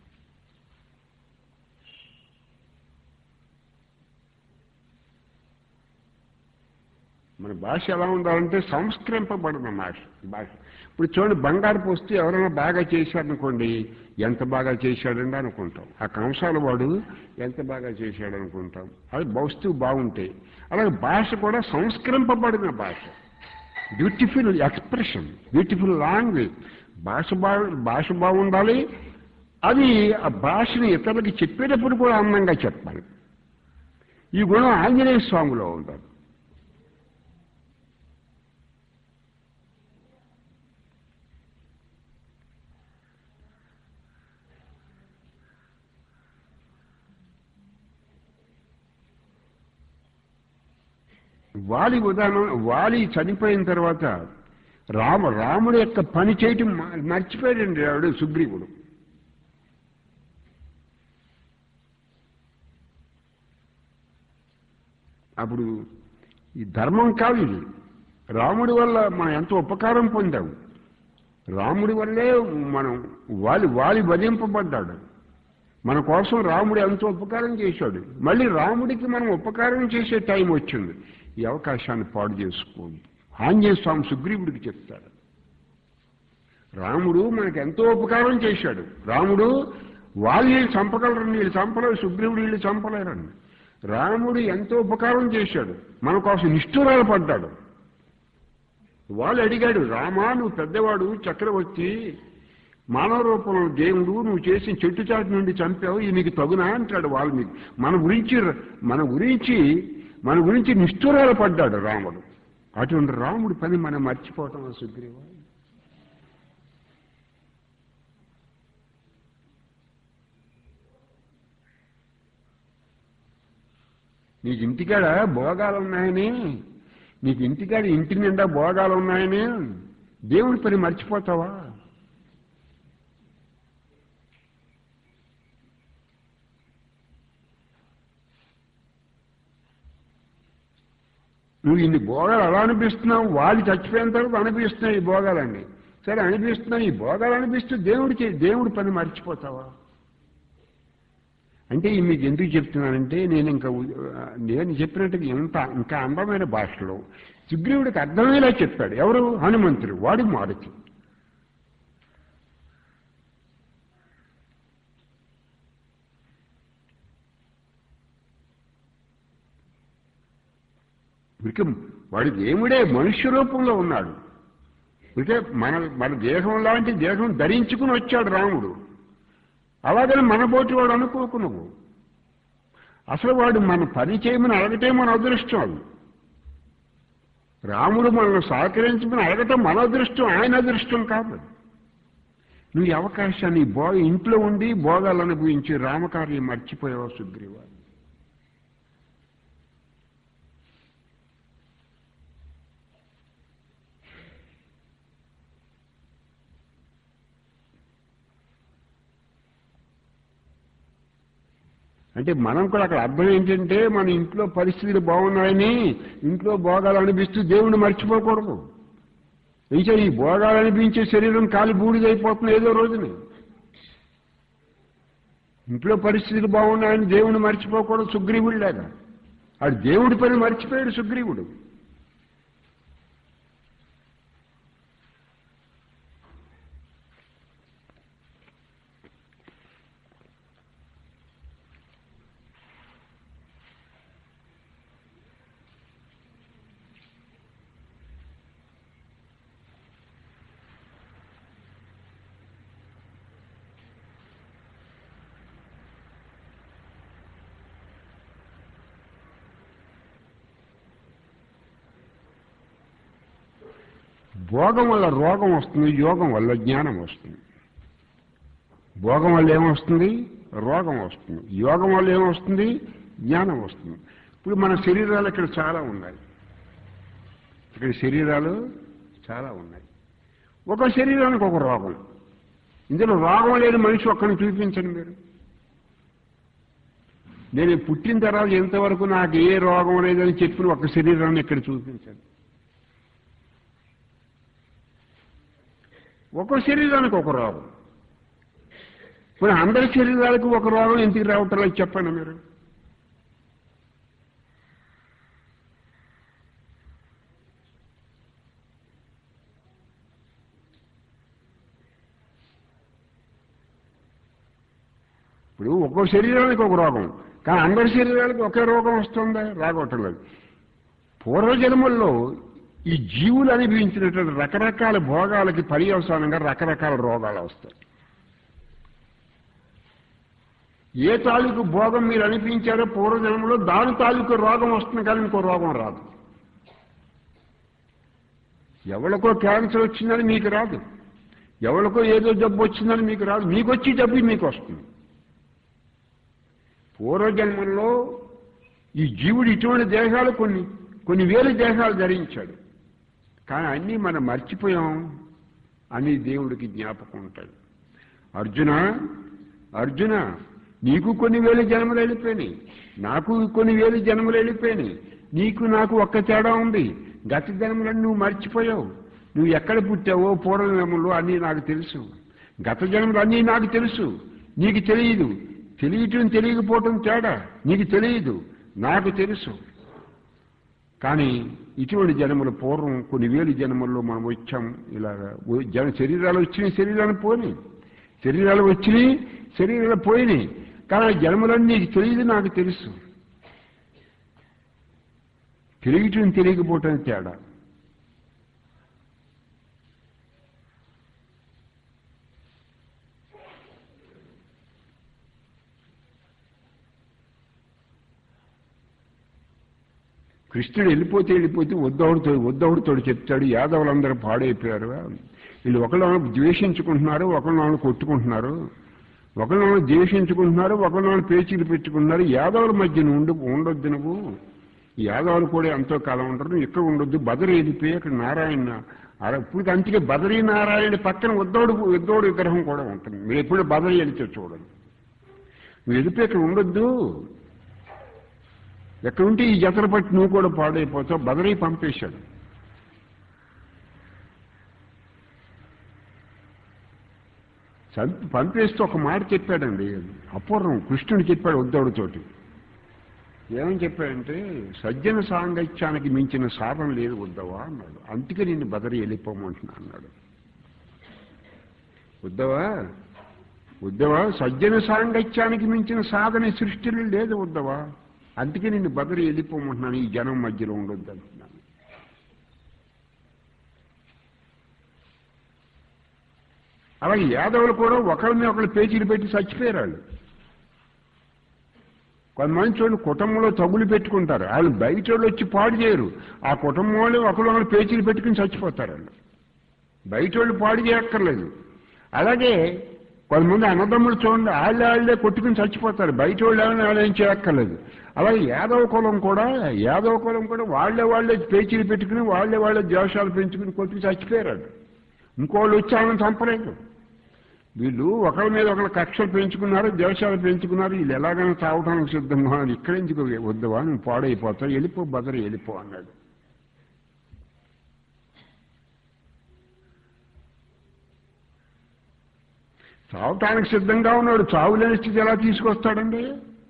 మన భాష ఎలా ఉండాలంటే సంస్కరింపబడిన భాష భాష ఇప్పుడు చూడండి బంగారపు వస్తూ ఎవరైనా బాగా చేశారనుకోండి ఎంత బాగా చేశాడండి అనుకుంటాం ఆ కంసాల వాడు ఎంత బాగా చేశాడు అనుకుంటాం అది వస్తువు బాగుంటే అలాగే భాష కూడా సంస్కరింపబడిన భాష బ్యూటిఫుల్ ఎక్స్ప్రెషన్ బ్యూటిఫుల్ లాంగ్వేజ్ భాష బాగు భాష బాగుండాలి అది ఆ భాషని ఇతరులకి చెప్పేటప్పుడు కూడా అందంగా చెప్పాలి ఈ గుణం ఆంజనేయ స్వామిలో ఉండాలి వాలి ఉదాహరణ వాలి చనిపోయిన తర్వాత రామ రాముడు యొక్క పని చేయటం మ- మర్చిపోయాడండి ఆవిడ సుగ్రీవుడు అప్పుడు ఈ ధర్మం కాదు ఇది రాముడి వల్ల మనం ఎంతో ఉపకారం పొందాము రాముడి వల్లే మనం వాలి వాలి వధింపబడ్డాడు మన కోసం రాముడు ఎంతో ఉపకారం చేశాడు మళ్ళీ రాముడికి మనం ఉపకారం చేసే టైం వచ్చింది ఈ అవకాశాన్ని పాడు చేసుకోండి ఆంజనేయ స్వామి సుగ్రీవుడికి చెప్తాడు రాముడు మనకు ఎంతో ఉపకారం చేశాడు రాముడు వాళ్ళు వీళ్ళు చంపగలరు వీళ్ళు చంపలేరు సుగ్రీవుడు వీళ్ళు చంపలేరని రాముడు ఎంతో ఉపకారం చేశాడు మన కోసం నిష్ఠురాలు పడ్డాడు వాళ్ళు అడిగాడు రామా నువ్వు పెద్దవాడు చక్రవర్తి మానవ రూపంలో దేవుడు నువ్వు చేసిన చెట్టు చాటు నుండి చంపావు ఇది నీకు తగునా అంటాడు వాల్మీకి మన గురించి మన గురించి మన గురించి నిష్ఠురాలు పడ్డాడు రాముడు అటువంటి రాముడి పని మనం మర్చిపోవటం సుగ్రీవ నీకు ఇంటికాడ భోగాలు ఉన్నాయని నీకు ఇంటికాడ ఇంటి నిండా భోగాలు ఉన్నాయని దేవుడి పని మర్చిపోతావా నువ్వు ఇన్ని భోగాలు అలా అనిపిస్తున్నావు వాళ్ళు చచ్చిపోయిన తర్వాత అనిపిస్తున్నావు ఈ భోగాలన్నీ సరే అనిపిస్తున్నావు ఈ భోగాలు అనిపిస్తూ దేవుడికి దేవుడి పని మర్చిపోతావా అంటే ఈ మీకు ఎందుకు చెప్తున్నానంటే నేను ఇంకా ఉ- నేను చెప్పినట్టుగా ఇంత ఇంకా అందమైన భాషలో సుగ్రీవుడికి అర్థమయ్యేలా చెప్పాడు ఎవరు హనుమంతుడు వాడి మారుతి ఇక వాడి దేవుడే మనుష్య రూపంలో ఉన్నాడు ఇక మన మన దేహం లాంటి దేహం ధరించుకుని వచ్చాడు రాముడు అలాగని మన బోటి వాడు అనుకోకు నువ్వు అసలు వాడు మన పని చేయమని అడగటే మన అదృష్టం అది రాముడు మనల్ని సహకరించమని అడగటం మన అదృష్టం ఆయన అదృష్టం కాదు నువ్వు ఈ అవకాశాన్ని ఈ భో ఇంట్లో ఉండి భోగాలు అనుభవించి రామకార్యం మర్చిపోయావు సుగ్రీవా అంటే మనం కూడా అక్కడ అర్థం ఏంటంటే మన ఇంట్లో పరిస్థితులు బాగున్నాయని ఇంట్లో భోగాలు అనిపిస్తూ దేవుణ్ణి మర్చిపోకూడదు అయితే ఈ భోగాలు అనిపించే శరీరం కాలి బూడిదైపోతుంది ఏదో రోజుని ఇంట్లో పరిస్థితులు బాగున్నాయని దేవుణ్ణి మర్చిపోకూడదు సుగ్రీవుడు లేక ఆడు దేవుడి పని మర్చిపోయాడు సుగ్రీవుడు భోగం వల్ల రోగం వస్తుంది యోగం వల్ల జ్ఞానం వస్తుంది భోగం వల్ల ఏమొస్తుంది రోగం వస్తుంది యోగం వల్ల ఏమొస్తుంది జ్ఞానం వస్తుంది ఇప్పుడు మన శరీరాలు ఇక్కడ చాలా ఉన్నాయి ఇక్కడ శరీరాలు చాలా ఉన్నాయి ఒక శరీరానికి ఒక రోగం ఇందులో రోగం లేని మనిషి ఒక్కరిని చూపించండి మీరు నేను పుట్టిన తర్వాత ఎంతవరకు నాకు ఏ రోగం లేదని చెప్పిన ఒక శరీరాన్ని ఇక్కడ చూపించండి ఒక శరీరానికి ఒక రోగం ఇప్పుడు అందరి శరీరాలకు ఒక రోగం ఎందుకు రావటం లేదు చెప్పండి మీరు ఇప్పుడు ఒక్కో శరీరానికి ఒక రోగం కానీ అందరి శరీరాలకు ఒకే రోగం వస్తుందా రాగవటం లేదు పూర్వజన్మల్లో ఈ జీవులు అనుభవించినటువంటి రకరకాల భోగాలకి పర్యవసానంగా రకరకాల రోగాలు వస్తాయి ఏ తాలూకు భోగం మీరు అనిపించారో పూర్వజన్మలో దాని తాలూకు రోగం వస్తుంది కానీ ఇంకో రోగం రాదు ఎవరికో క్యాన్సర్ వచ్చిందని మీకు రాదు ఎవరికో ఏదో జబ్బు వచ్చిందని మీకు రాదు మీకు వచ్చి జబ్బు మీకు వస్తుంది పూర్వజన్మల్లో ఈ జీవుడు ఇటువంటి దేహాలు కొన్ని కొన్ని వేల దేహాలు ధరించాడు కానీ అన్నీ మనం మర్చిపోయాం అని దేవుడికి జ్ఞాపకం ఉంటాడు అర్జున అర్జున నీకు కొన్ని వేల జన్మలు వెళ్ళిపోయినాయి నాకు కొన్ని వేల జన్మలు వెళ్ళిపోయినాయి నీకు నాకు ఒక్క తేడా ఉంది గత జన్మలను నువ్వు మర్చిపోయావు నువ్వు ఎక్కడ పుట్టావో పూర్వజన్మలో అన్నీ నాకు తెలుసు గత జన్మలు అన్నీ నాకు తెలుసు నీకు తెలియదు తెలియటం తెలియకపోవటం తేడా నీకు తెలియదు నాకు తెలుసు కానీ ఇటువంటి జన్మల పూర్వం కొన్ని వేలు జన్మల్లో మనం వచ్చాం ఇలాగా ఓ- జన శరీరాలు వచ్చినాయి శరీరాలు పోయినాయి శరీరాలు వచ్చినాయి శరీరాలు పోయినాయి కానీ ఆ జన్మలన్నీ నీకు తెలియదు నాకు తెలుసు తెలియటం తెలియకపోవటం తేడా కృష్ణుడు వెళ్ళిపోతే వెళ్ళిపోతే ఉద్దవుడితో ఉద్దవుడితో చెప్తాడు యాదవులందరూ పాడైపోయారు వీళ్ళు ఒకళ్ళని ద్వేషించుకుంటున్నారు ఒకళ్ళని కొట్టుకుంటున్నారు ఒకళ్ళని ద్వేషించుకుంటున్నారు ఒకళ్ళని పేచీలు పెట్టుకుంటున్నారు యాదవుల మధ్య ఉండు ఉండొద్దు నువ్వు ఈ యాదవులు కూడా ఎంతో కాలం ఉంటారు నువ్వు ఇక్కడ ఉండొద్దు బదరి వెళ్ళిపోయి అక్కడ నారాయణ అలా ఇప్పుడు అందుకే బదరీ నారాయణ పక్కన ఉద్దవుడు ఉద్దవుడు విగ్రహం కూడా ఉంటుంది మీరు ఎప్పుడు బదరి వెళితే చూడండి నువ్వు వెళ్ళిపోయి ఇక్కడ ఉండొద్దు ఎక్కడ ఉంటే ఈ జతలు పట్టి నువ్వు కూడా పాడైపోతావు బదరీ పంపేశాడు చంపి పంపేస్తూ ఒక మాట చెప్పాడండి అపూర్వం కృష్ణుడు చెప్పాడు ఉద్దవుడితోటి ఏమని చెప్పాడంటే సజ్జన సాంగత్యానికి మించిన సాధన లేదు ఉద్దవా అన్నాడు అందుకే నిన్ను బదరి వెళ్ళిపోమంటున్నా అన్నాడు ఉద్దవా ఉద్దవా సజ్జన సాంగత్యానికి మించిన సాధన ఈ సృష్టిలో లేదు ఉద్దవా అందుకే నిన్ను బదరి వెళ్ళిపోమంటున్నాను ఈ జనం మధ్యలో ఉండొద్దు అంటున్నాను అలాగే యాదవులు కూడా ఒకరిని ఒకరు పేచీలు పెట్టి చచ్చిపోయారు వాళ్ళు కొంతమంది చూడండి కుటుంబంలో తగులు పెట్టుకుంటారు వాళ్ళు బయట వాళ్ళు వచ్చి పాడు చేయరు ఆ కుటుంబం వాళ్ళు ఒకరు ఒకరు పేచీలు పెట్టుకుని చచ్చిపోతారు వాళ్ళు బయట వాళ్ళు పాడు చేయక్కర్లేదు అలాగే కొంతమంది అన్నదమ్ములు చూడండి వాళ్ళే వాళ్ళే కొట్టుకుని చచ్చిపోతారు బయట వాళ్ళు ఏమైనా వాళ్ళు ఏం చేయక్కర్లేదు అలాగే యాదవ కులం కూడా యాదవ కులం కూడా వాళ్ళే వాళ్ళే పేచీలు పెట్టుకుని వాళ్ళే వాళ్ళే ద్వేషాలు పెంచుకుని కొట్టుకుని చచ్చిపోయారు వాళ్ళు. ఇంకోళ్ళు వచ్చి ఆమెను చంపలేదు వీళ్ళు ఒకరి మీద ఒకరు కక్షలు పెంచుకున్నారు ద్వేషాలు పెంచుకున్నారు వీళ్ళు ఎలాగైనా తావటానికి సిద్ధంగా ఉన్నారు. ఇక్కడి నుంచి వద్దవా నువ్వు పాడైపోతావు వెళ్ళిపో బదరు వెళ్ళిపో అన్నాడు చావటానికి సిద్ధంగా ఉన్నాడు చావు లేని స్థితి ఎలా తీసుకొస్తాడండి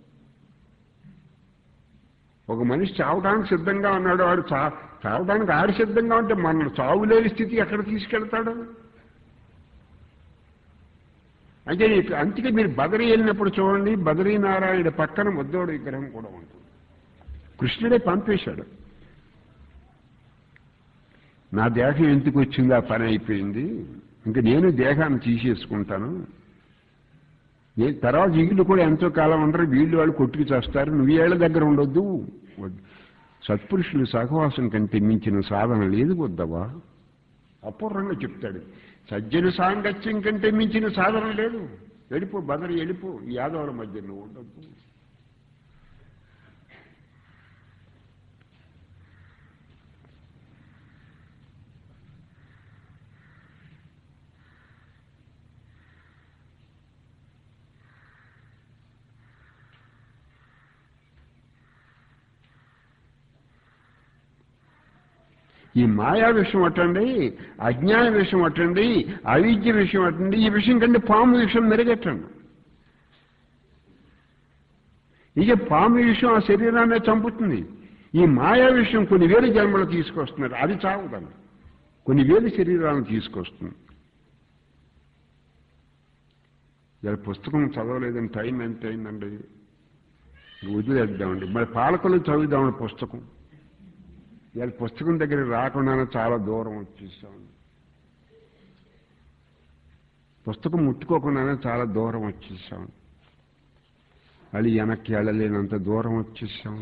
ఒక మనిషి చావటానికి సిద్ధంగా ఉన్నాడు వాడు చా చావటానికి ఆడి సిద్ధంగా ఉంటే మన చావు లేని స్థితి ఎక్కడ తీసుకెళ్తాడు అంటే ఈ- అందుకే మీరు బదరి వెళ్ళినప్పుడు చూడండి బదరీనారాయణ పక్కన ముద్దోడు విగ్రహం కూడా ఉంటుంది కృష్ణుడే పంపేశాడు నా దేహం ఎందుకు వచ్చింది ఆ పని అయిపోయింది ఇంకా నేను దేహాన్ని తీసేసుకుంటాను నేను తర్వాత వీళ్ళు కూడా ఎంతో కాలం ఉండరు వీళ్ళు వాళ్ళు కొట్టుకు చేస్తారు నువ్వు ఏళ్ళ దగ్గర ఉండొద్దు వద్దు. సత్పురుషులు సహవాసం కంటే మించిన సాధన లేదు వద్దవా అపూర్వంగా చెప్తాడు సజ్జన సాంగత్యం కంటే మించిన సాధన లేదు వెళ్ళిపో బదరి వెళ్ళిపో ఈ యాదవుల మధ్య నువ్వు ఉండొద్దు ఈ మాయా విషయం అట్టండి అజ్ఞాన విషయం అట్టండి అవిద్య విషయం అట్టండి ఈ విషయం కంటే పాము విషయం మెరుగెట్టండి ఇక పాము విషయం ఆ శరీరాన్ని చంపుతుంది ఈ మాయా విషయం కొన్ని వేల జన్మలు తీసుకొస్తున్నారు అది చావుదండి కొన్ని వేల శరీరాలను తీసుకొస్తుంది ఇలా పుస్తకం చదవలేదని టైం ఎంత అయిందండి వదిలేద్దామండి మరి పాలకులు చదువుదామండి పుస్తకం ఇవాళ పుస్తకం దగ్గర రాకుండానే చాలా దూరం వచ్చేసాం పుస్తకం ముట్టుకోకుండానే చాలా దూరం వచ్చేసాం అది వెనక్కి వెళ్ళలేనంత దూరం వచ్చేసాం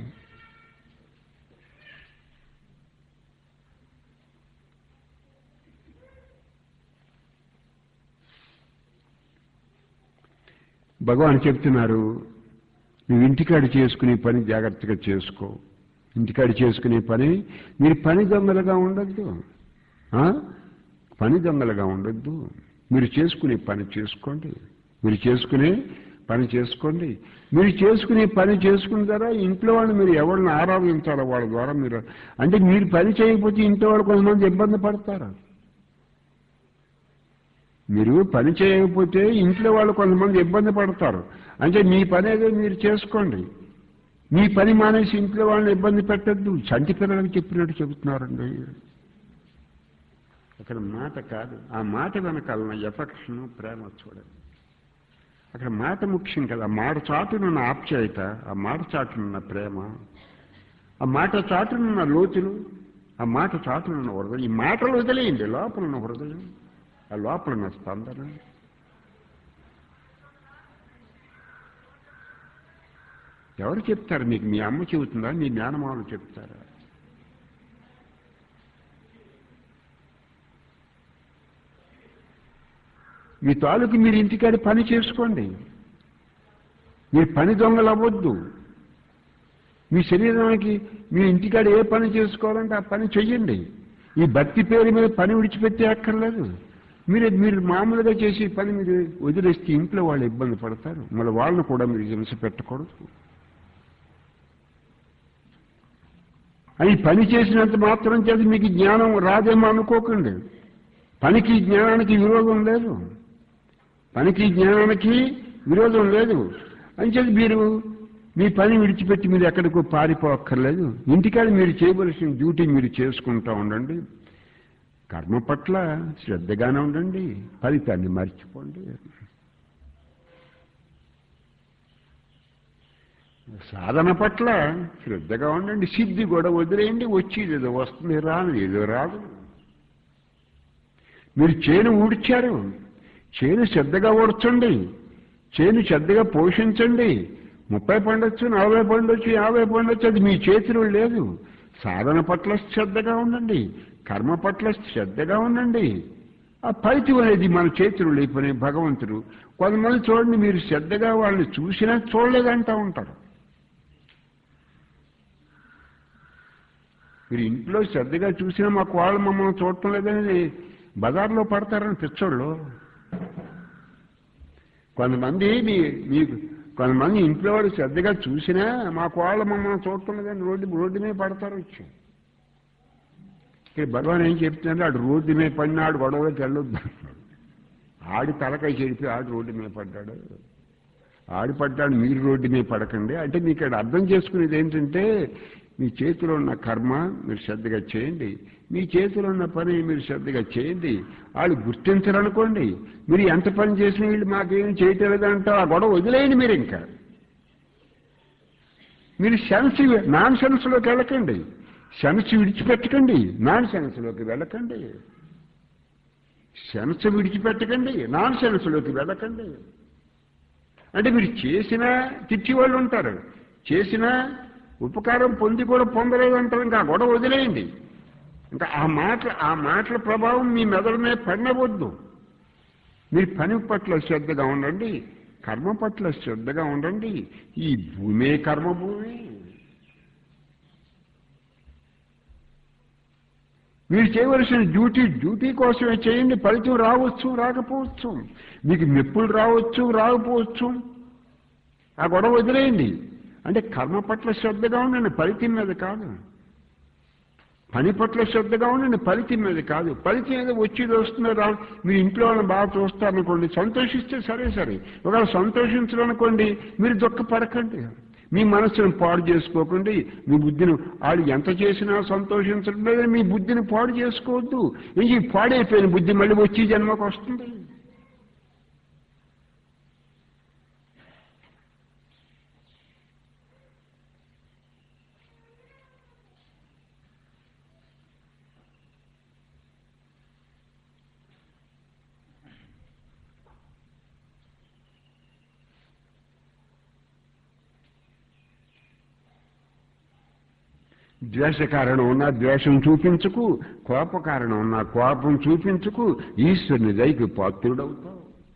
భగవాన్ చెప్తున్నారు నువ్వు ఇంటికాడ చేసుకునే పని జాగ్రత్తగా చేసుకో ఇంటికాడ చేసుకునే పని మీరు పని దొంగలుగా ఉండొద్దు ఆ? పని దొంగలుగా ఉండొద్దు మీరు చేసుకునే పని చేసుకోండి మీరు చేసుకునే పని చేసుకోండి మీరు చేసుకునే పని చేసుకున్న ద్వారా ఇంట్లో వాళ్ళు మీరు ఎవరిని ఆరాధించాలో వాళ్ళ ద్వారా మీరు అంటే మీరు పని చేయకపోతే ఇంట్లో వాళ్ళు కొంతమంది ఇబ్బంది పడతారు మీరు పని చేయకపోతే ఇంట్లో వాళ్ళు కొంతమంది ఇబ్బంది పడతారు అంటే మీ పని ఏదో మీరు చేసుకోండి మీ పని మానేసి ఇంట్లో వాళ్ళని ఇబ్బంది పెట్టద్దు చంటి పిల్లలకు చెప్పినట్టు చెబుతున్నారండి అక్కడ మాట కాదు ఆ మాట వెనకాలన్న ఎఫెక్షన్ ప్రేమ చూడండి అక్కడ మాట ముఖ్యం కదా ఆ మాట చాటునున్న ఆప్యాయత ఆ మాట చాటునున్న ప్రేమ ఆ మాట చాటునున్న లోతులు ఆ మాట చాటునున్న హృదయం ఈ మాటలు వదిలేయండి లోపల ఉన్న హృదయం ఆ లోపల ఉన్న స్పందన ఎవరు చెప్తారు మీకు మీ అమ్మ చెబుతుందా మీ జ్ఞానమాలు చెప్తారా మీ తాలూకు మీరు ఇంటికాడ పని చేసుకోండి మీరు పని దొంగలు అవ్వద్దు మీ శరీరానికి మీ ఇంటికాడ ఏ పని చేసుకోవాలంటే ఆ పని చెయ్యండి ఈ భక్తి పేరు మీద పని విడిచిపెట్టే అక్కర్లేదు మీరు మీరు మామూలుగా చేసే పని మీరు వదిలేస్తే ఇంట్లో వాళ్ళు ఇబ్బంది పడతారు మళ్ళీ వాళ్ళని కూడా మీరు హింస పెట్టకూడదు అది పని చేసినంత మాత్రం చేసి మీకు జ్ఞానం రాదేమో అనుకోకండి పనికి జ్ఞానానికి విరోధం లేదు పనికి జ్ఞానానికి విరోధం లేదు అంచేది మీరు మీ పని విడిచిపెట్టి మీరు ఎక్కడికో పారిపోక్కర్లేదు ఇంటికాడ మీరు చేయవలసిన డ్యూటీ మీరు చేసుకుంటూ ఉండండి కర్మ పట్ల శ్రద్ధగానే ఉండండి ఫలితాన్ని మర్చిపోండి సాధన పట్ల శ్రద్ధగా ఉండండి సిద్ధి కూడా వదిలేయండి వచ్చేది ఏదో వస్తుంది రాదు ఏదో రాదు మీరు చేను ఊడ్చారు చేను శ్రద్ధగా ఊడ్చండి చేను శ్రద్ధగా పోషించండి ముప్పై పండొచ్చు నలభై పండొచ్చు యాభై పండొచ్చు అది మీ చేతిలో లేదు సాధన పట్ల శ్రద్ధగా ఉండండి కర్మ పట్ల శ్రద్ధగా ఉండండి ఆ ఫలితం అనేది మన చేతిలో లేపనే భగవంతుడు కొంతమంది చూడండి మీరు శ్రద్ధగా వాళ్ళని చూసినా చూడలేదంటా ఉంటారు మీరు ఇంట్లో శ్రద్ధగా చూసినా మాకు వాళ్ళు మమ్మల్ని చూడటం లేదని బజార్లో పడతారని పిచ్చోళ్ళు కొంతమంది మీ మీకు కొంతమంది ఇంట్లో వాడు శ్రద్ధగా చూసినా మాకు వాళ్ళు మమ్మల్ని చూడటం లేదని రోడ్డు రోడ్డు మీద పడతారు వచ్చి ఇక్కడ భగవాన్ ఏం చెప్తున్నాడు ఆడు రోడ్డు మీద పడినాడు గొడవలోకి వెళ్ళొద్దు ఆడి తలకాయ చెడిపి ఆడు రోడ్డు మీద పడ్డాడు ఆడి పడ్డాడు మీరు రోడ్డు మీద పడకండి అంటే మీకు ఇక్కడ అర్థం చేసుకునేది ఏంటంటే మీ చేతిలో ఉన్న కర్మ మీరు శ్రద్ధగా చేయండి మీ చేతిలో ఉన్న పని మీరు శ్రద్ధగా చేయండి వాళ్ళు గుర్తించరనుకోండి మీరు ఎంత పని చేసిన వీళ్ళు మాకేం చేయటలేదంటే ఆ గొడవ వదిలేయండి మీరు ఇంకా మీరు సెన్స్ నాన్ సెన్స్లోకి వెళ్ళకండి సెన్స్ విడిచిపెట్టకండి నాన్ సెన్స్లోకి వెళ్ళకండి సెన్స్ విడిచిపెట్టకండి నాన్ సెన్స్లోకి వెళ్ళకండి అంటే మీరు చేసినా తిట్టి వాళ్ళు ఉంటారు చేసినా ఉపకారం పొంది కూడా పొందలేదంటారు ఇంకా ఆ గొడవ వదిలేయండి ఇంకా ఆ మాటల ఆ మాటల ప్రభావం మీ మెదడు మీద పడినవద్దు మీరు పని పట్ల శ్రద్ధగా ఉండండి కర్మ పట్ల శ్రద్ధగా ఉండండి ఈ భూమే కర్మభూమి మీరు చేయవలసిన డ్యూటీ డ్యూటీ కోసమే చేయండి ఫలితం రావచ్చు రాకపోవచ్చు మీకు మెప్పులు రావచ్చు రాకపోవచ్చు ఆ గొడవ వదిలేయండి అంటే కర్మ పట్ల శ్రద్ధగా ఉండండి ఫలితం మీద కాదు పని పట్ల శ్రద్ధగా ఉండండి ఫలితం మీద కాదు ఫలితం ఏదో వచ్చేది వస్తుందో రా మీరు ఇంట్లో వాళ్ళని బాగా చూస్తారనుకోండి సంతోషిస్తే సరే సరే ఒకవేళ సంతోషించాలనుకోండి మీరు దుఃఖపడకండి మీ మనస్సును పాడు చేసుకోకండి మీ బుద్ధిని వాళ్ళు ఎంత చేసినా సంతోషించడం లేదని మీ బుద్ధిని పాడు చేసుకోవద్దు ఇంక ఈ పాడైపోయిన బుద్ధి మళ్ళీ వచ్చి జన్మకు వస్తుంది ద్వేష కారణం ఉన్న ద్వేషం చూపించుకు కోప కారణం ఉన్న కోపం చూపించుకు ఈశ్వరుని దయకి పాత్రుడవుతావు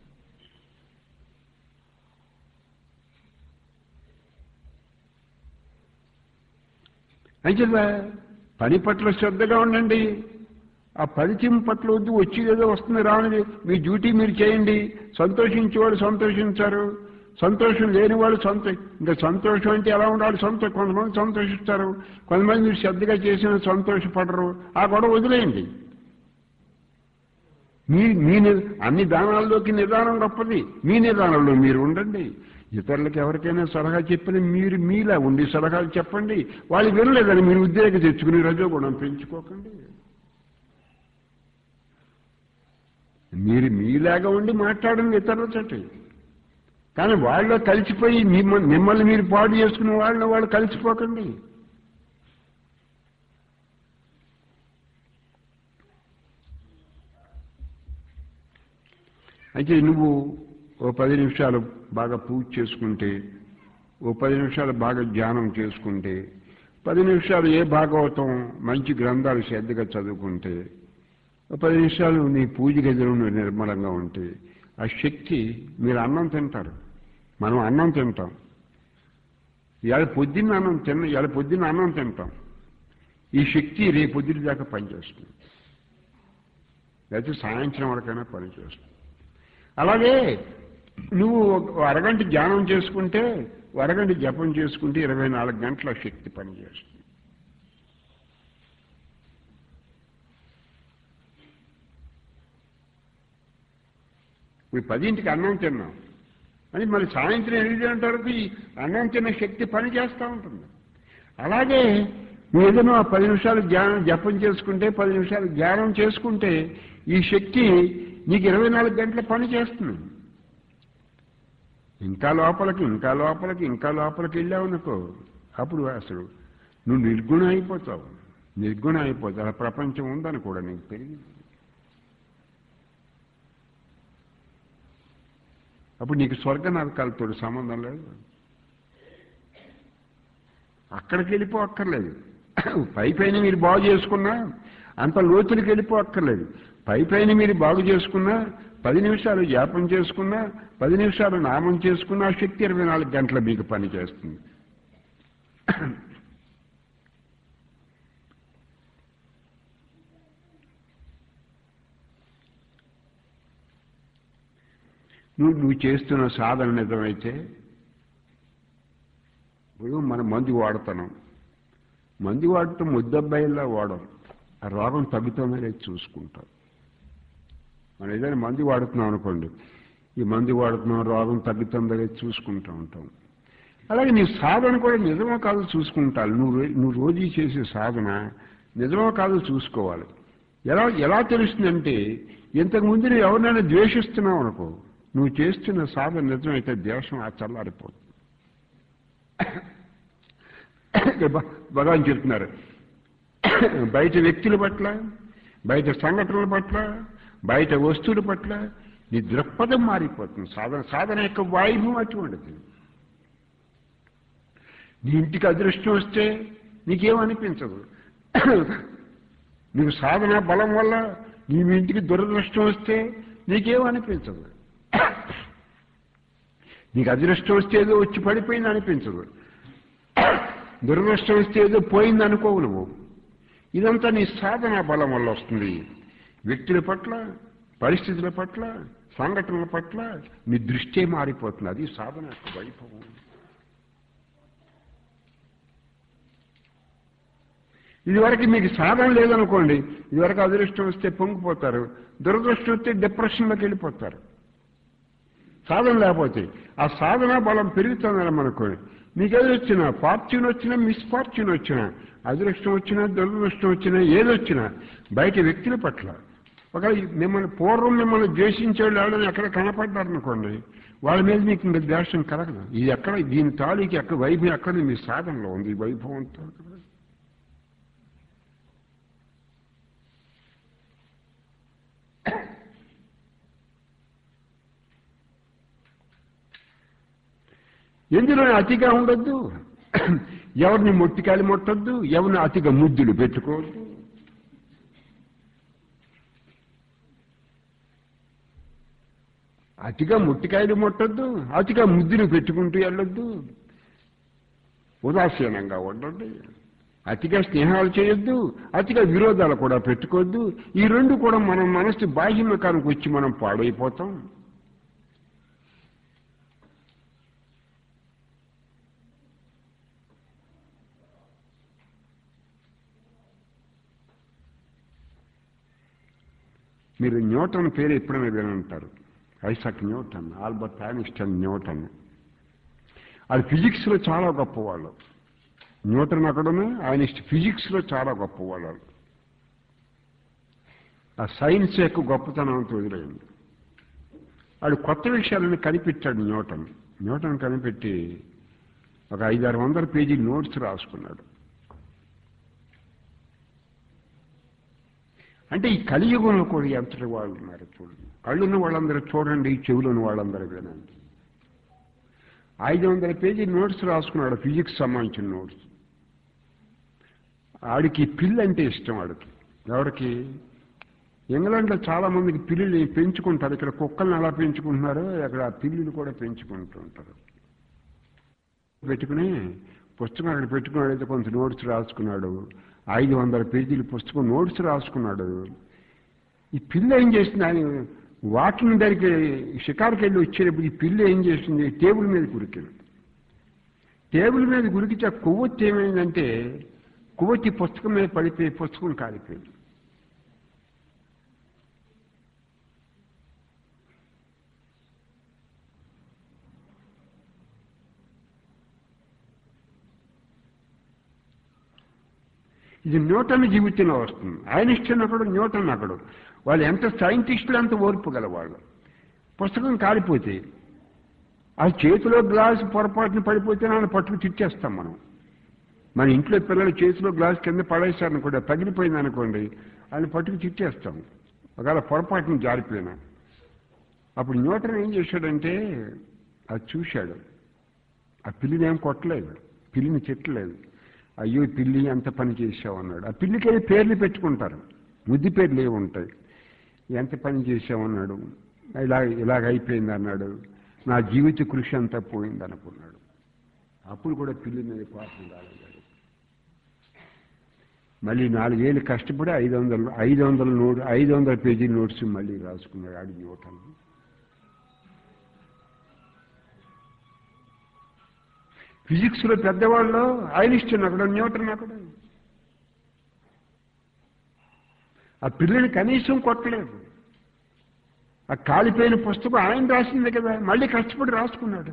అయితే పని పట్ల శ్రద్ధగా ఉండండి ఆ ఫలితం పట్ల వద్దు వచ్చి ఏదో వస్తుంది రానిది మీ డ్యూటీ మీరు చేయండి సంతోషించేవాడు సంతోషించారు సంతోషం లేని వాళ్ళు సంతో ఇంకా సంతోషం అంటే ఎలా ఉండాలి సంతో కొంతమంది సంతోషిస్తారు కొంతమంది మీరు శ్రద్ధగా చేసిన సంతోషపడరు ఆ గొడవ వదిలేయండి మీ మీ ని- అన్ని దానాల్లోకి నిదానం గొప్పది మీ నిదానంలో మీరు ఉండండి ఇతరులకు ఎవరికైనా సలహా చెప్పిన మీరు మీలా ఉండి సలహాలు చెప్పండి వాళ్ళు వినలేదని మీరు ఉద్రేక తెచ్చుకుని రజోగుణం పెంచుకోకండి మీరు మీలాగా ఉండి మాట్లాడండి ఇతరుల చోటి కానీ వాళ్ళు కలిసిపోయి మిమ్మల్ని మిమ్మల్ని మీరు పాడు చేసుకున్న వాళ్ళని వాళ్ళు కలిసిపోకండి అయితే నువ్వు ఓ పది నిమిషాలు బాగా పూజ చేసుకుంటే ఓ పది నిమిషాలు బాగా ధ్యానం చేసుకుంటే పది నిమిషాలు ఏ భాగవతం మంచి గ్రంథాలు శ్రద్ధగా చదువుకుంటే ఓ పది నిమిషాలు నీ పూజ గదిలో నువ్వు నిర్మలంగా ఉంటే ఆ శక్తి మీరు అన్నం తింటారు మనం అన్నం తింటాం ఇవాళ పొద్దున్న అన్నం తిన్న ఇవాళ పొద్దున్న అన్నం తింటాం ఈ శక్తి రేపు పొద్దున దాకా పనిచేస్తుంది లేకపోతే సాయంత్రం వరకైనా పనిచేస్తుంది అలాగే నువ్వు ఒక అరగంట ధ్యానం చేసుకుంటే ఓ అరగంట జపం చేసుకుంటే ఇరవై నాలుగు గంటల శక్తి పనిచేస్తుంది ఇప్పుడు పదింటికి అన్నం తిన్నాం అని మళ్ళీ సాయంత్రం ఎనిమిది గంటల వరకు ఈ అన్నం తిన్న శక్తి పని చేస్తూ ఉంటుంది అలాగే నువ్వు ఏదైనా ఆ పది నిమిషాలు ధ్యానం జపం చేసుకుంటే పది నిమిషాలు ధ్యానం చేసుకుంటే ఈ శక్తి నీకు ఇరవై నాలుగు గంటల పని చేస్తుంది ఇంకా లోపలికి ఇంకా లోపలికి ఇంకా లోపలికి వెళ్ళావనుకో అప్పుడు అసలు నువ్వు నిర్గుణం అయిపోతావు నిర్గుణం అయిపోతావు అలా ప్రపంచం ఉందని కూడా నీకు తెలియదు అప్పుడు నీకు స్వర్గ నరకాలతో సంబంధం లేదు అక్కడికి వెళ్ళిపో అక్కర్లేదు పై పైన మీరు బాగు చేసుకున్నా అంత లోతులకి వెళ్ళిపో అక్కర్లేదు పై పైన మీరు బాగు చేసుకున్నా పది నిమిషాలు జాపం చేసుకున్నా పది నిమిషాలు నామం చేసుకున్నా ఆ శక్తి ఇరవై నాలుగు గంటల మీకు పని చేస్తుంది నువ్వు నువ్వు చేస్తున్న సాధన నిజమైతే ఇప్పుడు మనం మందు వాడుతున్నాం మందు వాడటం ముద్దబ్బాయిలా వాడం ఆ రోగం తగ్గుతుందో లేదు చూసుకుంటాం మనం ఏదైనా మందు వాడుతున్నాం అనుకోండి ఈ మందు వాడుతున్నాం రోగం తగ్గుతుందో లేదు చూసుకుంటూ ఉంటాం అలాగే నీ సాధన కూడా నిజమో కాదు చూసుకుంటాను నువ్వు రో- నువ్వు రోజు చేసే సాధన నిజమో కాదు చూసుకోవాలి ఎలా ఎలా తెలుస్తుందంటే ఇంతకు ముందు నువ్వు ఎవరినైనా ద్వేషిస్తున్నావు అనుకో నువ్వు చేస్తున్న సాధన నిజమైతే ద్వేషం ఆ చల్లారిపోతుంది భ- భగవాన్ చెప్తున్నారు బయట వ్యక్తుల పట్ల బయట సంఘటనల పట్ల బయట వస్తువుల పట్ల నీ దృక్పథం మారిపోతుంది సాధన సాధన యొక్క వాయుభం అటువంటిది నీ ఇంటికి అదృష్టం వస్తే నీకేమనిపించదు నీకు సాధన బలం వల్ల నీ మీ ఇంటికి దురదృష్టం వస్తే నీకేమనిపించదు నీకు అదృష్టం వస్తే ఏదో వచ్చి పడిపోయింది అనిపించదు దురదృష్టం వస్తే ఏదో పోయింది అనుకోవు నువ్వు ఇదంతా నీ సాధన బలం వల్ల వస్తుంది వ్యక్తుల పట్ల పరిస్థితుల పట్ల సంఘటనల పట్ల నీ దృష్టే మారిపోతుంది అది సాధన యొక్క వైభవం ఇదివరకు మీకు సాధన లేదనుకోండి ఇదివరకు అదృష్టం వస్తే పొంగిపోతారు దురదృష్టం వస్తే డిప్రెషన్లోకి వెళ్ళిపోతారు సాధన లేకపోతే ఆ సాధన బలం పెరుగుతుందని మనకోండి మీకు ఏది వచ్చినా ఫార్చ్యూన్ వచ్చినా మిస్ఫార్చ్యూన్ వచ్చినా అదృష్టం వచ్చినా దురదృష్టం వచ్చినా ఏదొచ్చినా బయట వ్యక్తుల పట్ల ఒక మిమ్మల్ని పూర్వం మిమ్మల్ని ద్వేషించే వాళ్ళు ఎవరైనా ఎక్కడ కనపడ్డారనుకోండి వాళ్ళ మీద మీకు ఇంకా ద్వేషం కలగదు ఇది ఎక్కడ దీని తాలూకి ఎక్కడ వైభవం ఎక్కడ మీ సాధనలో ఉంది ఈ వైభవంతో ఎందులో అతిగా ఉండొద్దు ఎవరిని మొట్టికాయలు మొట్టొద్దు ఎవరిని అతిగా ముద్దులు పెట్టుకోవద్దు అతిగా ముట్టికాయలు మొట్టొద్దు అతిగా ముద్దులు పెట్టుకుంటూ వెళ్ళొద్దు ఉదాసీనంగా ఉండండి అతిగా స్నేహాలు చేయొద్దు అతిగా విరోధాలు కూడా పెట్టుకోవద్దు ఈ రెండు కూడా మనం మనసు బాహ్యముఖానికి వచ్చి మనం పాడైపోతాం మీరు న్యూటన్ పేరు ఎప్పుడైనా వినంటారు Isaac Newton Albert Einstein Newton అది ఫిజిక్స్లో చాలా గొప్పవాళ్ళు న్యూటన్ అక్కడనే ఆయన ఫిజిక్స్లో చాలా గొప్పవాళ్ళు వాళ్ళు. ఆ సైన్స్ యొక్క గొప్పతనంతో వదిలేయండి వాడు కొత్త విషయాలను కనిపెట్టాడు న్యూటన్ న్యూటన్ కనిపెట్టి ఒక ఐదారు వందల పేజీ నోట్స్ రాసుకున్నాడు అంటే ఈ కలియుగంలో కూడా ఎంతటి వాళ్ళు ఉన్నారు చూడండి కళ్ళున్న వాళ్ళందరూ చూడండి చెవులున్న వాళ్ళందరూ వినండి ఐదు వందల పేజీ నోట్స్ రాసుకున్నాడు ఫిజిక్స్ సంబంధించిన నోట్స్ ఆడికి పిల్లి అంటే ఇష్టం ఆడికి ఎవరికి ఇంగ్లాండ్లో చాలా మందికి పిల్లులు పెంచుకుంటారు ఇక్కడ కుక్కల్ని ఎలా పెంచుకుంటున్నారో అక్కడ ఆ పిల్లులు కూడా పెంచుకుంటూ ఉంటారు పెట్టుకుని పుస్తకం అక్కడ పెట్టుకున్నాడైతే కొంత నోట్స్ రాసుకున్నాడు ఐదు వందల పేజీల పుస్తకం నోట్స్ రాసుకున్నాడు ఈ పిల్ల ఏం చేసింది ఆయన వాకింగ్ దగ్గరికి షికారుకి వెళ్ళి వచ్చేటప్పుడు ఈ పిల్ల ఏం చేసింది టేబుల్ మీద కురికింది టేబుల్ మీద గురికితే ఆ కొవ్వొత్తి ఏమైందంటే కొవ్వొత్తి పుస్తకం మీద పడిపోయి పుస్తకం కాలిపోయింది ఇది న్యూటన్ జీవితంలో వస్తుంది ఐన్స్టీన్ ఒకడు న్యూటన్ ఒకడు వాళ్ళు ఎంత సైంటిస్టులు అంత ఓర్పు గలవాళ్ళు పుస్తకం కాలిపోతే ఆ చేతిలో గ్లాస్ పొరపాటున పడిపోతే నన్ను పట్టుకు తిట్టేస్తాం మనం మన ఇంట్లో పిల్లలు చేతిలో గ్లాస్ కింద పడేశారనుకోండి అది పగిలిపోయింది అనుకోండి ఆయన పట్టుకు తిట్టేస్తాం ఒకవేళ పొరపాటున జారిపోయినా అప్పుడు న్యూటన్ ఏం చేశాడంటే అది చూశాడు ఆ పిల్లిని ఏం కొట్టలేదు పిల్లిని తిట్టలేదు అయ్యో పిల్లి ఎంత పని చేసావు అన్నాడు ఆ పిల్లికి ఏదో పేర్లు పెట్టుకుంటారు ముద్దు పేర్లు ఏవి ఉంటాయి ఎంత పని చేసావు అన్నాడు ఇలా ఇలాగ అయిపోయింది అన్నాడు నా జీవిత కృషి అంతా పోయింది అనుకున్నాడు అప్పుడు కూడా పిల్లి మీద కోపం రాలేదు మళ్ళీ నాలుగేళ్ళు కష్టపడి ఐదు వందలు ఐదు వందల నోట్ ఐదు వందల పేజీ నోట్స్ మళ్ళీ రాసుకున్నాడు ఆడి న్యూటన్ ఫిజిక్స్ లో పెద్దవాళ్ళు ఐన్స్టీన్ అక్కడ న్యూటన్ అక్కడ ఆ పిల్లని కనీసం కొట్టలేదు ఆ కాలిపోయిన పుస్తకం ఆయన రాసింది కదా మళ్ళీ కష్టపడి రాసుకున్నాడు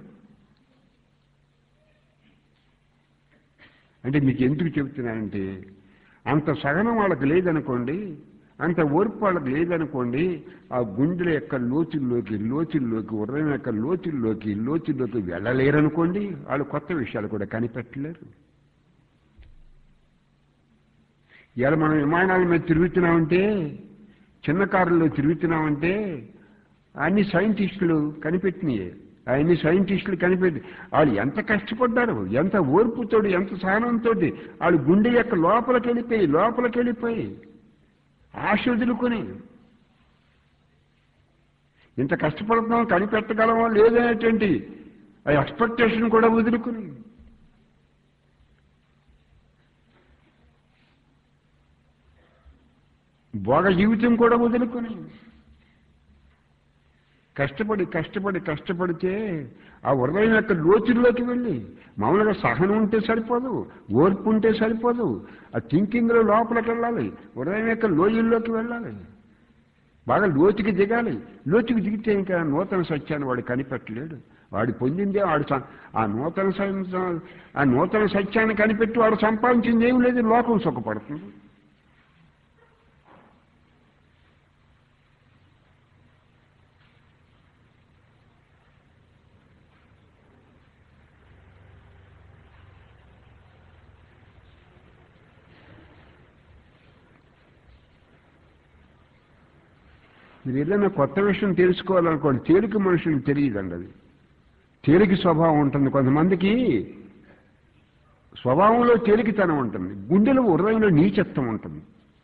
అంటే మీకు ఎందుకు చెబుతున్నానంటే అంత సహనం వాళ్ళకి లేదనుకోండి అంత ఓర్పు వాళ్ళకి లేదనుకోండి ఆ గుండెల యొక్క లోతుల్లోకి లోతుల్లోకి ఉదయం యొక్క లోతుల్లోకి లోతుల్లోకి వెళ్ళలేరనుకోండి వాళ్ళు కొత్త విషయాలు కూడా కనిపెట్టలేరు ఇవాళ మనం విమానాల మీద తిరుగుతున్నామంటే చిన్న కారుల్లో తిరుగుతున్నామంటే అన్ని సైంటిస్టులు కనిపెట్టినాయి అన్ని సైంటిస్టులు కనిపెట్టి వాళ్ళు ఎంత కష్టపడ్డారు ఎంత ఓర్పుతోటి ఎంత సహనంతో వాళ్ళు గుండె యొక్క లోపలికి వెళ్ళిపోయి లోపలికి వెళ్ళిపోయి ఆశ వదులుకొని ఇంత కష్టపడుతున్నాం కనిపెట్టగలమో లేదనేటువంటి ఆ ఎక్స్పెక్టేషన్ కూడా వదులుకుని భోగ జీవితం కూడా వదులుకొని కష్టపడి కష్టపడి కష్టపడితే ఆ హృదయం యొక్క లోతుల్లోకి వెళ్ళి మామూలుగా సహనం ఉంటే సరిపోదు ఓర్పు ఉంటే సరిపోదు ఆ థింకింగ్లో లోపలికి వెళ్ళాలి హృదయం యొక్క లోయల్లోకి వెళ్ళాలి బాగా లోతుకి దిగాలి లోతుకి దిగితే ఇంకా నూతన సత్యాన్ని వాడు కనిపెట్టలేడు వాడు పొందిందే వాడు సం- ఆ నూతన సం- ఆ నూతన సత్యాన్ని కనిపెట్టి వాడు సంపాదించింది ఏం లేదు లోకం సుఖపడుతుంది మీరు ఏదైనా కొత్త విషయం తెలుసుకోవాలనుకోండి తేలిక మనుషులకు తెలియదండి అది తేలిక స్వభావం ఉంటుంది కొంతమందికి స్వభావంలో తేలికతనం ఉంటుంది గుండెలో హృదయంలో నీచత్వం ఉంటుంది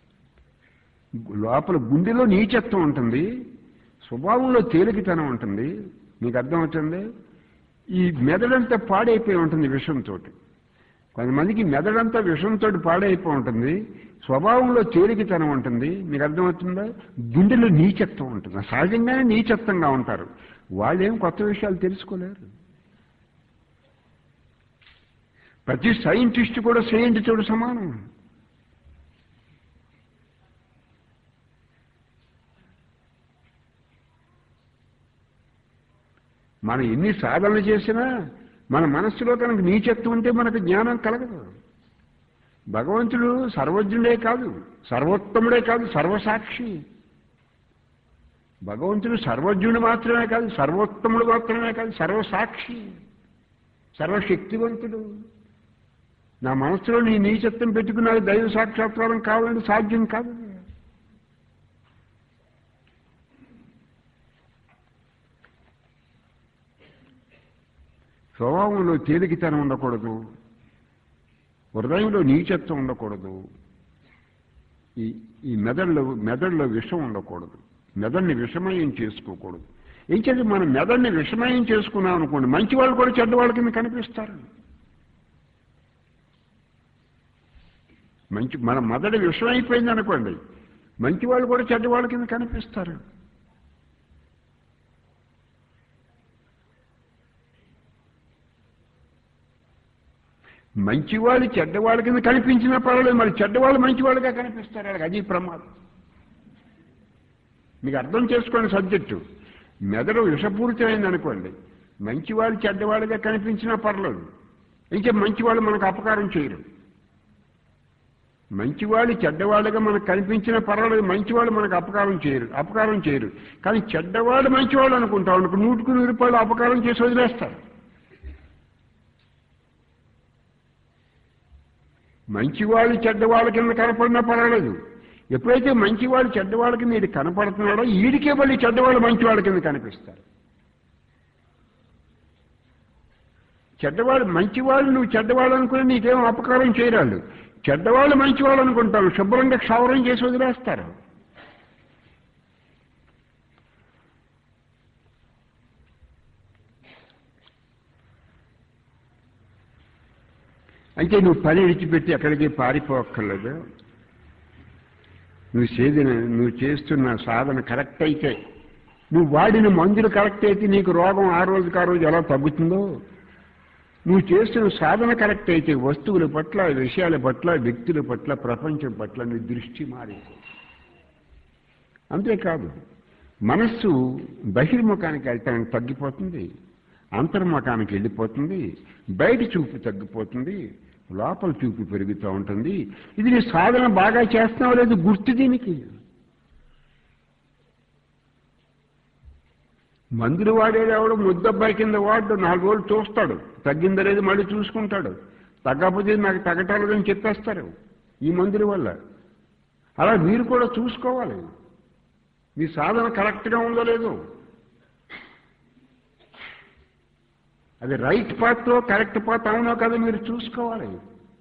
లోపల గుండెలో నీచత్వం ఉంటుంది స్వభావంలో తేలికతనం ఉంటుంది మీకు అర్థమవుతుంది ఈ మెదడంతా పాడైపోయి ఉంటుంది విషంతో కొంతమందికి మెదడంతా విషంతో పాడైపోయి ఉంటుంది స్వభావంలో తేలికతనం ఉంటుంది మీకు అర్థమవుతుందా గుండెలో నీచత్వం ఉంటుంది సహజంగానే నీచత్వంగా ఉంటారు వాళ్ళేం కొత్త విషయాలు తెలుసుకోలేరు ప్రతి సైంటిస్ట్ కూడా సైంటిస్టుడు సమానం మనం ఎన్ని సాధనలు చేసినా మన మనస్సులో కనుక నీచత్వం ఉంటే మనకు జ్ఞానం కలగదు భగవంతుడు సర్వజ్ఞుడే కాదు సర్వోత్తముడే కాదు సర్వసాక్షి భగవంతుడు సర్వజ్ఞుడు మాత్రమే కాదు సర్వోత్తముడు మాత్రమే కాదు సర్వసాక్షి సర్వశక్తివంతుడు నా మనస్సులో నీ నీచత్వం పెట్టుకుని నాకు దైవ సాక్షాత్కారం కావాలంటే సాధ్యం కాదు స్వభావంలో తేలికతనం ఉండకూడదు హృదయంలో నీచత్వం ఉండకూడదు ఈ ఈ మెదడులో మెదడులో విషం ఉండకూడదు మెదడుని విషమయం చేసుకోకూడదు ఏం చేసి మనం మెదడుని విషమయం చేసుకున్నాం అనుకోండి మంచి వాళ్ళు కూడా చెడ్డ వాళ్ళ కింద కనిపిస్తారు మంచి మన మెదడు విషమైపోయింది అనుకోండి మంచి వాళ్ళు కూడా చెడ్డ వాళ్ళ కింద కనిపిస్తారు మంచివాళ్ళు చెడ్డవాళ్ళ కింద కనిపించినా పర్వాలేదు మరి చెడ్డవాళ్ళు మంచివాళ్ళుగా కనిపిస్తారు వాళ్ళకి అది ప్రమాదం మీకు అర్థం చేసుకోండి సబ్జెక్టు మెదడు విషపూరితమైంది అనుకోండి మంచివాళ్ళు చెడ్డవాళ్ళుగా కనిపించినా పర్లేదు ఇంకా మంచివాళ్ళు మనకు అపకారం చేయరు మంచివాళ్ళు చెడ్డవాళ్ళుగా మనకు కనిపించిన పర్వాలేదు మంచివాళ్ళు మనకు అపకారం చేయరు అపకారం చేయరు కానీ చెడ్డవాళ్ళు మంచివాళ్ళు అనుకుంటాం అనుకో నూటికి నూరు రూపాయలు అపకారం చేసి వదిలేస్తారు మంచివాళ్ళు చెడ్డవాళ్ళ కింద కనపడినా పర్వాలేదు ఎప్పుడైతే మంచివాళ్ళు చెడ్డవాళ్ళ కింద ఇది కనపడుతున్నాడో ఈడికే మళ్ళీ చెడ్డవాళ్ళు మంచివాళ్ళ కింద కనిపిస్తారు చెడ్డవాళ్ళు మంచివాళ్ళు నువ్వు చెడ్డవాళ్ళు అనుకుని నీకేం అపకారం చేయరాళ్ళు చెడ్డవాళ్ళు మంచివాళ్ళు అనుకుంటావు శుభ్రంగా క్షౌరం చేసి వదిలేస్తారు అంటే నువ్వు పని విడిచిపెట్టి ఎక్కడికి పారిపోక్కర్లేదు నువ్వు చేదిన నువ్వు చేస్తున్న సాధన కరెక్ట్ అయితే నువ్వు వాడిన మందులు కరెక్ట్ అయితే నీకు రోగం ఆ రోజుకి ఆ రోజు ఎలా తగ్గుతుందో నువ్వు చేస్తున్న సాధన కరెక్ట్ అయితే వస్తువుల పట్ల విషయాల పట్ల వ్యక్తుల పట్ల ప్రపంచం పట్ల నీ దృష్టి మారి అంతేకాదు మనస్సు బహిర్ముఖానికి వెళ్ళటానికి తగ్గిపోతుంది అంతర్ముఖానికి వెళ్ళిపోతుంది బయట చూపు తగ్గిపోతుంది లోపల చూపు పెరుగుతూ ఉంటుంది ఇది నీ సాధన బాగా చేస్తున్నావు లేదు గుర్తు దీనికి మందులు వాడేది ఎవడు ముద్దబ్బాయి కింద వాడు నాలుగు రోజులు చూస్తాడు తగ్గిందో లేదు మళ్ళీ చూసుకుంటాడు తగ్గకపోతే నాకు తగ్గటాలేదని చెప్పేస్తారు ఈ మందుల వల్ల అలా మీరు కూడా చూసుకోవాలి మీ సాధన కరెక్ట్గా ఉందో లేదో అది రైట్ పాత్లో కరెక్ట్ పాత్ అవునో కదా మీరు చూసుకోవాలి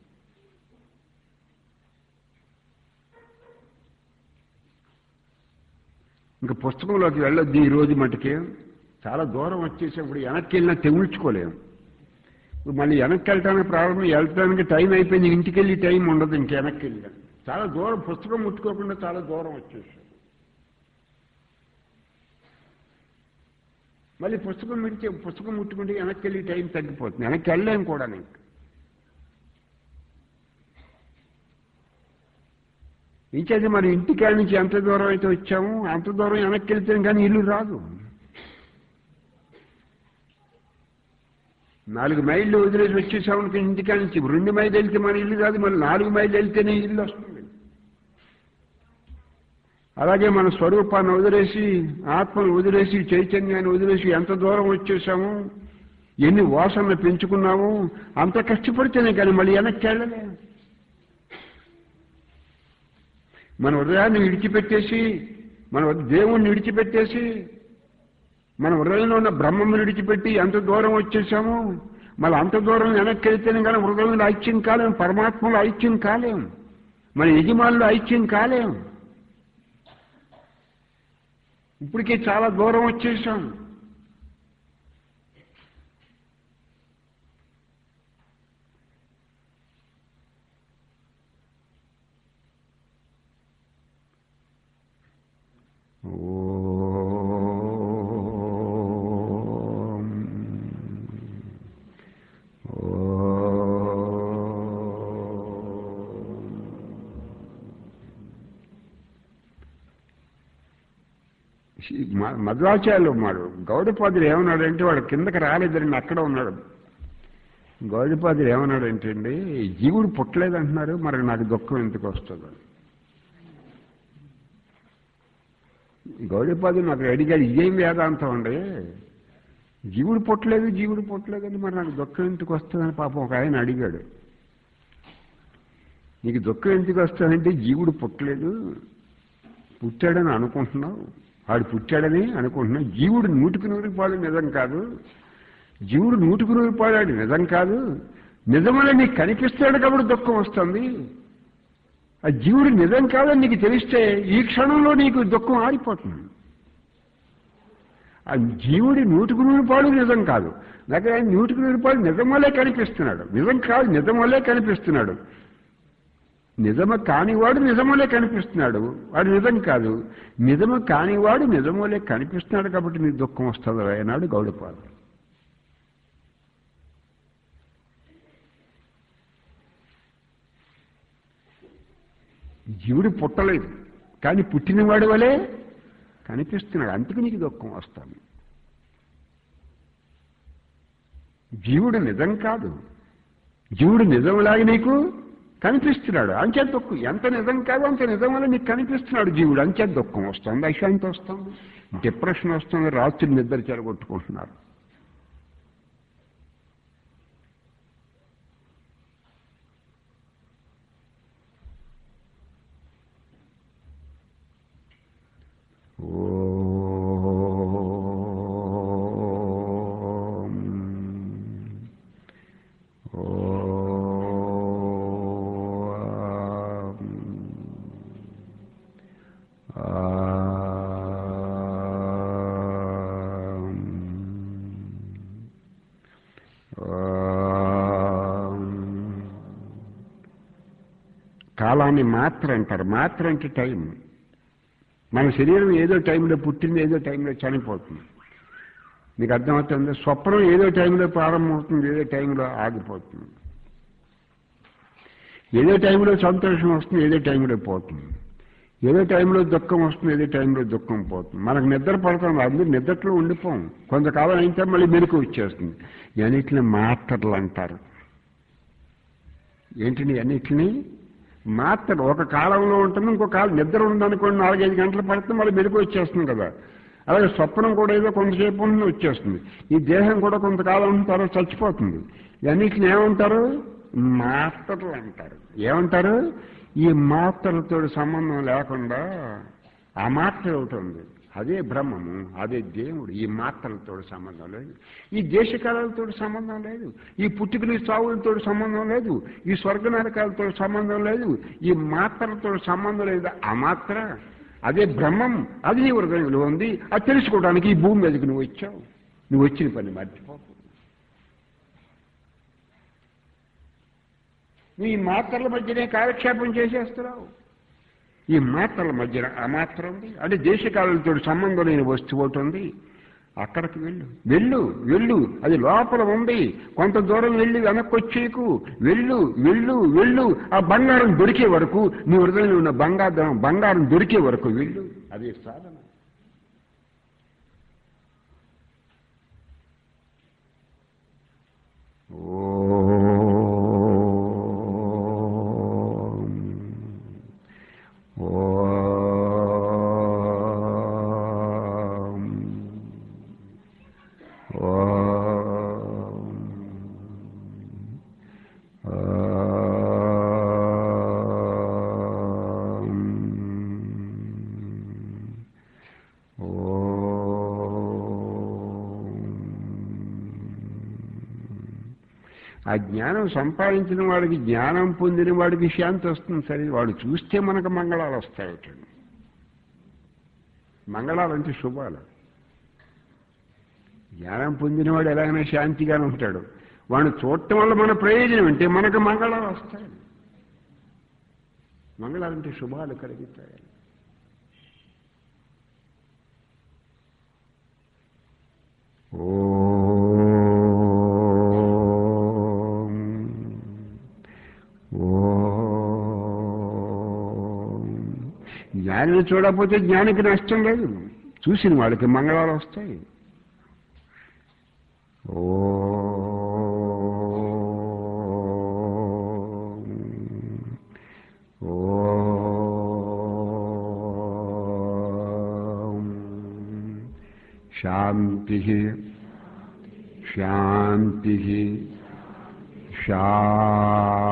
ఇంకా పుస్తకంలోకి వెళ్ళొద్దు ఈ రోజు మటుకే చాలా దూరం వచ్చేసినప్పుడు వెనక్కి వెళ్ళినా తెగుల్చుకోలేము ఇప్పుడు మళ్ళీ వెనక్కి వెళ్ళటానికి ప్రారంభం వెళ్ళటానికి టైం అయిపోయింది ఇంటికి వెళ్ళి టైం ఉండదు ఇంక వెనక్కి వెళ్ళి చాలా దూరం పుస్తకం ముట్టుకోకుండా చాలా దూరం వచ్చేసాం మళ్ళీ పుస్తకం మిడిచి పుస్తకం ముట్టుకుంటే వెనక్కి వెళ్ళి టైం తగ్గిపోతుంది వెనక్కి వెళ్ళలేం కూడా నీకు ఇంకేది మన ఇంటికాడ నుంచి ఎంత దూరం అయితే వచ్చామో అంత దూరం వెనక్కి వెళ్తే కానీ ఇల్లు రాదు నాలుగు మైళ్ళు వదిలేసి వచ్చేసామనుకో ఇంటికాడ నుంచి రెండు మైళ్ళు వెళ్తే మన ఇల్లు కాదు మళ్ళీ నాలుగు మైళ్ళు వెళ్తేనే ఇల్లు వస్తుంది అలాగే మన స్వరూపాన్ని వదిలేసి ఆత్మను వదిలేసి చైతన్యాన్ని వదిలేసి ఎంత దూరం వచ్చేసాము ఎన్ని వాసనలు పెంచుకున్నాము అంత కష్టపడితేనే కానీ మళ్ళీ వెనక్కి వెళ్ళలే మన హృదయాన్ని విడిచిపెట్టేసి మన దేవుణ్ణి విడిచిపెట్టేసి మన హృదయంలో ఉన్న బ్రహ్మను విడిచిపెట్టి ఎంత దూరం వచ్చేసాము మళ్ళీ అంత దూరం వెనక్కి వెళ్తేనే కానీ హృదయంలో ఐక్యం కాలేం పరమాత్మలో ఐక్యం కాలేం మన యజమానులు ఐక్యం కాలేం ఇప్పటికే చాలా దూరం వచ్చేసాం ఓం. మ- మధ్వాచార్యులు ఉన్నాడు గౌడపాదులు ఏమన్నాడంటే వాడు కిందకి రాలేదండి అక్కడ ఉన్నాడు గౌడపాదులు ఏమన్నాడంటే అండి జీవుడు పుట్టలేదంటున్నారు మరి నాకు దుఃఖం ఎందుకు వస్తుంది గౌడపాదులు నాకు అడిగాడు ఇదేం వేదాంతం అండి జీవుడు పుట్టలేదు జీవుడు పుట్టలేదని మరి నాకు దుఃఖం ఎందుకు వస్తుందని పాపం ఒక ఆయన అడిగాడు నీకు దుఃఖం ఎందుకు వస్తుందంటే జీవుడు పుట్టలేదు పుట్టాడని అనుకుంటున్నావు వాడు పుట్టాడని అనుకుంటున్నావు జీవుడు నూటికి నూరు పాలు నిజం కాదు జీవుడు నూటికి నూరు పాడాడు నిజం కాదు నిజమని నీకు కనిపిస్తాడు కాబట్టి దుఃఖం వస్తుంది ఆ జీవుడు నిజం కాదని నీకు తెలిస్తే ఈ క్షణంలో నీకు దుఃఖం ఆరిపోతుంది ఆ జీవుడి నూటికి నూరు పాడు నిజం కాదు నాకు ఆయన నూటికి నూరు పాడు నిజం వల్లే కనిపిస్తున్నాడు నిజం కాదు నిజం వల్లే కనిపిస్తున్నాడు నిజము కానివాడు నిజములే కనిపిస్తున్నాడు వాడు నిజం కాదు నిజము కానివాడు నిజములే కనిపిస్తున్నాడు కాబట్టి నీ దుఃఖం వస్తుంది అన్నాడు గౌడపాదు జీవుడు పుట్టలేదు కానీ పుట్టినవాడి వలే కనిపిస్తున్నాడు అందుకు నీకు దుఃఖం వస్తుంది జీవుడు నిజం కాదు జీవుడు నిజంలాగా నీకు కనిపిస్తున్నాడు అంచే దుఃఖం ఎంత నిజం కాదు అంత నిజం వల్ల నీకు కనిపిస్తున్నాడు జీవుడు అంచే దుఃఖం వస్తుంది అశాంతి వస్తుంది డిప్రెషన్ వస్తుంది రాత్రి నిద్ర చెడగొట్టుకుంటున్నారు ఓం ఓం ఆం ఆం కాలాన్ని మాత్ర అంటారు మాత్ర అంటే టైం మన శరీరం ఏదో టైంలో పుట్టింది ఏదో టైంలో చనిపోతుంది మీకు అర్థమవుతుంది స్వప్నం ఏదో టైంలో ప్రారంభమవుతుంది ఏదో టైంలో ఆగిపోతుంది ఏదో టైంలో సంతోషం వస్తుంది ఏదో టైంలో పోతుంది ఏదో టైంలో దుఃఖం వస్తుంది ఏదో టైంలో దుఃఖం పోతుంది మనకు నిద్ర పడుతుంది అందరూ నిద్రలో ఉండిపోం కొంతకాలం అయితే మళ్ళీ మెలకు వచ్చేస్తుంది అన్నిటిని మాత్రలు అంటారు ఏంటిని అన్నిటిని మాత్రలు ఒక కాలంలో ఉంటుంది ఇంకో కాలం నిద్ర ఉందనుకోండి నాలుగైదు గంటలు పడితే మళ్ళీ మెలకు వచ్చేస్తుంది కదా అలాగే స్వప్నం కూడా ఏదో కొంతసేపు ఉంటుంది వచ్చేస్తుంది ఈ దేహం కూడా కొంతకాలం ఉన్న తర్వాత చచ్చిపోతుంది ఇవన్నిటిని ఏమంటారు మాత్రలు అంటారు ఏమంటారు ఈ మాత్రలతో సంబంధం లేకుండా ఆ మాత్ర ఒకటి ఉంది అదే బ్రహ్మము అదే దేవుడు ఈ మాత్రలతో సంబంధం లేదు ఈ దేశకాలతో సంబంధం లేదు ఈ పుట్టుకని సావులతో సంబంధం లేదు ఈ స్వర్గ నరకాలతో సంబంధం లేదు ఈ మాత్రలతో సంబంధం లేదు ఆ మాత్ర అదే బ్రహ్మం అది నీ హృదయంలో ఉంది అది తెలుసుకోవడానికి ఈ భూమి మీదకి నువ్వు వచ్చావు నువ్వు వచ్చిన పని మర్చిపోకు నువ్వు ఈ మాత్రల మధ్యనే కాలక్షేపం చేసేస్తున్నావు ఈ మాత్రల మధ్యన ఆ మాత్ర ఉంది అంటే దేశకాలతో సంబంధం లేని వస్తువు ఒకటి ఉంది అక్కడికి వెళ్ళు వెళ్ళు వెళ్ళు అది లోపల ఉంది కొంత దూరం వెళ్ళి వెనక్కి వచ్చేకు వెళ్ళు వెళ్ళు వెళ్ళు ఆ బంగారం దొరికే వరకు నీ హృదయంలో ఉన్న బంగారం బంగారం దొరికే వరకు వెళ్ళు అదే సాధన ఓం ఓం ఓం ఆ జ్ఞానం సంపాదించిన వాడికి జ్ఞానం పొందిన వాడికి శాంతి వస్తుంది సరే వాడు చూస్తే మనకు మంగళాలు వస్తాయట మంగళాలు అంటే శుభాలు జ్ఞానం పొందినవాడు ఎలాగైనా శాంతిగానే ఉంటాడు వాడిని చూడటం వల్ల మన ప్రయోజనం అంటే మనకు మంగళాలు వస్తాయి మంగళాలంటే శుభాలు కలుగుతాయి ఓం ఓం జ్ఞానిని చూడకపోతే జ్ఞానికి నష్టం లేదు చూసిన వాడికి మంగళాలు వస్తాయి ఓం ఓం శాంతి శాంతి శాంతి